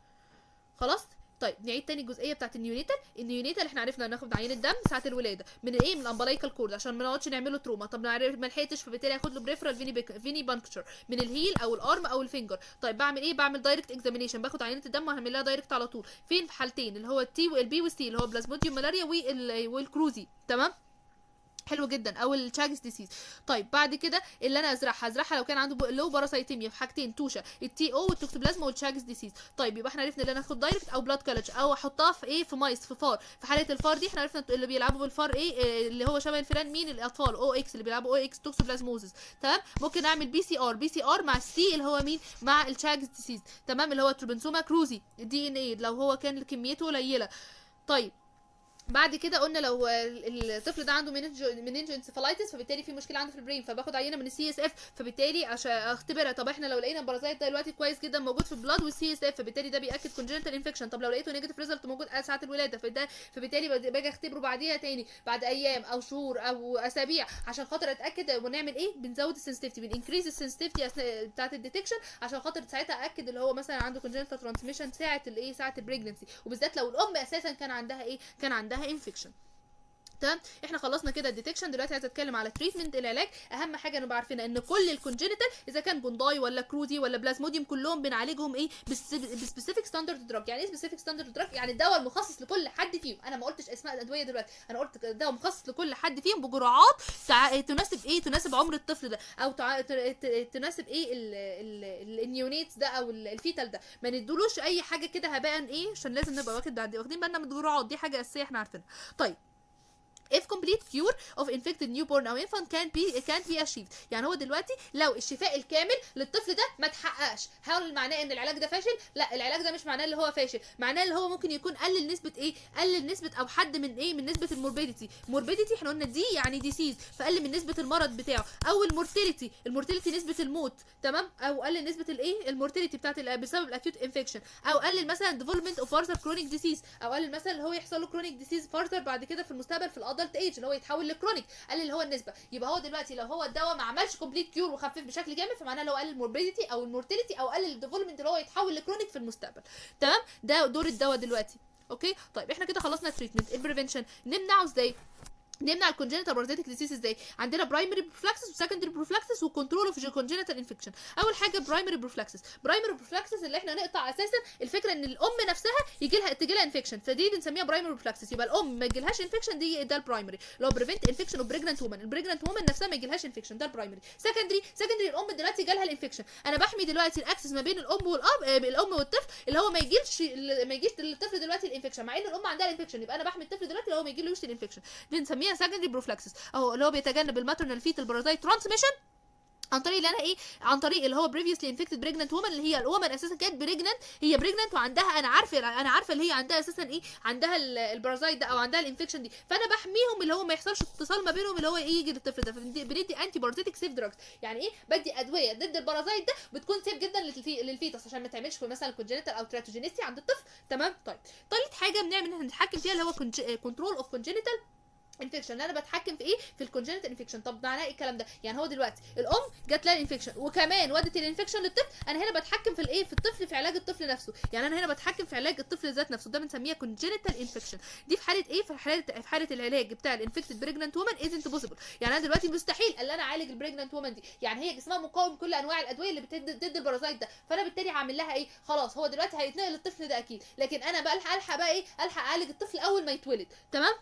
خلاص طيب نعيد تاني الجزئيه بتاعت النيونيتال النيونيتال احنا عرفنا ناخد عينه دم ساعه الولاده من ايه من الامبلايكال كورد عشان ما نقعدش نعمل له تروما طب نعرف ما لحقتش فبالتالي هاخد له بريفرال فيني بيك فيني بانكتشر من الهيل او الارم او الفينجر طيب بعمل ايه بعمل دايركت اكزامينيشن باخد عينه الدم وهعمل لها دايركت على طول فين في حالتين اللي هو التي والبي والسي اللي هو بلازموديوم ملاريا وال- والكروزي تمام حلو جدا او التشاجس ديسيز طيب بعد كده اللي انا ازرعها ازرعها لو كان عنده لو باراسايتيميا في حاجتين توشه التي او والتوكسوبلازما والتشاجس ديسيز طيب يبقى احنا عرفنا اللي انا اخد دايركت او بلاد كلتش او احطها في ايه في مايس في فار في حاله الفار دي احنا عرفنا اللي بيلعبوا بالفار ايه آه، اللي هو شبه الفيران مين الاطفال او اكس اللي بيلعبوا او اكس توكسوبلازموزس تمام ممكن اعمل بي سي ار بي سي ار مع السي اللي هو مين مع التشاجس ديسيز تمام اللي هو تروبنسوما كروزي الدي ان ايه لو هو كان كميته قليله طيب بعد كده قلنا لو ال- الطفل ده عنده مننجو مننجو انسفالايتس فبالتالي في مشكله عنده في البرين فباخد عينه من السي اس اف فبالتالي عشان اختبرها طب احنا لو لقينا البارازايت ده دلوقتي كويس جدا موجود في البلاد والسي اس اف فبالتالي ده بياكد كونجنتال انفكشن طب لو لقيته نيجاتيف ريزلت موجود ساعه الولاده فده فبالتالي بد- باجي اختبره بعديها تاني بعد ايام او شهور او اسابيع عشان خاطر اتاكد ونعمل ايه بنزود السنسيتيفيتي بنكريز السنسيتيفيتي بتاعه الديتكشن عشان خاطر ساعتها اكد اللي هو مثلا عنده كونجنتال ترانسميشن ساعه الايه ساعه البريجنسي وبالذات لو الام اساسا كان عندها ايه كان عندها انفكشن تمام احنا خلصنا كده الديتكشن دلوقتي عايزه اتكلم على تريتمنت العلاج اهم حاجه نبقى عارفينها ان كل الكونجنتال اذا كان جونداي ولا كروزي ولا بلازموديوم كلهم بنعالجهم ايه بسبيسيفيك ستاندرد دراج يعني ايه سبيسيفيك ستاندرد دراج يعني الدواء المخصص لكل حد فيهم انا ما قلتش اسماء الادويه دلوقتي انا قلت دواء مخصص لكل حد فيهم بجرعات تع... تناسب ايه تناسب عمر الطفل ده او تع... ت... ت... تناسب ايه ال... ال... ال... النيونيتس ده او ال- الفيتال ده ما ندولوش اي حاجه كده هباء ايه عشان لازم نبقى واخد بعد واخدين بالنا من الجرعات دي حاجه اساسيه احنا عارفينها طيب if complete cure of infected newborn او infant can be can't be achieved يعني هو دلوقتي لو الشفاء الكامل للطفل ده ما تحققش هل معناه ان العلاج ده فاشل لا العلاج ده مش معناه اللي هو فاشل معناه اللي هو ممكن يكون قلل نسبه ايه قلل نسبه او حد من ايه من نسبه الموربيديتي موربيديتي احنا قلنا دي يعني ديسيز فقلل من نسبه المرض بتاعه او المورتاليتي المورتاليتي نسبه الموت تمام او قلل نسبه الايه المورتاليتي بتاعت ال- بسبب الاكيوت انفكشن او قلل مثلا ديفلوبمنت اوف فارذر كرونيك ديسيز او قلل مثلا اللي هو يحصل له كرونيك ديسيز فارذر بعد كده في المستقبل في الادلت ايج اللي هو يتحول لكرونيك قلل اللي هو النسبه يبقى هو دلوقتي لو هو الدواء ما عملش كومبليت كيور وخفف بشكل جامد فمعناه لو قلل الموربيديتي او المورتاليتي او قلل الديفلوبمنت اللي هو يتحول لكرونيك في المستقبل تمام ده دور الدواء دلوقتي اوكي طيب احنا كده خلصنا التريتمنت البريفنشن نمنعه ازاي نمنع الكونجنتال بارازيتك ديسيز ازاي عندنا برايمري بروفلاكسس وسكندري بروفلاكسس وكنترول اوف كونجنتال انفكشن اول حاجه برايمري بروفلاكسس برايمري بروفلاكسس اللي احنا نقطع اساسا الفكره ان الام نفسها يجي لها تجي لها انفكشن فدي بنسميها برايمري بروفلاكسس يبقى الام ما يجيلهاش انفكشن دي ده البرايمري اللي هو بريفنت انفكشن اوف بريجننت وومن البريجننت وومن نفسها ما يجيلهاش انفكشن ده البرايمري سكندري سكندري الام دلوقتي جالها الانفكشن انا بحمي دلوقتي الاكسس ما بين الام والاب آه، الام والطفل اللي هو ما يجيش ما يجيش للطفل دلوقتي الانفكشن مع ان الام عندها الانفكشن يبقى انا بحمي الطفل دلوقتي اللي هو ما يجيلوش الانفكشن بنسميها سكندري بروفلاكسس اهو اللي هو بيتجنب الماترنال فيتال بارازايت ترانسميشن عن طريق اللي انا ايه عن طريق اللي هو بريفيوسلي انفكتد بريجننت وومن اللي هي الومن اساسا كانت بريجننت هي بريجننت وعندها انا عارفه انا عارفه اللي هي عندها اساسا ايه عندها ال- البارازايت ده او عندها الانفكشن دي فانا بحميهم اللي هو ما يحصلش اتصال ما بينهم اللي هو ايه يجي للطفل ده فبندي انتي بارازيتك سيف دراجز يعني ايه بدي ادويه ضد البارازايت ده بتكون سيف جدا للفي... للفيتس عشان ما تعملش في مثلا كونجنتال او تراتوجينيستي عند الطفل تمام طيب ثالث حاجه بنعمل ان احنا نتحكم فيها اللي هو كنترول اوف كونجنتال انفكشن انا بتحكم في ايه في الكونجنت انفكشن طب معناه ايه الكلام ده يعني هو دلوقتي الام جات لها الانفكشن وكمان ودت الانفكشن للطفل انا هنا بتحكم في الايه في الطفل في علاج الطفل نفسه يعني انا هنا بتحكم في علاج الطفل ذات نفسه ده بنسميها كونجنتال انفكشن دي في حاله ايه في حاله في حاله العلاج بتاع الانفكتد بريجننت وومن ازنت بوسيبل يعني انا دلوقتي مستحيل ان انا اعالج البريجننت وومن دي يعني هي جسمها مقاوم كل انواع الادويه اللي بتد ضد البارازايت ده فانا بالتالي هعمل لها ايه خلاص هو دلوقتي هيتنقل الطفل ده اكيد لكن انا بقى الحق الحق بقى ايه الحق اعالج الطفل اول ما يتولد تمام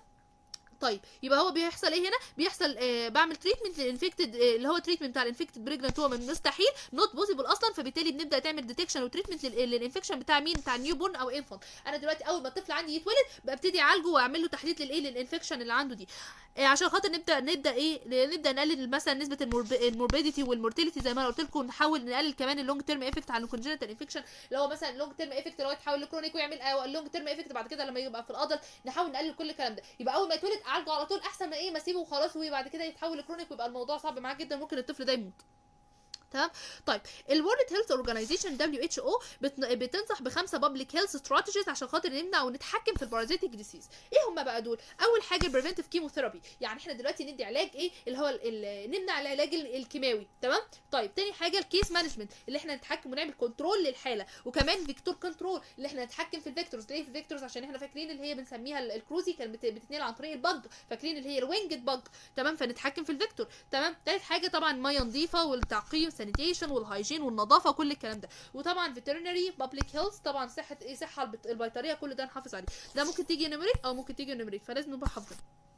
طيب يبقى هو بيحصل ايه هنا بيحصل آه بعمل تريتمنت للانفكتد آه اللي هو تريتمنت بتاع الانفكتد بريجننت هو مستحيل نوت بوسيبل اصلا فبالتالي بنبدا تعمل ديتكشن وتريتمنت للانفكشن بتاع مين بتاع النيو بورن او انفانت انا دلوقتي اول ما الطفل عندي يتولد ببتدي اعالجه واعمل له تحديد للايه للانفكشن اللي عنده دي آه عشان خاطر نبدا نبدا ايه نبدا نقلل مثلا نسبه الموربيديتي والمورتاليتي زي ما انا قلت لكم نحاول نقلل كمان اللونج تيرم افكت على الكونجنتال انفكشن اللي هو مثلا اللونج تيرم افكت اللي هو يتحول لكرونيك ويعمل اللونج تيرم افكت بعد كده لما يبقى في الادلت نحاول نقلل كل الكلام ده يبقى اول ما يتولد اعالجه على طول احسن ما ايه ما اسيبه وخلاص وبعد كده يتحول لكرونيك ويبقى الموضوع صعب معاه جدا ممكن الطفل ده يموت تمام طيب الورلد هيلث اورجانيزيشن دبليو اتش او بتنصح بخمسه بابليك هيلث استراتيجيز عشان خاطر نمنع ونتحكم في البارازيتيك ديسيز ايه هم بقى دول اول حاجه البريفنتيف كيموثيرابي يعني احنا دلوقتي ندي علاج ايه اللي هو ال ال نمنع العلاج ال- الكيماوي تمام طيب تاني حاجه الكيس مانجمنت اللي احنا نتحكم ونعمل كنترول للحاله وكمان فيكتور كنترول اللي احنا نتحكم في الفيكتورز ليه في الفيكتورز عشان احنا فاكرين اللي هي بنسميها ال- الكروزي كانت بت- بتتنقل عن طريق البج فاكرين اللي هي الوينجد بج تمام فنتحكم في الفيكتور تمام تالت حاجه طبعا ميه نظيفه والتعقيم سانيتيشن والهايجين والنظافه كل الكلام ده وطبعا فيترينري بابليك هيلث طبعا صحه ايه صحه البت- البيطريه كل ده نحافظ عليه ده ممكن تيجي نمريك او ممكن تيجي نمريك فلازم نبقى حافظين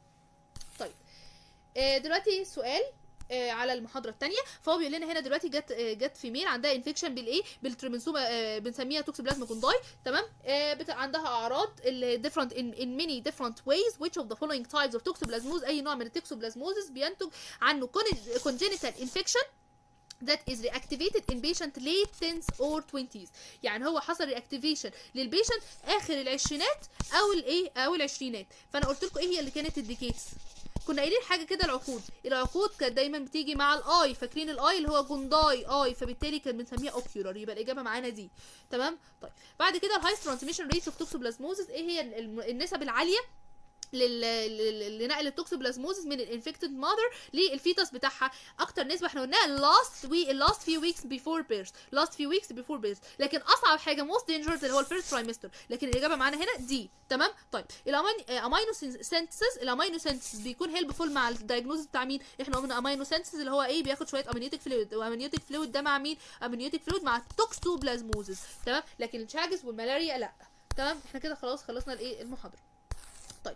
طيب آه، دلوقتي سؤال آه، على المحاضره الثانيه فهو بيقول لنا هنا دلوقتي جت آه، جت فيميل عندها انفكشن بالايه بالتريمنسوما آه، بنسميها توكسوبلازما كونداي تمام آه، بت- عندها اعراض ال different in, in many different ways which of the following types of toxoplasmosis اي نوع من التوكسوبلازموزس بينتج عنه con- congenital infection that is reactivated in patient late 10s or 20s يعني هو حصل رياكتيفيشن للبيشنت اخر العشرينات او الايه او العشرينات فانا قلت لكم ايه هي اللي كانت الديكيتس كنا قايلين حاجه كده العقود العقود كانت دايما بتيجي مع الاي فاكرين الاي اللي هو جونداي اي فبالتالي كان بنسميها اوكيولار يبقى الاجابه معانا دي تمام طيب بعد كده الهاي ترانسميشن ريتس اوف توكسوبلازموزس ايه هي الم- النسب العاليه لل... لل- لنقل التوكسوبلازموزس من الانفكتد ماذر للفيتس بتاعها اكتر نسبه احنا قلناها لاست وي لاست فيو ويكس بيفور بيرث لاست فيو ويكس بيفور بيرث لكن اصعب حاجه موست دينجرز اللي هو الفيرست ترايمستر لكن الاجابه معانا هنا دي تمام طيب الامينو سينثيسز الامينو سينثيسز بيكون هيلبفول مع الدايجنوزس بتاع مين احنا قلنا امينو سينثيسز اللي هو ايه بياخد شويه امنيوتيك فلويد وامنيوتيك فلويد ده مع مين امنيوتيك فلويد مع التوكسوبلازموزس تمام لكن الشاجز والملاريا لا تمام احنا كده خلاص خلصنا الايه المحاضره طيب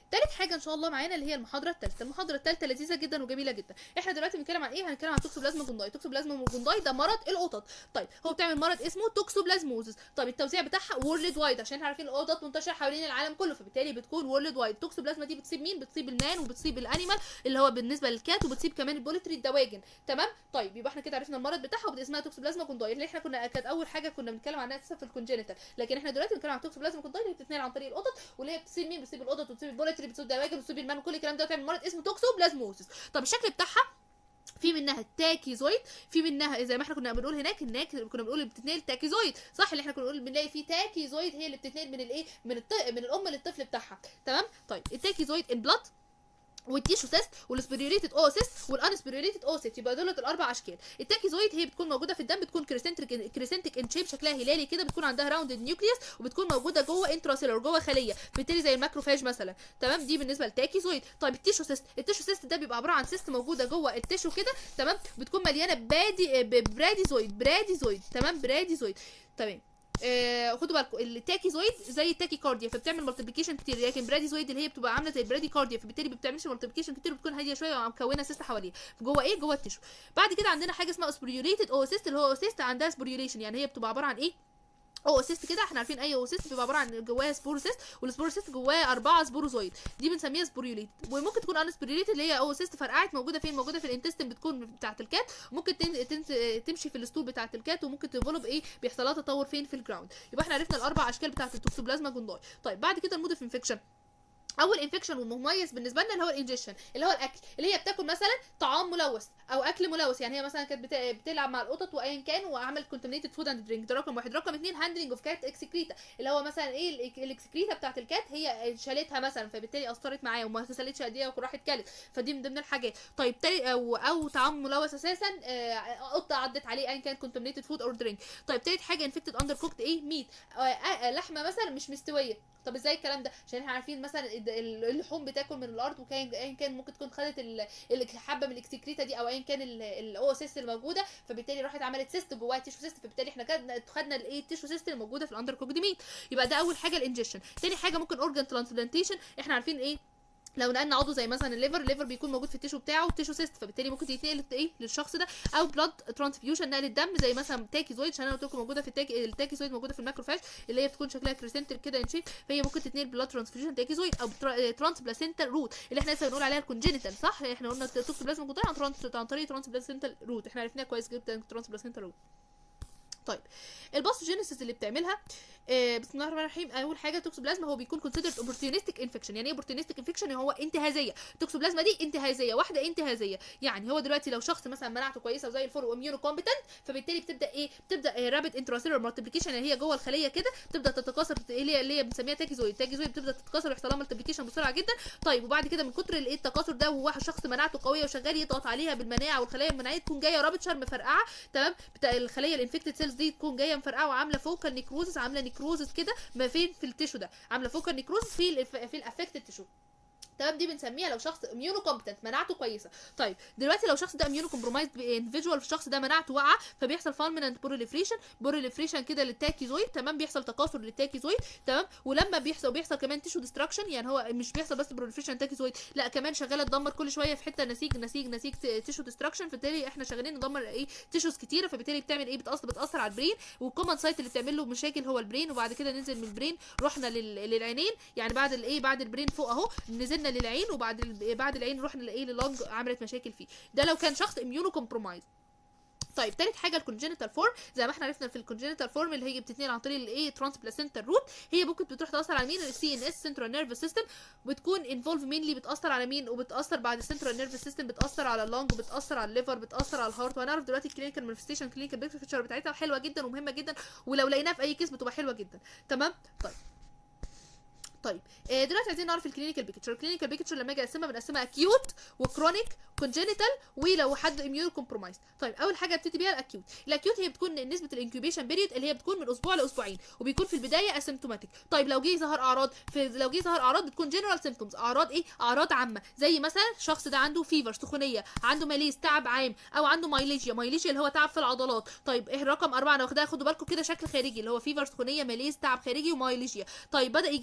تالت حاجه ان شاء الله معانا اللي هي المحاضره الثالثه المحاضره الثالثه لذيذه جدا وجميله جدا احنا دلوقتي بنتكلم عن ايه هنتكلم عن توكسوبلازما جونداي توكسوبلازما جونداي ده مرض القطط طيب هو بتعمل مرض اسمه توكسوبلازموزس طيب التوزيع بتاعها وورلد وايد عشان احنا عارفين القطط منتشره حوالين العالم كله فبالتالي بتكون وورلد وايد التوكسوبلازما دي بتصيب مين بتصيب المان وبتصيب الانيمال اللي هو بالنسبه للكات وبتصيب كمان البوليتري الدواجن تمام طيب يبقى احنا كده عرفنا المرض بتاعها وبدأ اسمها توكسوبلازما جونداي اللي احنا كنا كانت اول حاجه كنا بنتكلم عنها اساسا في الكونجينيتال لكن احنا دلوقتي بنتكلم عن توكسوبلازما جونداي اللي بتتنقل عن طريق القطط واللي هي بتصيب مين بتصيب القطط وبتصيب البوليتري بتصيب الدواجن بتصيب المان وكل الكلام ده بتعمل مرض اسمه توكسوبلازموسيس طب الشكل بتاعها في منها التاكيزويد في منها زي ما احنا كنا بنقول هناك هناك كنا بنقول اللي بتتنقل تاكيزويد صح اللي احنا كنا بنقول بنلاقي في تاكيزويد هي اللي بتتنقل من الايه من الط... من الام للطفل بتاعها تمام طيب التاكيزويد ان بلاد والتيشو سيست والسبيريوريتد او سيست والانسبيريوريتد او سيست يبقى دولت الاربع اشكال التاكيزويد هي بتكون موجوده في الدم بتكون كريسنتريك كريسنتيك ان شيب شكلها هلالي كده بتكون عندها راوند نيوكليوس وبتكون موجوده جوه انتراسيلر جوه خليه بالتالي زي الماكروفاج مثلا تمام دي بالنسبه للتاكيزويد طيب التيشو سيست التيشو سيست ده بيبقى عباره عن سيست موجوده جوه التيشو كده تمام بتكون مليانه بادي براديزويد براديزويد تمام براديزويد تمام آه خدوا بالكم التاكيزويد زي التاكيكارديا فبتعمل مالتيبيكيشن كتير لكن براديزويد اللي هي بتبقى عامله زي البراديكارديا فبالتالي ما بتعملش مالتيبيكيشن كتير وبتكون هاديه شويه ومكونه سيست حواليها جوه ايه جوه التشو بعد كده عندنا حاجه اسمها سبوريوليتد اوسيست اللي هو اوسيست عندها سبوريوليشن يعني هي بتبقى عباره عن ايه اوسيست كده احنا عارفين اي اوسيست بيبقى عباره عن جواها سبوروسيست والسبوروسيست جواه اربعه سبوروزويد دي بنسميها سبوريوليت وممكن تكون ان سبوريوليت اللي هي اوسيست فرقعت موجوده فين موجوده في الانتستين بتكون بتاعه الكات ممكن تن... تن... تمشي في الاسطول بتاعه الكات وممكن تفولب ايه بيحصل لها تطور فين في الجراوند يبقى احنا عرفنا الاربع اشكال بتاعه التوكسوبلازما جونداي طيب بعد كده المود اوف انفكشن اول انفكشن والمميز بالنسبه لنا اللي هو الانجكشن اللي هو الاكل اللي هي بتاكل مثلا طعام ملوث او اكل ملوث يعني هي مثلا كانت بت... بتلعب مع القطط وايا كان وعملت كونتامينيتد فود اند درينك ده رقم واحد رقم اثنين هاندلنج اوف كات اكسكريتا اللي هو مثلا ايه الاكسكريتا بتاعت الكات هي شالتها مثلا فبالتالي اثرت معايا وما غسلتش ايديها وراحت كلت فدي من ضمن الحاجات طيب تاني او او طعام ملوث اساسا آه قطه عدت عليه ايا كان كونتامينيتد فود اور درينك طيب تالت حاجه انفكتد اندر كوكت ايه ميت آه آه لحمه مثلا مش مستويه طب ازاي الكلام ده عشان احنا عارفين مثلا اللحوم بتاكل من الارض وكان ايا كان ممكن تكون خدت الحبه من الاكسكريتا دي او ايا كان الاو سيست الموجوده فبالتالي راحت عملت سيست جواها تيشو سيست فبالتالي احنا خدنا الايه التيشو سيست الموجوده في الاندر كوكد ميت يبقى ده اول حاجه الانجكشن تاني حاجه ممكن اورجان ترانسبلانتيشن احنا عارفين ايه لو نقلنا عضو زي مثلا الليفر الليفر بيكون موجود في التيشو بتاعه والتيشو سيست فبالتالي ممكن يتنقل ايه للشخص ده او بلاد ترانسفيوجن نقل الدم زي مثلا تاكيزويد عشان انا قلت لكم موجوده في التاكي التاكيزويد موجوده في الماكروفاج اللي هي بتكون شكلها كريسنتل كده ان شيب فهي ممكن تتنقل بلاد ترانسفيوجن تاكيزويد او ترانس بلاسنتال روت اللي احنا لسه بنقول عليها الكونجينيتال صح احنا قلنا توكسوبلازما جونداي عن ترانس عن طريق ترانس بلاسنتال روت احنا عرفناها كويس جدا ترانس بلاسنتال روت طيب الباثوجينيسيس اللي بتعملها آه بسم الله الرحمن الرحيم اول حاجه توكسوبلازما هو بيكون كونسيدرد اوبورتونيستيك انفكشن يعني ايه اوبورتونيستيك انفكشن هو انتهازيه التوكسوبلازما دي انتهازيه واحده انتهازيه يعني هو دلوقتي لو شخص مثلا مناعته كويسه وزي الفل واميونو كومبتنت فبالتالي بتبدا ايه بتبدا رابيد انتراسيلر مالتيبليكيشن اللي هي جوه الخليه كده تبدا تتكاثر اللي هي اللي هي بنسميها تاكيزويد تاكيزويد بتبدا تتكاثر ويحصل لها مالتيبليكيشن بسرعه جدا طيب وبعد كده من كتر الايه التكاثر ده وواحد شخص مناعته قويه وشغال يضغط عليها بالمناعه والخلايا المناعيه تكون جايه رابطشر مفرقعه تمام بتاع الخليه الانفكتد سيلز دي تكون جايه مفرقعه وعامله فوكال نيكروزس عامله نيكروزس كده ما فين في التيشو ده عامله فوكال نيكروزس في ال في الافكتد تيشو تمام دي بنسميها لو شخص اميونو كومبتنت مناعته كويسه طيب دلوقتي لو الشخص ده اميونو كومبرومايزد اندفيدوال الشخص ده مناعته واقعه فبيحصل فالمنت بوريليفريشن بوريليفريشن كده للتاكيزويد تمام بيحصل تكاثر للتاكيزويد تمام ولما بيحصل بيحصل كمان تيشو ديستراكشن يعني هو مش بيحصل بس بوريليفريشن تاكيزويد لا كمان شغاله تدمر كل شويه في حته نسيج نسيج نسيج تيشو ديستراكشن فبالتالي احنا شغالين ندمر ايه تيشوز كتيره فبالتالي بتعمل ايه بتاثر بتاثر على البرين والكومن سايت اللي بتعمل له مشاكل هو البرين وبعد كده ننزل من البرين رحنا للعينين يعني بعد الايه بعد البرين فوق اهو نزلنا للعين وبعد بعد العين رحنا لايه للونج عملت مشاكل فيه ده لو كان شخص اميونو كومبرومايز طيب تالت حاجه الكونجينيتال فورم زي ما احنا عرفنا في الكونجينيتال فورم اللي هي بتتنقل عن طريق الايه ترانس بلاسنتال روت هي ممكن بتروح تاثر على مين السي ان اس سنترال نيرفس سيستم بتكون انفولف مينلي بتاثر على مين وبتاثر بعد السنترال نيرفس سيستم بتاثر على اللونج بتاثر على الليفر بتاثر على الهارت وهنعرف دلوقتي الكلينيكال مانيفستيشن كلينيكال بيكتشر بتاعتها حلوه جدا ومهمه جدا ولو لقيناها في اي كيس بتبقى حلوه جدا تمام طيب طيب آه دلوقتي عايزين نعرف الكلينيكال بيكتشر الكلينيكال بيكتشر لما اجي اقسمها بنقسمها اكيوت وكرونيك كونجينيتال ولو حد اميون كومبرومايز طيب اول حاجه ابتدي بيها الاكيوت الاكيوت هي بتكون نسبه الانكيوبيشن بيريود اللي هي بتكون من اسبوع لاسبوعين وبيكون في البدايه اسيمتوماتيك طيب لو جه ظهر اعراض في لو جه ظهر اعراض بتكون جنرال سيمبتومز اعراض ايه اعراض عامه زي مثلا الشخص ده عنده فيفر سخونيه عنده ماليز تعب عام او عنده مايليجيا مايليجيا اللي هو تعب في العضلات طيب ايه رقم أربعة انا واخدها خدوا بالكم كده شكل خارجي اللي هو فيفر سخونيه ماليز تعب خارجي ومايليجيا طيب بدا يجي له صداع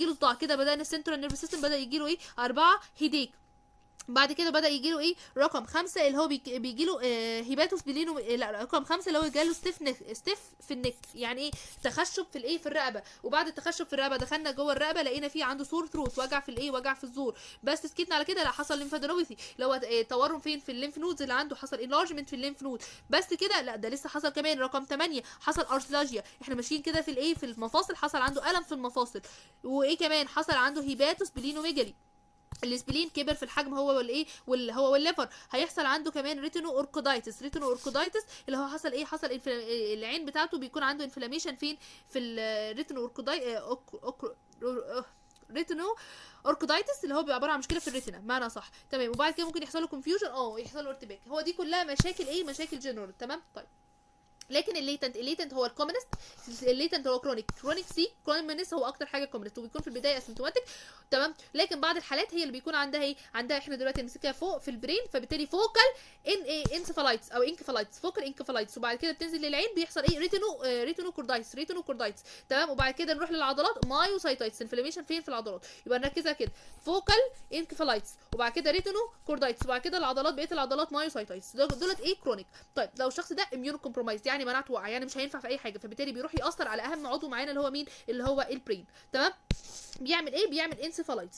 كده بدانا السنترال نيرفس سيستم بدا يجي له ايه اربعه هيديك بعد كده بدا يجي له ايه رقم خمسة اللي هو بيجي له آه هيباتوس بلينو لا رقم خمسة اللي هو جاله ستيف نك ستيف في النك يعني ايه تخشب في الايه في الرقبه وبعد التخشب في الرقبه دخلنا جوه الرقبه لقينا فيه عنده سور ثروت وجع في الايه وجع في الزور بس سكتنا على كده لا حصل ليمفادينوباثي اللي هو آه تورم فين في الليمف نودز اللي عنده حصل انلارجمنت في الليمف نود بس كده لا ده لسه حصل كمان رقم 8 حصل ارثلاجيا احنا ماشيين كده في الايه في المفاصل حصل عنده الم في المفاصل وايه كمان حصل عنده هيباتوس بلينوميجالي الاسبلين كبر في الحجم هو والايه وال هو والليفر هيحصل عنده كمان ريتينو اوركودايتس ريتينو اوركودايتس اللي هو حصل ايه حصل انفل... العين بتاعته بيكون عنده انفلاميشن فين في الريتينو اوركوداي أوك... أوك... ريتينو اوركودايتس اللي هو بيبقى عباره عن مشكله في الريتنا معنى صح تمام وبعد كده ممكن يحصل له كونفيوجن اه يحصل له ارتباك هو دي كلها مشاكل ايه مشاكل جنرال تمام طيب لكن الليتنت الليتنت هو الكومنست الليتنت هو كرونيك كرونيك سي كومنست هو اكتر حاجه كومنست وبيكون في البدايه اسيمتوماتيك تمام لكن بعض الحالات هي اللي بيكون عندها ايه عندها احنا دلوقتي نمسكها فوق في البرين فبالتالي فوكال ان ايه انسفالايتس او انكفالايتس فوكال انكفالايتس وبعد كده بتنزل للعين بيحصل ايه ريتينو آه ريتينو كوردايتس ريتينو كوردايتس تمام وبعد كده نروح للعضلات مايوسايتايتس انفلاميشن فين في العضلات يبقى نركزها كده فوكال انكفالايتس وبعد كده ريتينو كوردايتس وبعد كده العضلات بقيه العضلات مايوسايتايتس دولت ايه كرونيك طيب لو الشخص ده اميونو كومبرومايز يعني مناعته واقعه يعني مش هينفع في اي حاجه فبالتالي بيروح ياثر على اهم عضو معانا اللي هو مين اللي هو البرين تمام بيعمل ايه بيعمل انسفالايتس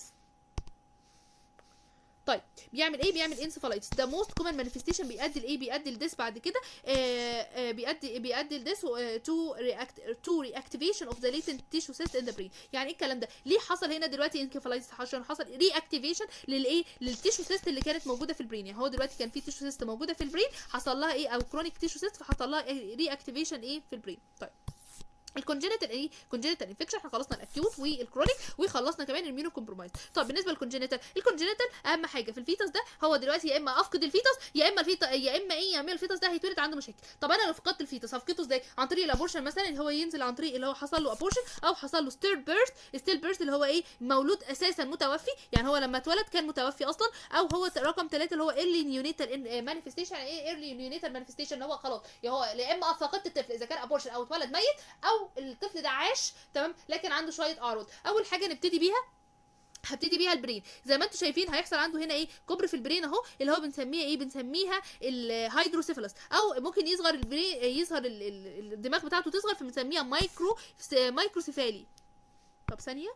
طيب بيعمل ايه بيعمل انسفالايتس ده موست كومن مانيفستيشن بيؤدي لايه بيؤدي لديس بعد كده آه آه بيؤدي بيؤدي لديس تو رياكت تو رياكتيفيشن اوف ذا ليتنت تيشو سيست ان ذا برين يعني ايه الكلام ده ليه حصل هنا دلوقتي انكفالايتس عشان حصل رياكتيفيشن للايه للتيشو سيست اللي كانت موجوده في البرين يعني هو دلوقتي كان في تيشو سيست موجوده في البرين حصل لها ايه او كرونيك تيشو سيست فحصل لها رياكتيفيشن ايه في البرين طيب الكونجنتال ايه كونجنتال انفكشن احنا خلصنا الاكيوت والكرونيك وخلصنا كمان الميونو كومبرومايز طب بالنسبه للكونجنتال الكونجنتال اهم حاجه في الفيتس ده هو دلوقتي يا اما افقد الفيتس يا اما الفيتس يا اما ايه يا اما الفيتس ده هيتولد عنده مشاكل طب انا لو فقدت الفيتس هفقده ازاي عن طريق الابورشن مثلا اللي هو ينزل عن طريق اللي هو حصل له ابورشن او حصل له ستير بيرث ستيل بيرث اللي هو ايه مولود اساسا متوفي يعني هو لما اتولد كان متوفي اصلا او هو رقم ثلاثة اللي هو ايرلي نيونيتال مانيفستيشن ايه ايرلي نيونيتال مانيفستيشن اللي هو خلاص يا هو يا اما فقدت الطفل اذا كان ابورشن او اتولد ميت او الطفل ده عاش تمام لكن عنده شويه اعراض اول حاجه نبتدي بيها هبتدي بيها البرين زي ما انتم شايفين هيحصل عنده هنا ايه كبر في البرين اهو اللي هو بنسميها ايه بنسميها الهيدروسيفالس او ممكن يصغر البرين يظهر الدماغ بتاعته تصغر فبنسميها مايكرو مايكروسيفالي طب ثانيه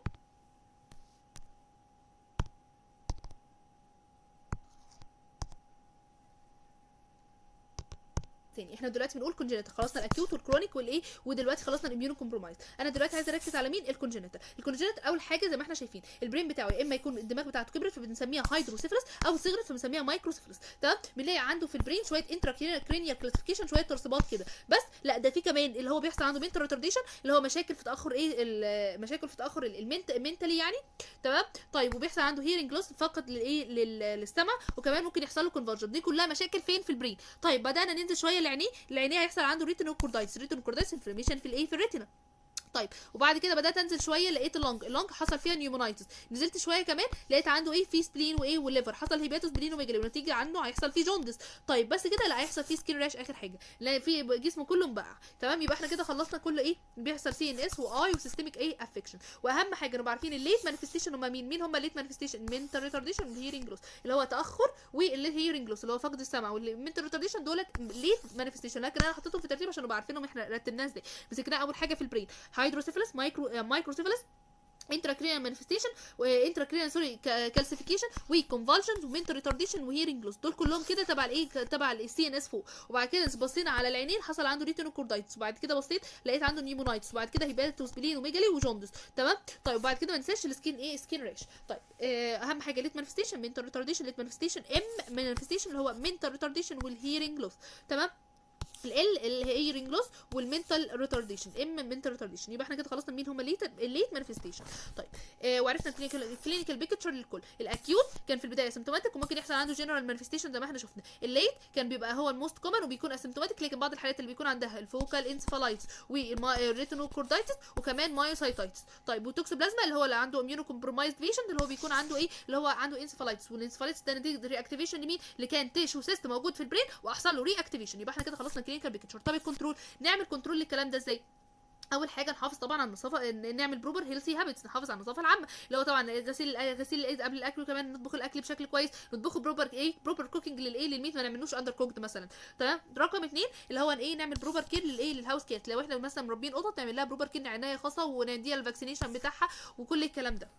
تاني احنا دلوقتي بنقول كونجنتال خلصنا الاكيوت والكرونيك والايه ودلوقتي خلصنا الاميونو كومبرومايز انا دلوقتي عايزه اركز على مين الكونجنتال الكونجنتال اول حاجه زي ما احنا شايفين البرين بتاعه يا اما يكون الدماغ بتاعته كبرت فبنسميها هيدروسيفلس او صغرت فبنسميها مايكروسيفلس تمام بنلاقي عنده في البرين شويه انترا كرينيال كلاسيفيكيشن شويه ترسبات كده بس لا ده في كمان اللي هو بيحصل عنده منتال ريتارديشن اللي هو مشاكل في تاخر ايه مشاكل في تاخر المنتالي يعني تمام طيب وبيحصل عنده هيرنج لوس فقد للايه للسمع وكمان ممكن يحصل له كونفرجن دي كلها مشاكل فين في البرين طيب بدانا ننزل شويه لعينيه لعينيه هيحصل عنده ريتينوكوردايتس ريتينوكوردايتس انفلاميشن في الايه في الريتنا طيب وبعد كده بدات انزل شويه لقيت اللونج اللونج حصل فيها نيومونايتس نزلت شويه كمان لقيت عنده ايه في سبلين وايه والليفر حصل هيباتوس بلين وميجالي ونتيجه عنه هيحصل فيه جوندس طيب بس كده لا هيحصل فيه سكين راش اخر حاجه لا في جسمه كله مبقع تمام يبقى احنا كده خلصنا كل ايه بيحصل سي ان اس واي وسيستميك ايه افكشن واهم حاجه نبقى عارفين الليت مانيفستيشن هم مين مين هم الليت مانيفستيشن منتال ريتارديشن والهيرنج لوس اللي هو تاخر والهيرنج لوس اللي هو فقد السمع والمنتال ريتارديشن دولت ليت مانيفستيشن لكن انا حطيتهم في ترتيب عشان نبقى عارفينهم احنا رتبناها ازاي مسكناها اول حاجه في البرين هيدروسيفلس مايكرو مايكروسيفلس انتراكرينال مانيفستيشن وانتراكرينال سوري كالسيفيكيشن وكونفالجنز ومنتال ريتارديشن وهيرنج لوس دول كلهم كده تبع الايه تبع السي ان اس فوق وبعد كده بصينا على العينين حصل عنده ريتينوكوردايتس وبعد كده بصيت لقيت عنده نيمونايتس وبعد كده هيباتوس بلين وميجالي وجوندس تمام طيب وبعد كده ما ننساش السكين ايه سكين ريش طيب آه اهم حاجه ليت مانيفستيشن منتال ريتارديشن ليت مانيفستيشن ام مانيفستيشن اللي هو منتال ريتارديشن والهيرنج لوس تمام ال اللي هي هيرنج لوس والمنتال ريتارديشن ام منتال ريتارديشن يبقى احنا كده خلصنا مين هم الليت الليت مانيفستيشن طيب آه وعرفنا الكلينيكال الكلينيكال بيكتشر للكل الاكيوت كان في البدايه اسيمتوماتيك وممكن يحصل عنده جنرال مانيفستيشن زي ما احنا شفنا الليت كان بيبقى هو الموست كومن وبيكون اسيمتوماتيك لكن بعض الحالات اللي بيكون عندها الفوكال انسفالايتس والريتينوكوردايتس وكمان مايوسايتايتس طيب والتوكسوبلازما اللي هو اللي عنده اميونو كومبرومايزد بيشنت اللي هو بيكون عنده ايه اللي هو عنده انسفالايتس والانسفالايتس ده نتيجه ري اكتيفيشن لمين اللي كان تيشو سيست موجود في البرين واحصل له ري اكتيفيشن يبقى احنا كده خلصنا الكلينيكال بيكتشر طب الكنترول نعمل كنترول للكلام ده ازاي اول حاجه نحافظ طبعا على النظافه ن- نعمل بروبر هيلثي هابتس نحافظ على النظافه العامه اللي هو طبعا غسيل الأ- غسيل الايد قبل الاكل وكمان نطبخ الاكل بشكل كويس نطبخه بروبر ايه بروبر كوكينج للايه للميت ما نعملوش اندر كوكد مثلا تمام رقم اتنين اللي هو ايه نعمل بروبر كير للايه للهاوس كات لو احنا مثلا مربين قطط نعمل لها بروبر كير عنايه خاصه ونديها الفاكسينيشن بتاعها وكل الكلام ده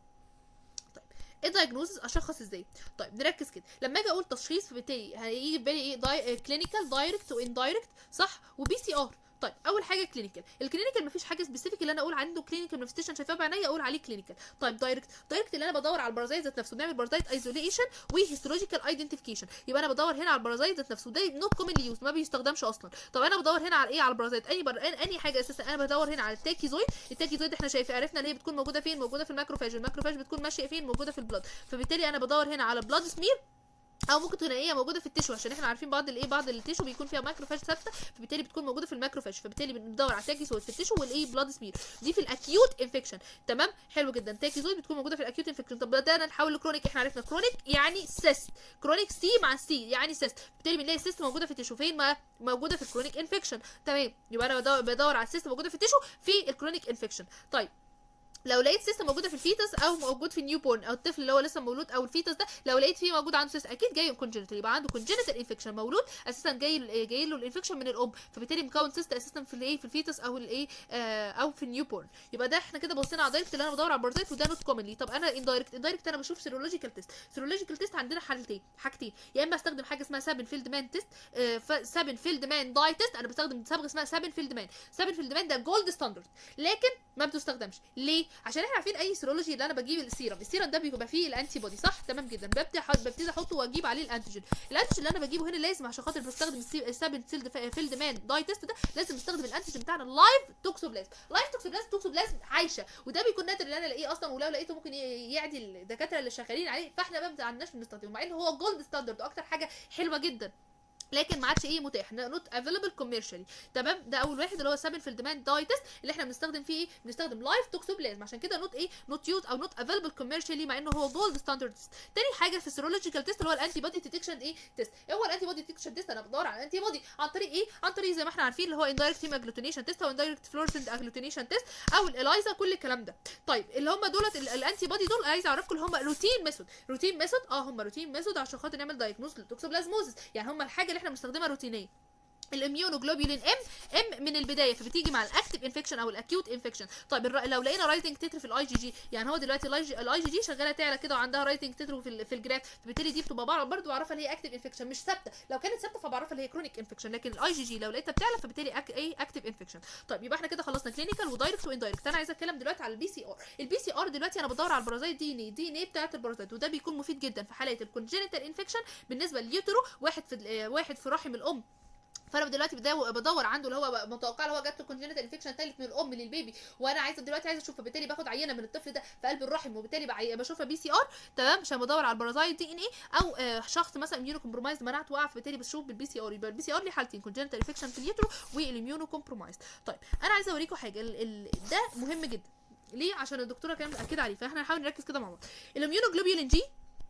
ايه دايجنوزز اشخص ازاي طيب نركز كده لما اجي اقول تشخيص فبالتالي هيجي في بالي ايه داي... كلينيكال دايركت واندايركت صح وبي سي ار طيب اول حاجه كلينيكال الكلينيكال مفيش حاجه سبيسيفيك اللي انا اقول عنده كلينيكال مانيفستيشن شايفاه بعينيا اقول عليه كلينيكال طيب دايركت دايركت اللي انا بدور على البارازايت ذات نفسه بنعمل بارازايت ايزوليشن وهيستولوجيكال ايدنتيفيكيشن يبقى انا بدور هنا على البارازايت ذات نفسه ده نوت كومنلي يوز ما بيستخدمش اصلا طب انا بدور هنا على ايه على البارازايت اني بر... اني حاجه اساسا انا بدور هنا على التاكيزويد التاكيزويد احنا شايفين عرفنا اللي هي بتكون موجوده فين موجوده في الماكروفاج الماكروفاج بتكون ماشيه فين موجوده في البلاد فبالتالي انا بدور هنا على بلاد سمير او ممكن تكون هي موجوده في التشو عشان احنا عارفين بعض الايه بعض التشو بيكون فيها ماكروفاج ثابته فبالتالي بتكون موجوده في الماكروفاج فبالتالي بندور على تاكيزويد في التشو والايه بلاد سمير دي في الاكيوت انفكشن تمام حلو جدا تاكيزويد بتكون موجوده في الاكيوت انفكشن طب بدانا نحول لكرونيك احنا عرفنا كرونيك يعني سيست كرونيك سي مع السي يعني سيست بالتالي بنلاقي السيست موجوده في التشو فين ما موجوده في الكرونيك انفكشن تمام يبقى انا بدور, بدور على السيست موجوده في التشو في الكرونيك انفكشن طيب لو لقيت سيستم موجوده في الفيتس او موجود في النيو بورن او الطفل اللي هو لسه مولود او الفيتس ده لو لقيت فيه موجود عنده سيستم اكيد جاي كونجنتال يبقى عنده كونجنتال انفكشن مولود اساسا جاي جاي له الانفكشن من الام فبالتالي مكون سيستم اساسا في الايه في الفيتس او الايه آه او في النيو بورن يبقى ده احنا كده بصينا على دايركت اللي انا بدور على البارازيت وده نوت كومنلي طب انا اندايركت اندايركت انا بشوف سيرولوجيكال تيست سيرولوجيكال تيست عندنا حالتين حاجتين يا اما استخدم حاجه اسمها سابن فيلد مان تيست آه سابن فيلد مان داي تيست انا بستخدم صبغه اسمها سابن فيلد مان سابن فيلد مان ده جولد ستاندرد لكن ما بتستخدمش ليه عشان احنا عارفين اي سيرولوجي اللي انا بجيب السيرم السيرم ده بيبقى فيه الانتي بودي صح تمام جدا ببدا أحط- ببتدي احطه واجيب عليه الانتيجين الانتيجين اللي انا بجيبه هنا لازم عشان خاطر بستخدم السي- السابن فيلد فيلد مان داي تيست ده لازم استخدم الانتيجين بتاعنا اللايف توكسوبلازم لايف توكسوبلازم توكسوبلازم عايشه وده بيكون نادر ان انا الاقيه اصلا ولو لقيته ممكن ي- يعدي الدكاتره اللي شغالين عليه فاحنا ما بنعناش بنستخدمه مع ان هو جولد ستاندرد واكتر حاجه حلوه جدا لكن ما عادش ايه متاح نوت افيلبل كوميرشالي تمام ده اول واحد اللي هو سابن في الديماند داي تيست اللي احنا بنستخدم فيه ايه بنستخدم لايف توكسوبلازم عشان كده نوت ايه نوت يوز او نوت افيلبل كوميرشالي مع انه هو جولد ستاندرد تيست تاني حاجه في السيرولوجيكال تيست اللي هو الانتي بودي ديتكشن ايه تيست ايه هو الانتي بودي ديتكشن تيست انا بدور على الانتي بودي عن طريق ايه عن طريق زي ما احنا عارفين اللي هو اندايركت هيم اجلوتينيشن تيست او اندايركت فلورسنت اجلوتينيشن تيست او الاليزا كل الكلام ده طيب اللي هم دولت ال- الانتي بودي دول عايز اعرفكم اللي هم روتين ميثود روتين ميثود اه هم روتين ميثود عشان خاطر نعمل دايجنوز للتوكسوبلازموزس يعني هم الحاجه اللي احنا بنستخدمها روتينيه الاميونوجلوبولين ام ام من البدايه فبتيجي مع الاكتيف انفكشن او الاكيوت انفكشن طيب الر- لو لقينا رايتنج تتر في الاي جي جي يعني هو دلوقتي الاي جي جي شغاله تعلى كده وعندها رايتنج تتر في ال- في الجراف فبالتالي دي بتبقى بعرف برضه بعرفها اللي هي اكتيف انفكشن مش ثابته لو كانت ثابته فبعرفها اللي هي كرونيك انفكشن لكن الاي جي جي لو لقيتها بتعلى فبالتالي أك... ايه اكتيف انفكشن طيب يبقى احنا كده خلصنا كلينيكال ودايركت واندايركت انا عايزه اتكلم دلوقتي على البي سي ار البي سي ار دلوقتي انا بدور على البرازيت دي ان ايه دي ان ايه بتاعه البرازيت وده بيكون مفيد جدا في حالات الكونجنتال انفكشن بالنسبه لليوترو واحد في ال- واحد في رحم الام فانا دلوقتي بدو- بدور عنده اللي هو متوقع اللي هو جات له كونجنتال انفكشن ثالث من الام للبيبي وانا عايزه دلوقتي عايزه اشوف فبالتالي باخد عينه من الطفل ده في قلب الرحم وبالتالي بعي- بشوفها بي سي ار تمام عشان بدور على البرازايت دي ان ايه او آه شخص مثلا اميونو كومبرومايز مناعته وقع فبالتالي بشوف بالبي سي ار يبقى البي سي ار ليه حالتين كونجنتال انفكشن في اليوترو والاميونو كومبرومايز طيب انا عايزه اوريكم حاجه ال ال ده مهم جدا ليه عشان الدكتوره كانت مأكده عليه فاحنا هنحاول نركز كده مع بعض الاميونوجلوبولين جي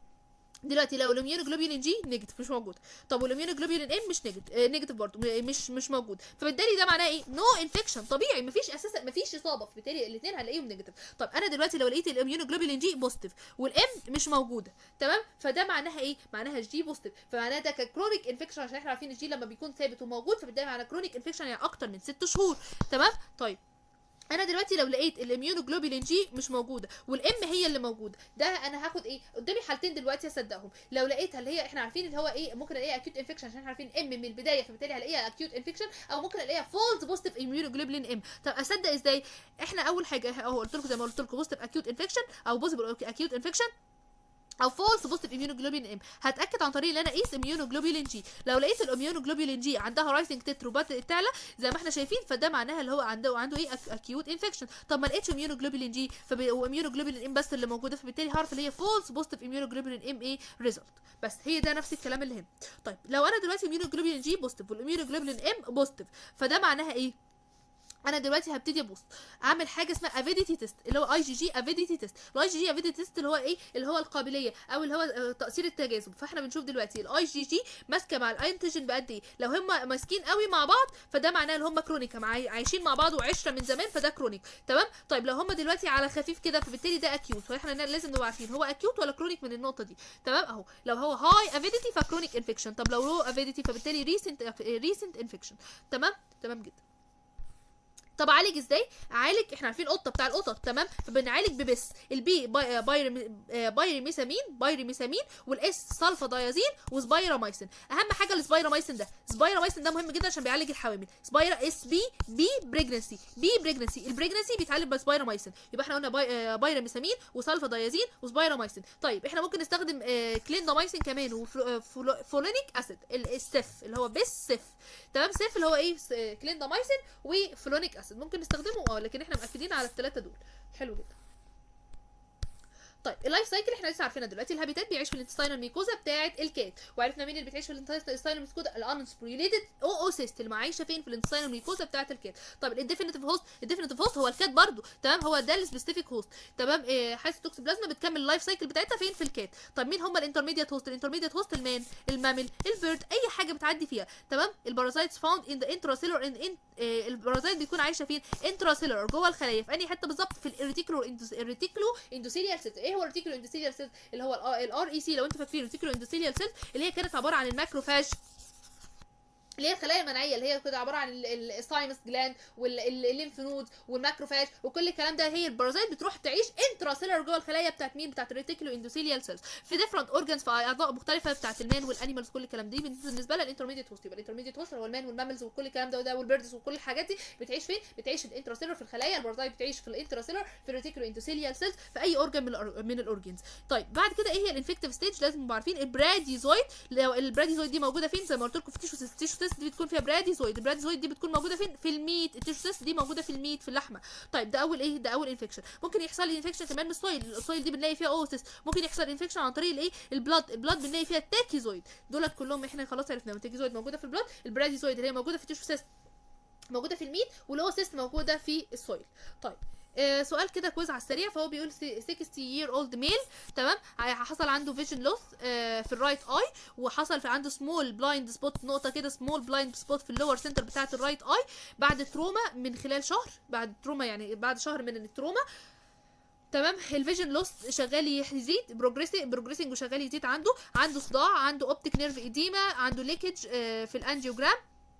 دلوقتي لو الاميونوجلوبولين جي نيجاتيف مش موجود طب والاميونوجلوبولين ام مش نيجاتيف آه نيجاتيف برضه م- مش مش موجود فبالتالي ده معناه ايه نو انفكشن طبيعي مفيش اساسا مفيش اصابه فبالتالي الاثنين هنلاقيهم نيجاتيف طب انا دلوقتي لو لقيت الاميونوجلوبولين جي بوزيتيف والام مش موجوده تمام فده معناها ايه معناها جي بوزيتيف فمعناها ده كرونيك انفكشن عشان احنا عارفين الجي لما بيكون ثابت وموجود فبالتالي معناه كرونيك انفكشن يعني اكتر من ست شهور تمام طيب انا دلوقتي لو لقيت الاميونوجلوبولين جي مش موجوده والام هي اللي موجوده ده انا هاخد ايه قدامي حالتين دلوقتي اصدقهم لو لقيتها اللي هي احنا عارفين اللي هو ايه ممكن الاقيها اكيوت انفكشن عشان احنا عارفين ام من البدايه فبالتالي هلاقيها اكيوت انفكشن او ممكن الاقيها فولز بوزيتيف اميونوجلوبولين ام طب اصدق ازاي احنا اول حاجه اهو قلت لكم زي ما قلت لكم بوزيتيف اكيوت انفكشن او بوزيتيف اكيوت انفكشن او فولس بوزيتيف اميونوجلوبولين ام هتاكد عن طريق ان انا اقيس اميونوجلوبولين جي لو لقيت الاميونوجلوبولين جي عندها رايزنج تتر وبدات تعلى زي ما احنا شايفين فده معناها اللي هو عنده عنده ايه اكيوت انفكشن طب ما لقيتش اميونوجلوبولين جي فاميونوجلوبولين ام بس اللي موجوده فبالتالي هعرف اللي هي فولس بوزيتيف اميونوجلوبولين ام ايه ريزلت بس هي ده نفس الكلام اللي هنا طيب لو انا دلوقتي اميونوجلوبولين جي بوزيتيف والاميونوجلوبولين ام بوزيتيف فده معناها ايه انا دلوقتي هبتدي ابص اعمل حاجه اسمها افيديتي تيست اللي هو اي جي جي افيديتي تيست الاي جي جي افيديتي تيست اللي هو ايه اللي هو القابليه او اللي هو آه، تاثير التجاذب فاحنا بنشوف دلوقتي الاي جي جي ماسكه مع الانتيجين بقد ايه لو هم ماسكين قوي مع بعض فده معناه ان هم كرونيك هم عاي- عايشين مع بعض وعشره من زمان فده كرونيك تمام طيب لو هم دلوقتي على خفيف كده فبالتالي ده اكيوت فاحنا نا- لازم نبقى عارفين هو اكيوت ولا كرونيك من النقطه دي تمام اهو لو هو هاي افيديتي فكرونيك انفكشن طب لو لو افيديتي فبالتالي ريسنت ريسنت انفكشن تمام تمام جدا طب اعالج ازاي اعالج احنا عارفين القطه بتاع القطط تمام فبنعالج ببس البي باي- بايري آه، بايريميثامين بايريميثامين والاس سلفادايازين وسبايرامايسين اهم حاجه السبايرامايسين ده سبايرامايسين ده مهم جدا عشان بيعالج الحوامل سبايرا اس بي بي بريجنسي بي بريجنسي البريجنسي بيتعالج بسبايرامايسين يبقى احنا قلنا باي آه، بايريميثامين وسلفادايازين وسبايرامايسين طيب احنا ممكن نستخدم آه، كليندامايسين كمان وفولونيك اسيد السف اللي هو بس سف تمام سيف اللي هو ايه س- آه، كليندامايسين وفلونيك اسيد ممكن نستخدمه اه لكن احنا مأكدين على الثلاثه دول حلو جدا طيب اللايف سايكل احنا لسه عارفينها دلوقتي الهابيتات بيعيش في الانتستينال ميكوزا بتاعه الكات وعرفنا مين اللي بتعيش في الانتستينال ميكوزا الانسبريليتد او او سيست اللي عايشه فين في الانتستينال ميكوزا بتاعه الكات طب الديفينيتيف هوست الديفينيتيف هوست هو الكات برضو تمام هو ده السبيسيفيك هوست تمام إيه حيث التوكسوبلازما بتكمل اللايف سايكل بتاعتها فين في الكات طب مين هم الانترميديت هوست الانترميديت هوست المان المامل البيرد اي حاجه بتعدي فيها تمام البارازايتس فاوند ان ذا انتراسيلر ان البارازايت بيكون عايشه فين انتراسيلر جوه الخلايا في انهي حته بالظبط في الريتيكولو الريتيكولو اندوثيليال سيلز ايه هو الريتيكولو اندوثيليال سيلز اللي هو الار اي سي لو انتوا فاكرين الريتيكولو اندوثيليال سيلز اللي هي كانت عباره عن الماكروفاج اللي هي الخلايا المناعيه اللي هي كده عباره عن ال- ال- الساينس جلاند والليمف نود والماكروفاج وكل الكلام ده هي البارازيت بتروح تعيش انترا سيلر جوه الخلايا بتاعت مين بتاعت الريتيكولو اندوثيليال سيلز في ديفرنت اورجانز في اعضاء مختلفه بتاعت المان والانيمالز كل الكلام دي بالنسبه لها الانترميديت هوست يبقى الانترميديت هوست هو المان والماملز وكل الكلام ده وده والبيردز وكل الحاجات دي بتعيش فين بتعيش الانترا سيلر في الخلايا البارازيت بتعيش في الانترا سيلر في الريتيكولو اندوثيليال سيلز في اي اورجان من الأور- من الاورجنز طيب بعد كده ايه هي الانفكتيف ستيج لازم نبقى عارفين البراديزويد لو البراديزويد دي موجوده فين زي ما قلت لكم في التيشو سيست التيشو سيست دي بتكون فيها براديزويد البراديزويد دي بتكون موجوده فين في الميت التيشو سيست دي موجوده في الميت في اللحمه طيب ده اول ايه ده اول انفكشن ممكن يحصل لي انفكشن كمان من السويل السويل دي بنلاقي فيها اوسس ممكن يحصل انفكشن عن طريق الايه البلاد البلاد بنلاقي فيها التاكيزويد دولت كلهم احنا خلاص عرفنا التاكيزويد موجوده في البلاد البراديزويد اللي هي موجوده في التيشو سيست موجوده في الميت والاوسيست موجوده في السويل طيب آه سؤال كده كويز على السريع فهو بيقول سي- 60 year old male تمام ع- حصل عنده فيجن لوس آه في الرايت اي وحصل في عنده سمول بلايند سبوت نقطه كده سمول بلايند سبوت في اللور سنتر بتاعه الرايت اي بعد تروما من خلال شهر بعد تروما يعني بعد شهر من التروما تمام الفيجن لوس شغال يزيد بروجريسنج بروجريسنج وشغال يزيد عنده عنده صداع عنده اوبتيك نيرف ايديما عنده ليكج في الانجيوجرام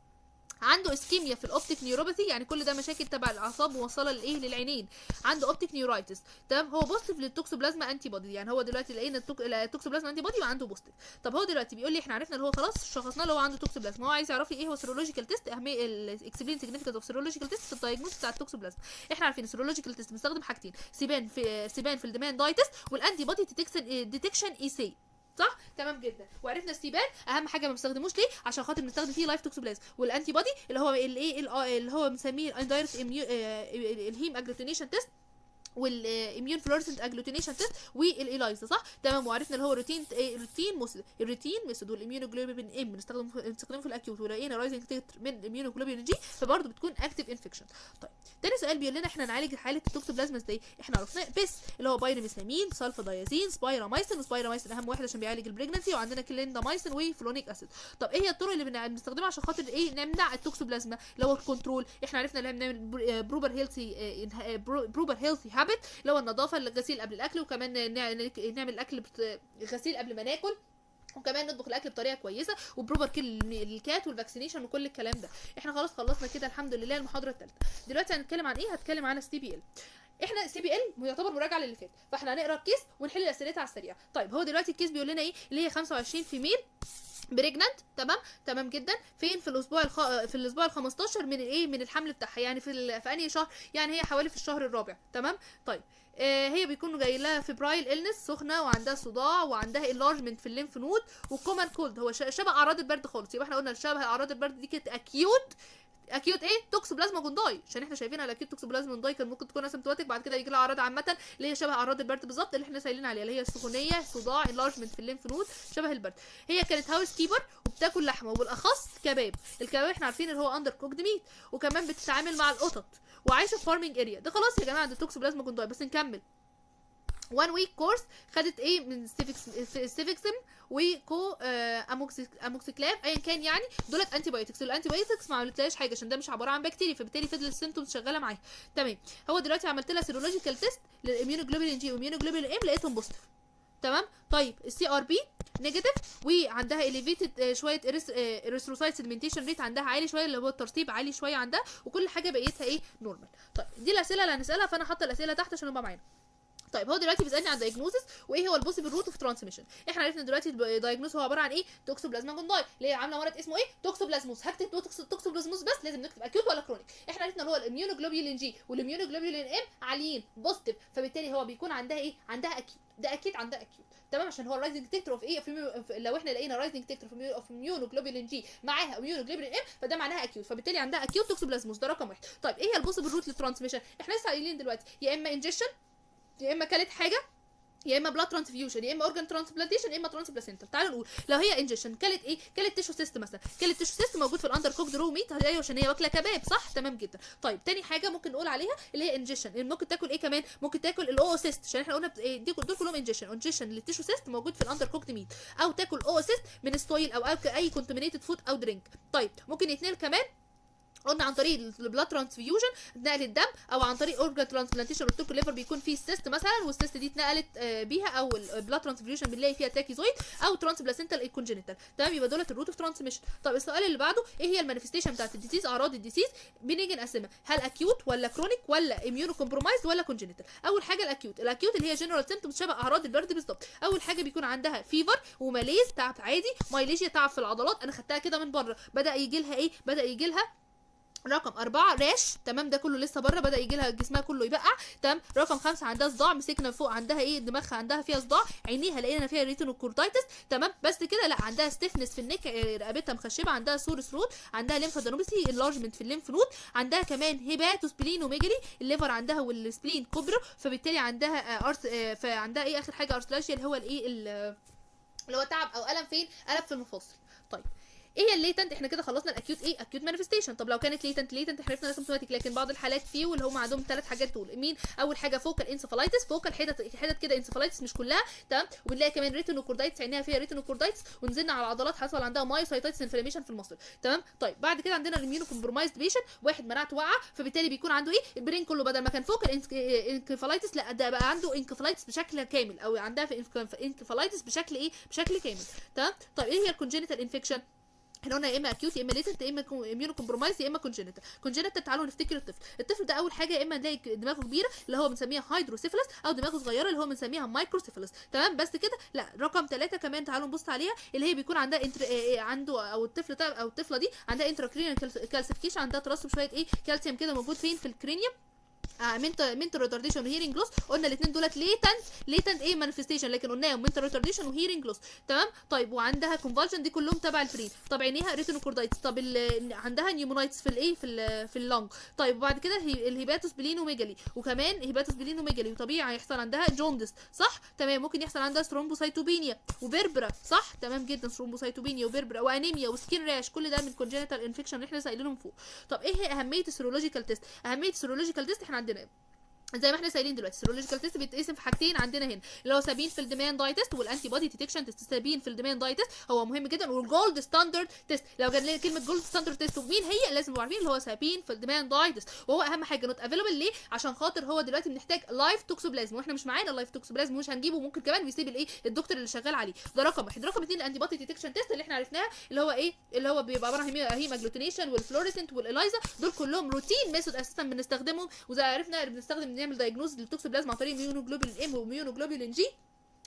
عنده اسكيميا في الاوبتيك نيوروباثي يعني كل ده مشاكل تبع الاعصاب موصله لايه للعينين عنده اوبتيك نيورايتس تمام هو بوزيتيف للتوكسوبلازما انتي بودي يعني هو دلوقتي لقينا التوك... التوكسوبلازما انتي بودي وعنده بوزيتيف طب هو دلوقتي بيقول لي احنا عرفنا اللي هو خلاص شخصنا له هو عنده توكسوبلازما هو عايز يعرف لي ايه هو سيرولوجيكال تيست اهميه الاكسبلين سيجنيفيكانس اوف سيرولوجيكال تيست في الدايجنوز بتاع التوكسوبلازما احنا عارفين السيرولوجيكال تيست بنستخدم حاجتين سيبان في سيبان في الديمان دايتس والانتي بودي ديتكشن اي سي صح تمام جدا وعرفنا السيبان اهم حاجه ما بنستخدموش ليه عشان خاطر بنستخدم فيه لايف توكسوبلازم والانتي بودي اللي هو الايه اللي هو بنسميه الاندايركت الهيم اجلوتينيشن تيست والاميون فلورسنت اجلوتينيشن تيست والايلايزا صح تمام وعرفنا اللي هو روتين روتين ميثود الروتين ميثود والاميونوجلوبين ام بنستخدمه بنستخدمه في الاكيوت ولقينا رايزنج تيتر من الاميونوجلوبين جي فبرضه بتكون اكتيف انفكشن طيب تاني سؤال بيقول لنا احنا نعالج حاله التوكسوبلازما ازاي احنا عرفنا بس اللي هو بايراميثامين سلفادايازين سبايرامايسين وسبايرامايسين اهم واحد عشان بيعالج البريجنسي وعندنا كليندامايسين وفلونيك اسيد طب ايه هي الطرق اللي بن- بنستخدمها عشان خاطر ايه نمنع التوكسوبلازما اللي هو الكنترول احنا عرفنا اللي بنعمل برو- بروبر هيلثي بروبر هيلثي هابت اللي هو النظافه الغسيل قبل الاكل وكمان نع- نعمل الاكل بت- غسيل قبل ما ناكل وكمان نطبخ الاكل بطريقه كويسه وبروبر كيل للكات والفاكسينيشن وكل الكلام ده احنا خلاص خلصنا كده الحمد لله المحاضره الثالثه دلوقتي هنتكلم عن ايه هتكلم عن السي بي ال احنا سي بي ال يعتبر مراجعه للي فات فاحنا هنقرا الكيس ونحل اسئلتها على السريع طيب هو دلوقتي الكيس بيقول لنا ايه اللي هي 25 في ميل بريجنانت تمام تمام جدا فين في الاسبوع الخ... في الاسبوع ال 15 من الايه من الحمل بتاعها يعني في ال... في انهي شهر يعني هي حوالي في الشهر الرابع تمام طيب آه هي بيكون جاي لها فبرايل النس سخنه وعندها صداع وعندها انلارجمنت في الليمف نود وكومان كولد هو ش- شبه اعراض البرد خالص يبقى احنا قلنا شبه اعراض البرد دي كانت اكيوت اكيوت ايه توكسوبلازما جونداي عشان احنا شايفين الاكيوت توكسوبلازما جونداي كان ممكن تكون اسيمتوماتيك بعد كده يجي لها اعراض عامه اللي هي شبه اعراض البرد بالظبط اللي احنا سايلين عليها اللي هي السخونيه صداع انلارجمنت في الليمف نود شبه البرد هي كانت هاوس كيبر وبتاكل لحمه وبالاخص كباب الكباب احنا عارفين اللي هو اندر كوكد ميت وكمان بتتعامل مع القطط وعايشه في فارمنج اريا ده خلاص يا جماعه ده توكسوبلازما جونداي بس نكمل وان ويك كورس خدت ايه من سيفكسم وكو اموكسيكلاف ايا كان يعني دولت انتي بايوتكس والانتي بايوتكس ما عملتلهاش حاجه عشان ده مش عباره عن بكتيريا فبالتالي فضل السيمتومز شغاله معاها تمام هو دلوقتي عملت لها سيرولوجيكال تيست للاميونوجلوبولين جي واميونوجلوبولين ام لقيتهم بوزيتيف تمام طيب السي ار بي نيجاتيف وعندها اليفيتد شويه اريثروسايت سيدمنتيشن ريت عندها عالي شويه اللي هو الترطيب عالي شويه عندها وكل حاجه بقيتها ايه نورمال طيب دي الاسئله اللي هنسالها فانا حاطه الاسئله تحت عشان يبقى معانا طيب هو دلوقتي بيسالني عن دايجنوزس وايه هو البوسيبل روت اوف ترانسميشن احنا عرفنا دلوقتي الدايجنوز هو عباره عن ايه توكسوبلازما جونداي اللي هي عامله مرض اسمه ايه توكسوبلازموس هكتب توكسوبلازموس بس لازم نكتب اكيوت ولا كرونيك احنا عرفنا ان هو الاميونوجلوبولين جي والاميونوجلوبولين ام عاليين بوزيتيف فبالتالي هو بيكون عندها ايه عندها اكيوت ده اكيد عندها اكيوت تمام عشان هو الرايزنج تكتر اوف ايه في لو احنا لقينا رايزنج تكتر اوف اميونوجلوبولين جي معاها اميونوجلوبولين ام فده معناها اكيوت فبالتالي عندها اكيوت توكسوبلازموس ده رقم واحد طيب ايه هي البوسيبل روت للترانسميشن احنا لسه قايلين دلوقتي يا اما انجكشن يا اما كلت حاجه يا اما بلاد ترانسفيوجن يا اما اورجان ترانسبلانتيشن يا اما ترانسبلاسنتال تعالوا نقول لو هي انجكشن كلت ايه كلت تيشو سيست مثلا كلت تيشو سيست موجود في الاندر كوكد رو ميت ايوه عشان هي واكله كباب صح تمام جدا طيب تاني حاجه ممكن نقول عليها اللي هي انجكشن ممكن تاكل ايه كمان ممكن تاكل الاو سيست عشان احنا قلنا إيه دي دول كلهم انجكشن انجكشن للتيشو سيست موجود في الاندر كوكد ميت او تاكل او سيست من ستويل او اي كونتامينيتد فود او درينك طيب ممكن يتنقل كمان قلنا عن طريق البلاد ترانسفيوجن نقل الدم او عن طريق اورجان ترانسبلانتيشن قلت لكم الليفر بيكون فيه السيست مثلا والسيست دي اتنقلت بيها او البلاد ترانسفيوجن بنلاقي فيها تاكيزويد او ترانسبلاسنتال كونجنتال تمام يبقى دولت الروت اوف ترانسميشن طب السؤال اللي بعده ايه هي المانيفستيشن بتاعت الديزيز اعراض الديزيز بنيجي نقسمها هل اكيوت ولا كرونيك ولا اميونو كومبرومايز ولا كونجنتال اول حاجه الاكيوت الاكيوت اللي هي جنرال سيمبتومز شبه اعراض البرد بالظبط اول حاجه بيكون عندها فيفر وماليز تعب عادي مايليجيا تعب في العضلات انا خدتها كده من بره بدا يجي لها ايه بدا يجي لها رقم أربعة راش تمام ده كله لسه بره بدأ يجي لها جسمها كله يبقع تمام رقم خمسة عندها صداع مسكنا فوق عندها ايه دماغها عندها فيها صداع عينيها لقينا فيها ريتينوكورتايتس تمام بس كده لا عندها ستيفنس في النك رقبتها مخشبة عندها سور ثروت عندها ليمفادينوباثي انلارجمنت في الليمف نود عندها كمان هيباتوسبلين وميجري الليفر عندها والسبلين كبروا فبالتالي عندها آه أرس آه فعندها ايه اخر حاجه ارثلاشيا اللي هو الايه اللي هو تعب او الم فين الم في المفاصل طيب ايه هي الليتنت احنا كده خلصنا الاكيوت ايه اكيوت مانيفستيشن طب لو كانت ليتنت ليتنت احنا عرفنا سيمبتوماتيك لكن بعض الحالات فيه واللي هم عندهم ثلاث حاجات دول مين اول حاجه فوكال انسفالايتس فوكال حتت حتت كده انسفالايتس مش كلها تمام وبنلاقي كمان ريتينوكوردايتس عينيها فيها ريتينوكوردايتس ونزلنا على العضلات حصل عندها مايوسايتايتس انفلاميشن في المصل تمام طيب بعد كده عندنا الاميونو كومبرومايزد بيشنت واحد مناعته واقعه فبالتالي بيكون عنده ايه البرين كله بدل ما كان فوكال انكفالايتس لا ده بقى عنده انكفالايتس بشكل كامل او عندها في انكفالايتس بشكل ايه بشكل كامل تمام طيب ايه هي الكونجنتال انفكشن احنا قلنا يا اما اكيوت يا اما ليتنت يا اما اميونو كومبرومايز يا اما كونجنتال كونجنتال تعالوا نفتكر الطفل الطفل ده اول حاجه يا اما نلاقي دماغه كبيره اللي هو بنسميها هايدروسيفلس او دماغه صغيره اللي هو بنسميها مايكروسيفلس تمام بس كده لا رقم ثلاثة كمان تعالوا نبص عليها اللي هي بيكون عندها انتر... اه عنده او الطفل ده او الطفله دي عندها انتراكرينيال كالسيفيكيشن عندها ترسب شويه ايه كالسيوم كده موجود فين في الكرينيوم منتال منتال ريتارديشن وهيرنج لوس قلنا الاثنين دولت ليتنت ليتنت ايه مانيفستيشن لكن قلناهم منتال ريتارديشن وهيرنج لوس تمام طيب وعندها كونفالجن دي كلهم تبع البرين طب عينيها ريتينوكوردايتس طب عندها نيومونايتس في الايه في ال في اللونج طيب وبعد كده الهيباتوس بلينوميجالي وكمان هيباتوس بلينوميجالي وطبيعي هيحصل عندها جوندس صح تمام ممكن يحصل عندها ثرومبوسايتوبينيا وبربرا صح تمام جدا ثرومبوسايتوبينيا وبربرا وانيميا وسكين راش كل ده من كونجنتال انفكشن اللي احنا سائلينهم فوق طب ايه هي اهميه السيرولوجيكال تيست اهميه السيرولوجيكال تيست احنا عندنا زي ما احنا سايلين دلوقتي السيرولوجيكال تيست بيتقسم في حاجتين عندنا هنا اللي هو سابين في الديماند داي تيست والانتي بودي ديتكشن تيست سابين في الديماند داي تيست هو مهم جدا والجولد ستاندرد تيست لو جات لنا كلمه جولد ستاندرد تيست ومين هي لازم نبقى عارفين اللي هو سابين في الديماند داي تيست وهو اهم حاجه نوت افيلبل ليه عشان خاطر هو دلوقتي بنحتاج لايف توكسوبلازم واحنا مش معانا لايف توكسوبلازم مش هنجيبه ممكن كمان بيسيب الايه الدكتور اللي شغال عليه ده رقم واحد رقم اثنين الانتي بودي ديتكشن تيست اللي احنا عرفناها اللي هو ايه اللي هو بيبقى عباره عن هيماجلوتينيشن والفلوريسنت والاليزا دول كلهم روتين ميثود اساسا بنستخدمهم وزي عرفنا بنستخدم نعمل دايجنوز للتوكسوبلازم عن طريق ميونوجلوبولين ام وميونوجلوبولين جي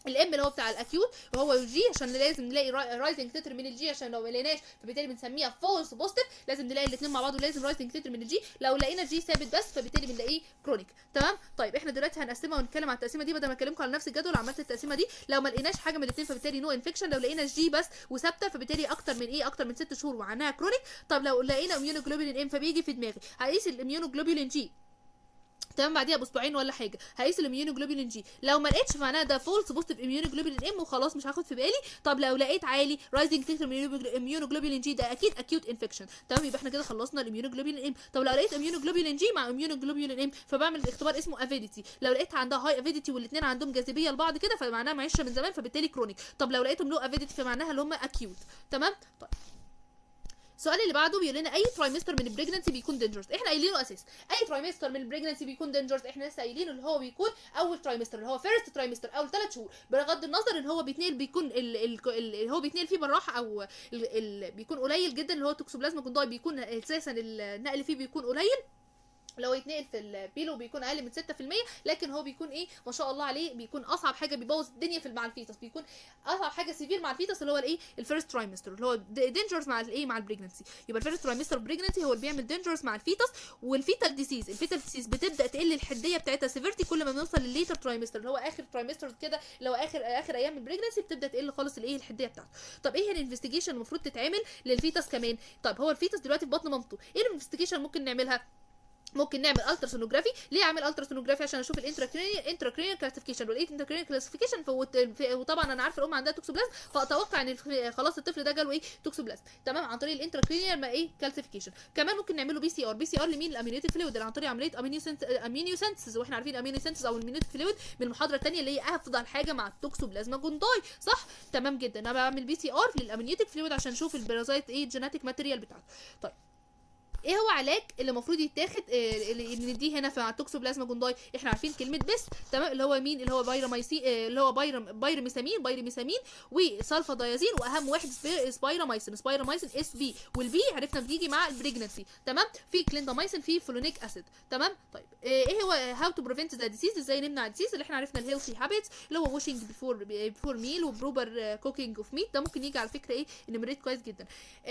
الام اللي هو بتاع الاكيوت وهو الجي عشان لازم نلاقي رايزنج تتر من الجي عشان لو ما لقيناش فبالتالي بنسميها فولس بوزيتيف لازم نلاقي الاثنين مع بعض ولازم رايزنج تتر من الجي لو لقينا الجي ثابت بس فبالتالي بنلاقيه كرونيك تمام طيب احنا دلوقتي هنقسمها ونتكلم على التقسيمه دي بدل ما اكلمكم على نفس الجدول عملت التقسيمه دي لو ما لقيناش حاجه من الاثنين فبالتالي نو انفكشن لو لقينا الجي بس وثابته فبالتالي اكتر من ايه اكتر من ست شهور وعنها كرونيك طب لو لقينا اميونوجلوبولين ام فبيجي في دماغي هقيس الاميونوجلوبولين جي تمام بعديها باسبوعين ولا حاجه هقيس الاميونوجلوبولين جي لو ما لقيتش معناها ده فولس بوزيتيف اميونوجلوبولين ام وخلاص مش هاخد في بالي طب لو لقيت عالي رايزنج تيتر اميونوجلوبولين جي ده اكيد اكيوت انفكشن تمام يبقى احنا كده خلصنا الاميونوجلوبولين ام طب لو لقيت اميونوجلوبولين جي مع اميونوجلوبولين ام فبعمل اختبار اسمه افيديتي لو لقيت عندها هاي افيديتي والاثنين عندهم جاذبيه لبعض كده فمعناها معيشه من زمان فبالتالي كرونيك طب لو لقيتهم لو افيديتي فمعناها اللي هم اكيوت تمام طيب السؤال اللي بعده بيقول لنا اي ترايمستر من البريجنسي بيكون دينجرس احنا قايلينه اساس اي ترايمستر من البريجنسي بيكون دينجرس احنا لسه قايلينه اللي هو بيكون اول ترايمستر اللي هو فيرست ترايمستر اول ثلاث شهور بغض النظر ان هو بيتنقل بيكون ال ال اللي هو بيتنقل فيه بالراحه او ال ال بيكون قليل جدا اللي هو توكسوبلازما كونداي بيكون اساسا النقل فيه بيكون قليل لو يتنقل في البيلو بيكون اقل من 6% لكن هو بيكون ايه ما شاء الله عليه بيكون اصعب حاجه بيبوظ الدنيا في مع الفيتس بيكون اصعب حاجه سيفير مع الفيتس اللي هو الايه الفيرست ترايمستر اللي هو دينجرز مع الايه مع البريجنسي يبقى الفيرست ترايمستر بريجنسي هو اللي بيعمل دينجرز مع الفيتس والفيتال ديسيز الفيتال ديسيز بتبدا تقل الحديه بتاعتها سيفيرتي كل ما بنوصل للليتر ترايمستر اللي هو اخر ترايمستر كده اللي هو اخر اخر ايام البريجنسي بتبدا تقل خالص الايه الحديه بتاعته طب ايه الانفستيجيشن المفروض تتعمل للفيتس كمان طب هو الفيتس دلوقتي في بطن مامته ايه الانفستيجيشن ممكن نعملها ممكن نعمل التراسونوجرافي ليه اعمل التراسونوجرافي عشان اشوف الانتراكرينيال انتراكرينيال كلاسيفيكيشن والايه انتراكرينيال كلاسيفيكيشن وطبعا انا عارفه الام عندها توكسوبلازم فاتوقع ان خلاص الطفل ده جاله ايه توكسوبلازم تمام عن طريق الانتراكرينيال ما ايه كلاسيفيكيشن كمان ممكن نعمله بي سي ار بي سي ار لمين الامينيوتيك فلويد اللي عن طريق عمليه امينيوسنسز واحنا عارفين الامينيوسنسز او المينيوتيك فلويد من المحاضره الثانيه اللي هي افضل حاجه مع التوكسوبلازما جونداي صح تمام جدا انا بعمل بي سي ار للامينيوتيك فلويد عشان اشوف البرازايت ايه الجيناتيك ماتيريال بتاعته طيب ايه هو علاج اللي المفروض يتاخد آه اللي نديه هنا في التوكسوبلازما جونداي احنا عارفين كلمه بس تمام اللي هو مين اللي هو بايراميسين آه اللي هو بايرم بايرميسامين بايرميسامين وسلفا دايازين واهم واحد سبايراميسين سبايراميسين اس بي والبي عرفنا بتيجي مع البريجنسي تمام في كلينداميسين في فلونيك اسيد تمام طيب آه ايه هو هاو تو بريفنت ذا ديسيز ازاي نمنع الديسيز اللي احنا عرفنا الهيلثي هابيتس اللي هو واشنج بيفور بيفور ميل وبروبر كوكينج اوف ميت ده ممكن يجي على فكره ايه انمريت كويس جدا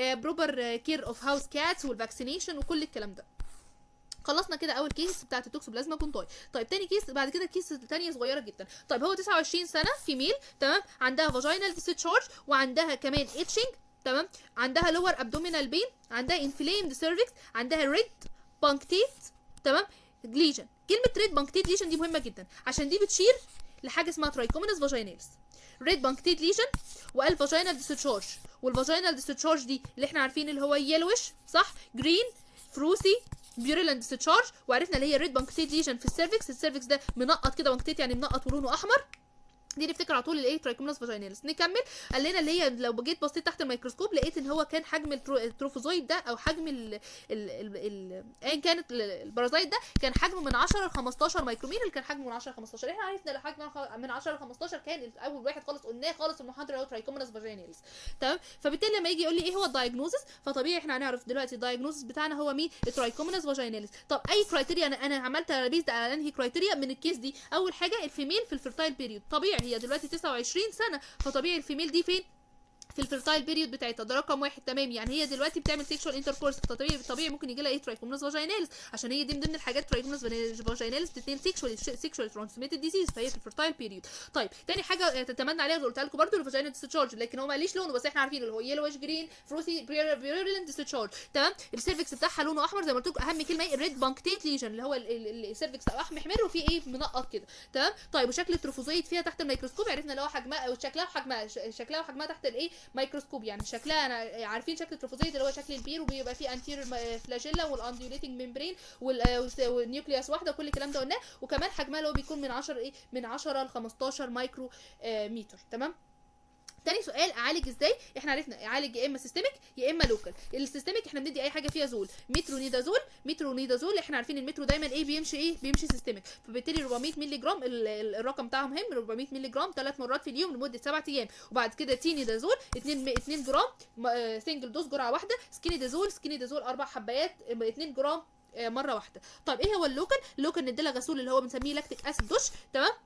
بروبر كير اوف هاوس كاتس والفاكسينيشن وكل الكلام ده خلصنا كده اول كيس بتاعت التوكسوبلازما كونتاي طيب تاني كيس بعد كده كيس تانية صغيره جدا طيب هو 29 سنه فيميل تمام عندها فاجينال ديسشارج وعندها كمان اتشنج تمام عندها لور ابدومينال بين عندها انفليمد سيرفكس عندها ريد بانكتيت تمام ليجن كلمه ريد بانكتيت ليجن دي مهمه جدا عشان دي بتشير لحاجه اسمها ترايكومينس فاجيناليس ريد بانكتيت ليجن والفاجينال ديسشارج والفاجينال ديسشارج دي اللي احنا عارفين اللي هو يلوش صح جرين فروسي بيوريلاند ديسشارج وعرفنا اللي هي ريد بانكتيت ليجن في السيرفكس السيرفكس ده منقط كده بانكتيت يعني منقط ولونه احمر دي نفتكر على طول الايه ترايكوموناس فاجيناليس نكمل قال لنا اللي هي لو جيت بصيت تحت الميكروسكوب لقيت ان هو كان حجم التروفوزويد ده او حجم ال ال ال ايا كانت البرازيت ده كان حجمه من 10 ل 15 مايكرومير اللي كان حجمه من 10 ل 15 احنا عرفنا الحجم من 10 ل 15 كان اول واحد خالص قلناه خالص في المحاضره هو ترايكوموناس فاجيناليس تمام فبالتالي لما يجي يقول لي ايه هو الدايجنوزس فطبيعي احنا هنعرف دلوقتي الدايجنوزس بتاعنا هو مين الترايكوموناس فاجيناليس طب اي كرايتيريا انا انا عملت بيزد على انهي كرايتيريا من الكيس دي اول حاجه الفيميل في الفيرتايل بيريود طبيعي هي دلوقتي 29 20 سنه فطبيعي الفيميل دي فين في الفيرتايل بيريود بتاعتها ده رقم واحد تمام يعني هي دلوقتي بتعمل سيكشوال انتركورس فطبيعي طبيعي ممكن يجي لها ايه ترايكوموناس فاجيناليس عشان هي دي من ضمن الحاجات ترايكوموناس فاجيناليس بتتنقل سيكشوال سيكشوال ترانسميتد ديزيز فهي في الفيرتايل بيريود طيب تاني حاجه تتمنى عليها قلتها لكم برده الفاجينال ديسشارج لكن هو ماليش لونه بس احنا عارفين اللي هو يلوش جرين فروسي بيوريلنت ديسشارج تمام السيرفكس بتاعها لونه احمر زي ما قلت لكم اهم كلمه ايه الريد بانكتيت ليجن اللي هو السيرفكس او احمر محمر وفي ايه منقط كده تمام طيب وشكل التروفوزويد فيها تحت الميكروسكوب عرفنا اللي هو حجمها او شكلها وحجمها شكلها وحجمها تحت الايه ميكروسكوب يعني شكلها انا عارفين شكل التروفوزيت اللي هو شكل البير وبيبقى فيه انتيريور فلاجيلا والانديوليتنج ممبرين والنيوكليوس واحده كل الكلام ده قلناه وكمان حجمها اللي هو بيكون من 10 ايه من 10 ل 15 مايكرو آه متر تمام تاني سؤال اعالج ازاي احنا عرفنا اعالج يا اما سيستميك يا اما لوكال السيستميك احنا بندي اي حاجه فيها زول مترونيدازول مترونيدازول احنا عارفين المترو دايما ايه بيمشي ايه بيمشي سيستميك فبالتالي 400 مللي جرام الرقم بتاعهم مهم 400 مللي جرام ثلاث مرات في اليوم لمده 7 ايام وبعد كده تينيدازول 2 2 جرام سنجل دوز جرعه واحده سكينيدازول سكينيدازول اربع حبايات 2 جرام مره واحده طيب ايه هو اللوكال اللوكال نديلها غسول اللي هو بنسميه لاكتيك اسيد دوش تمام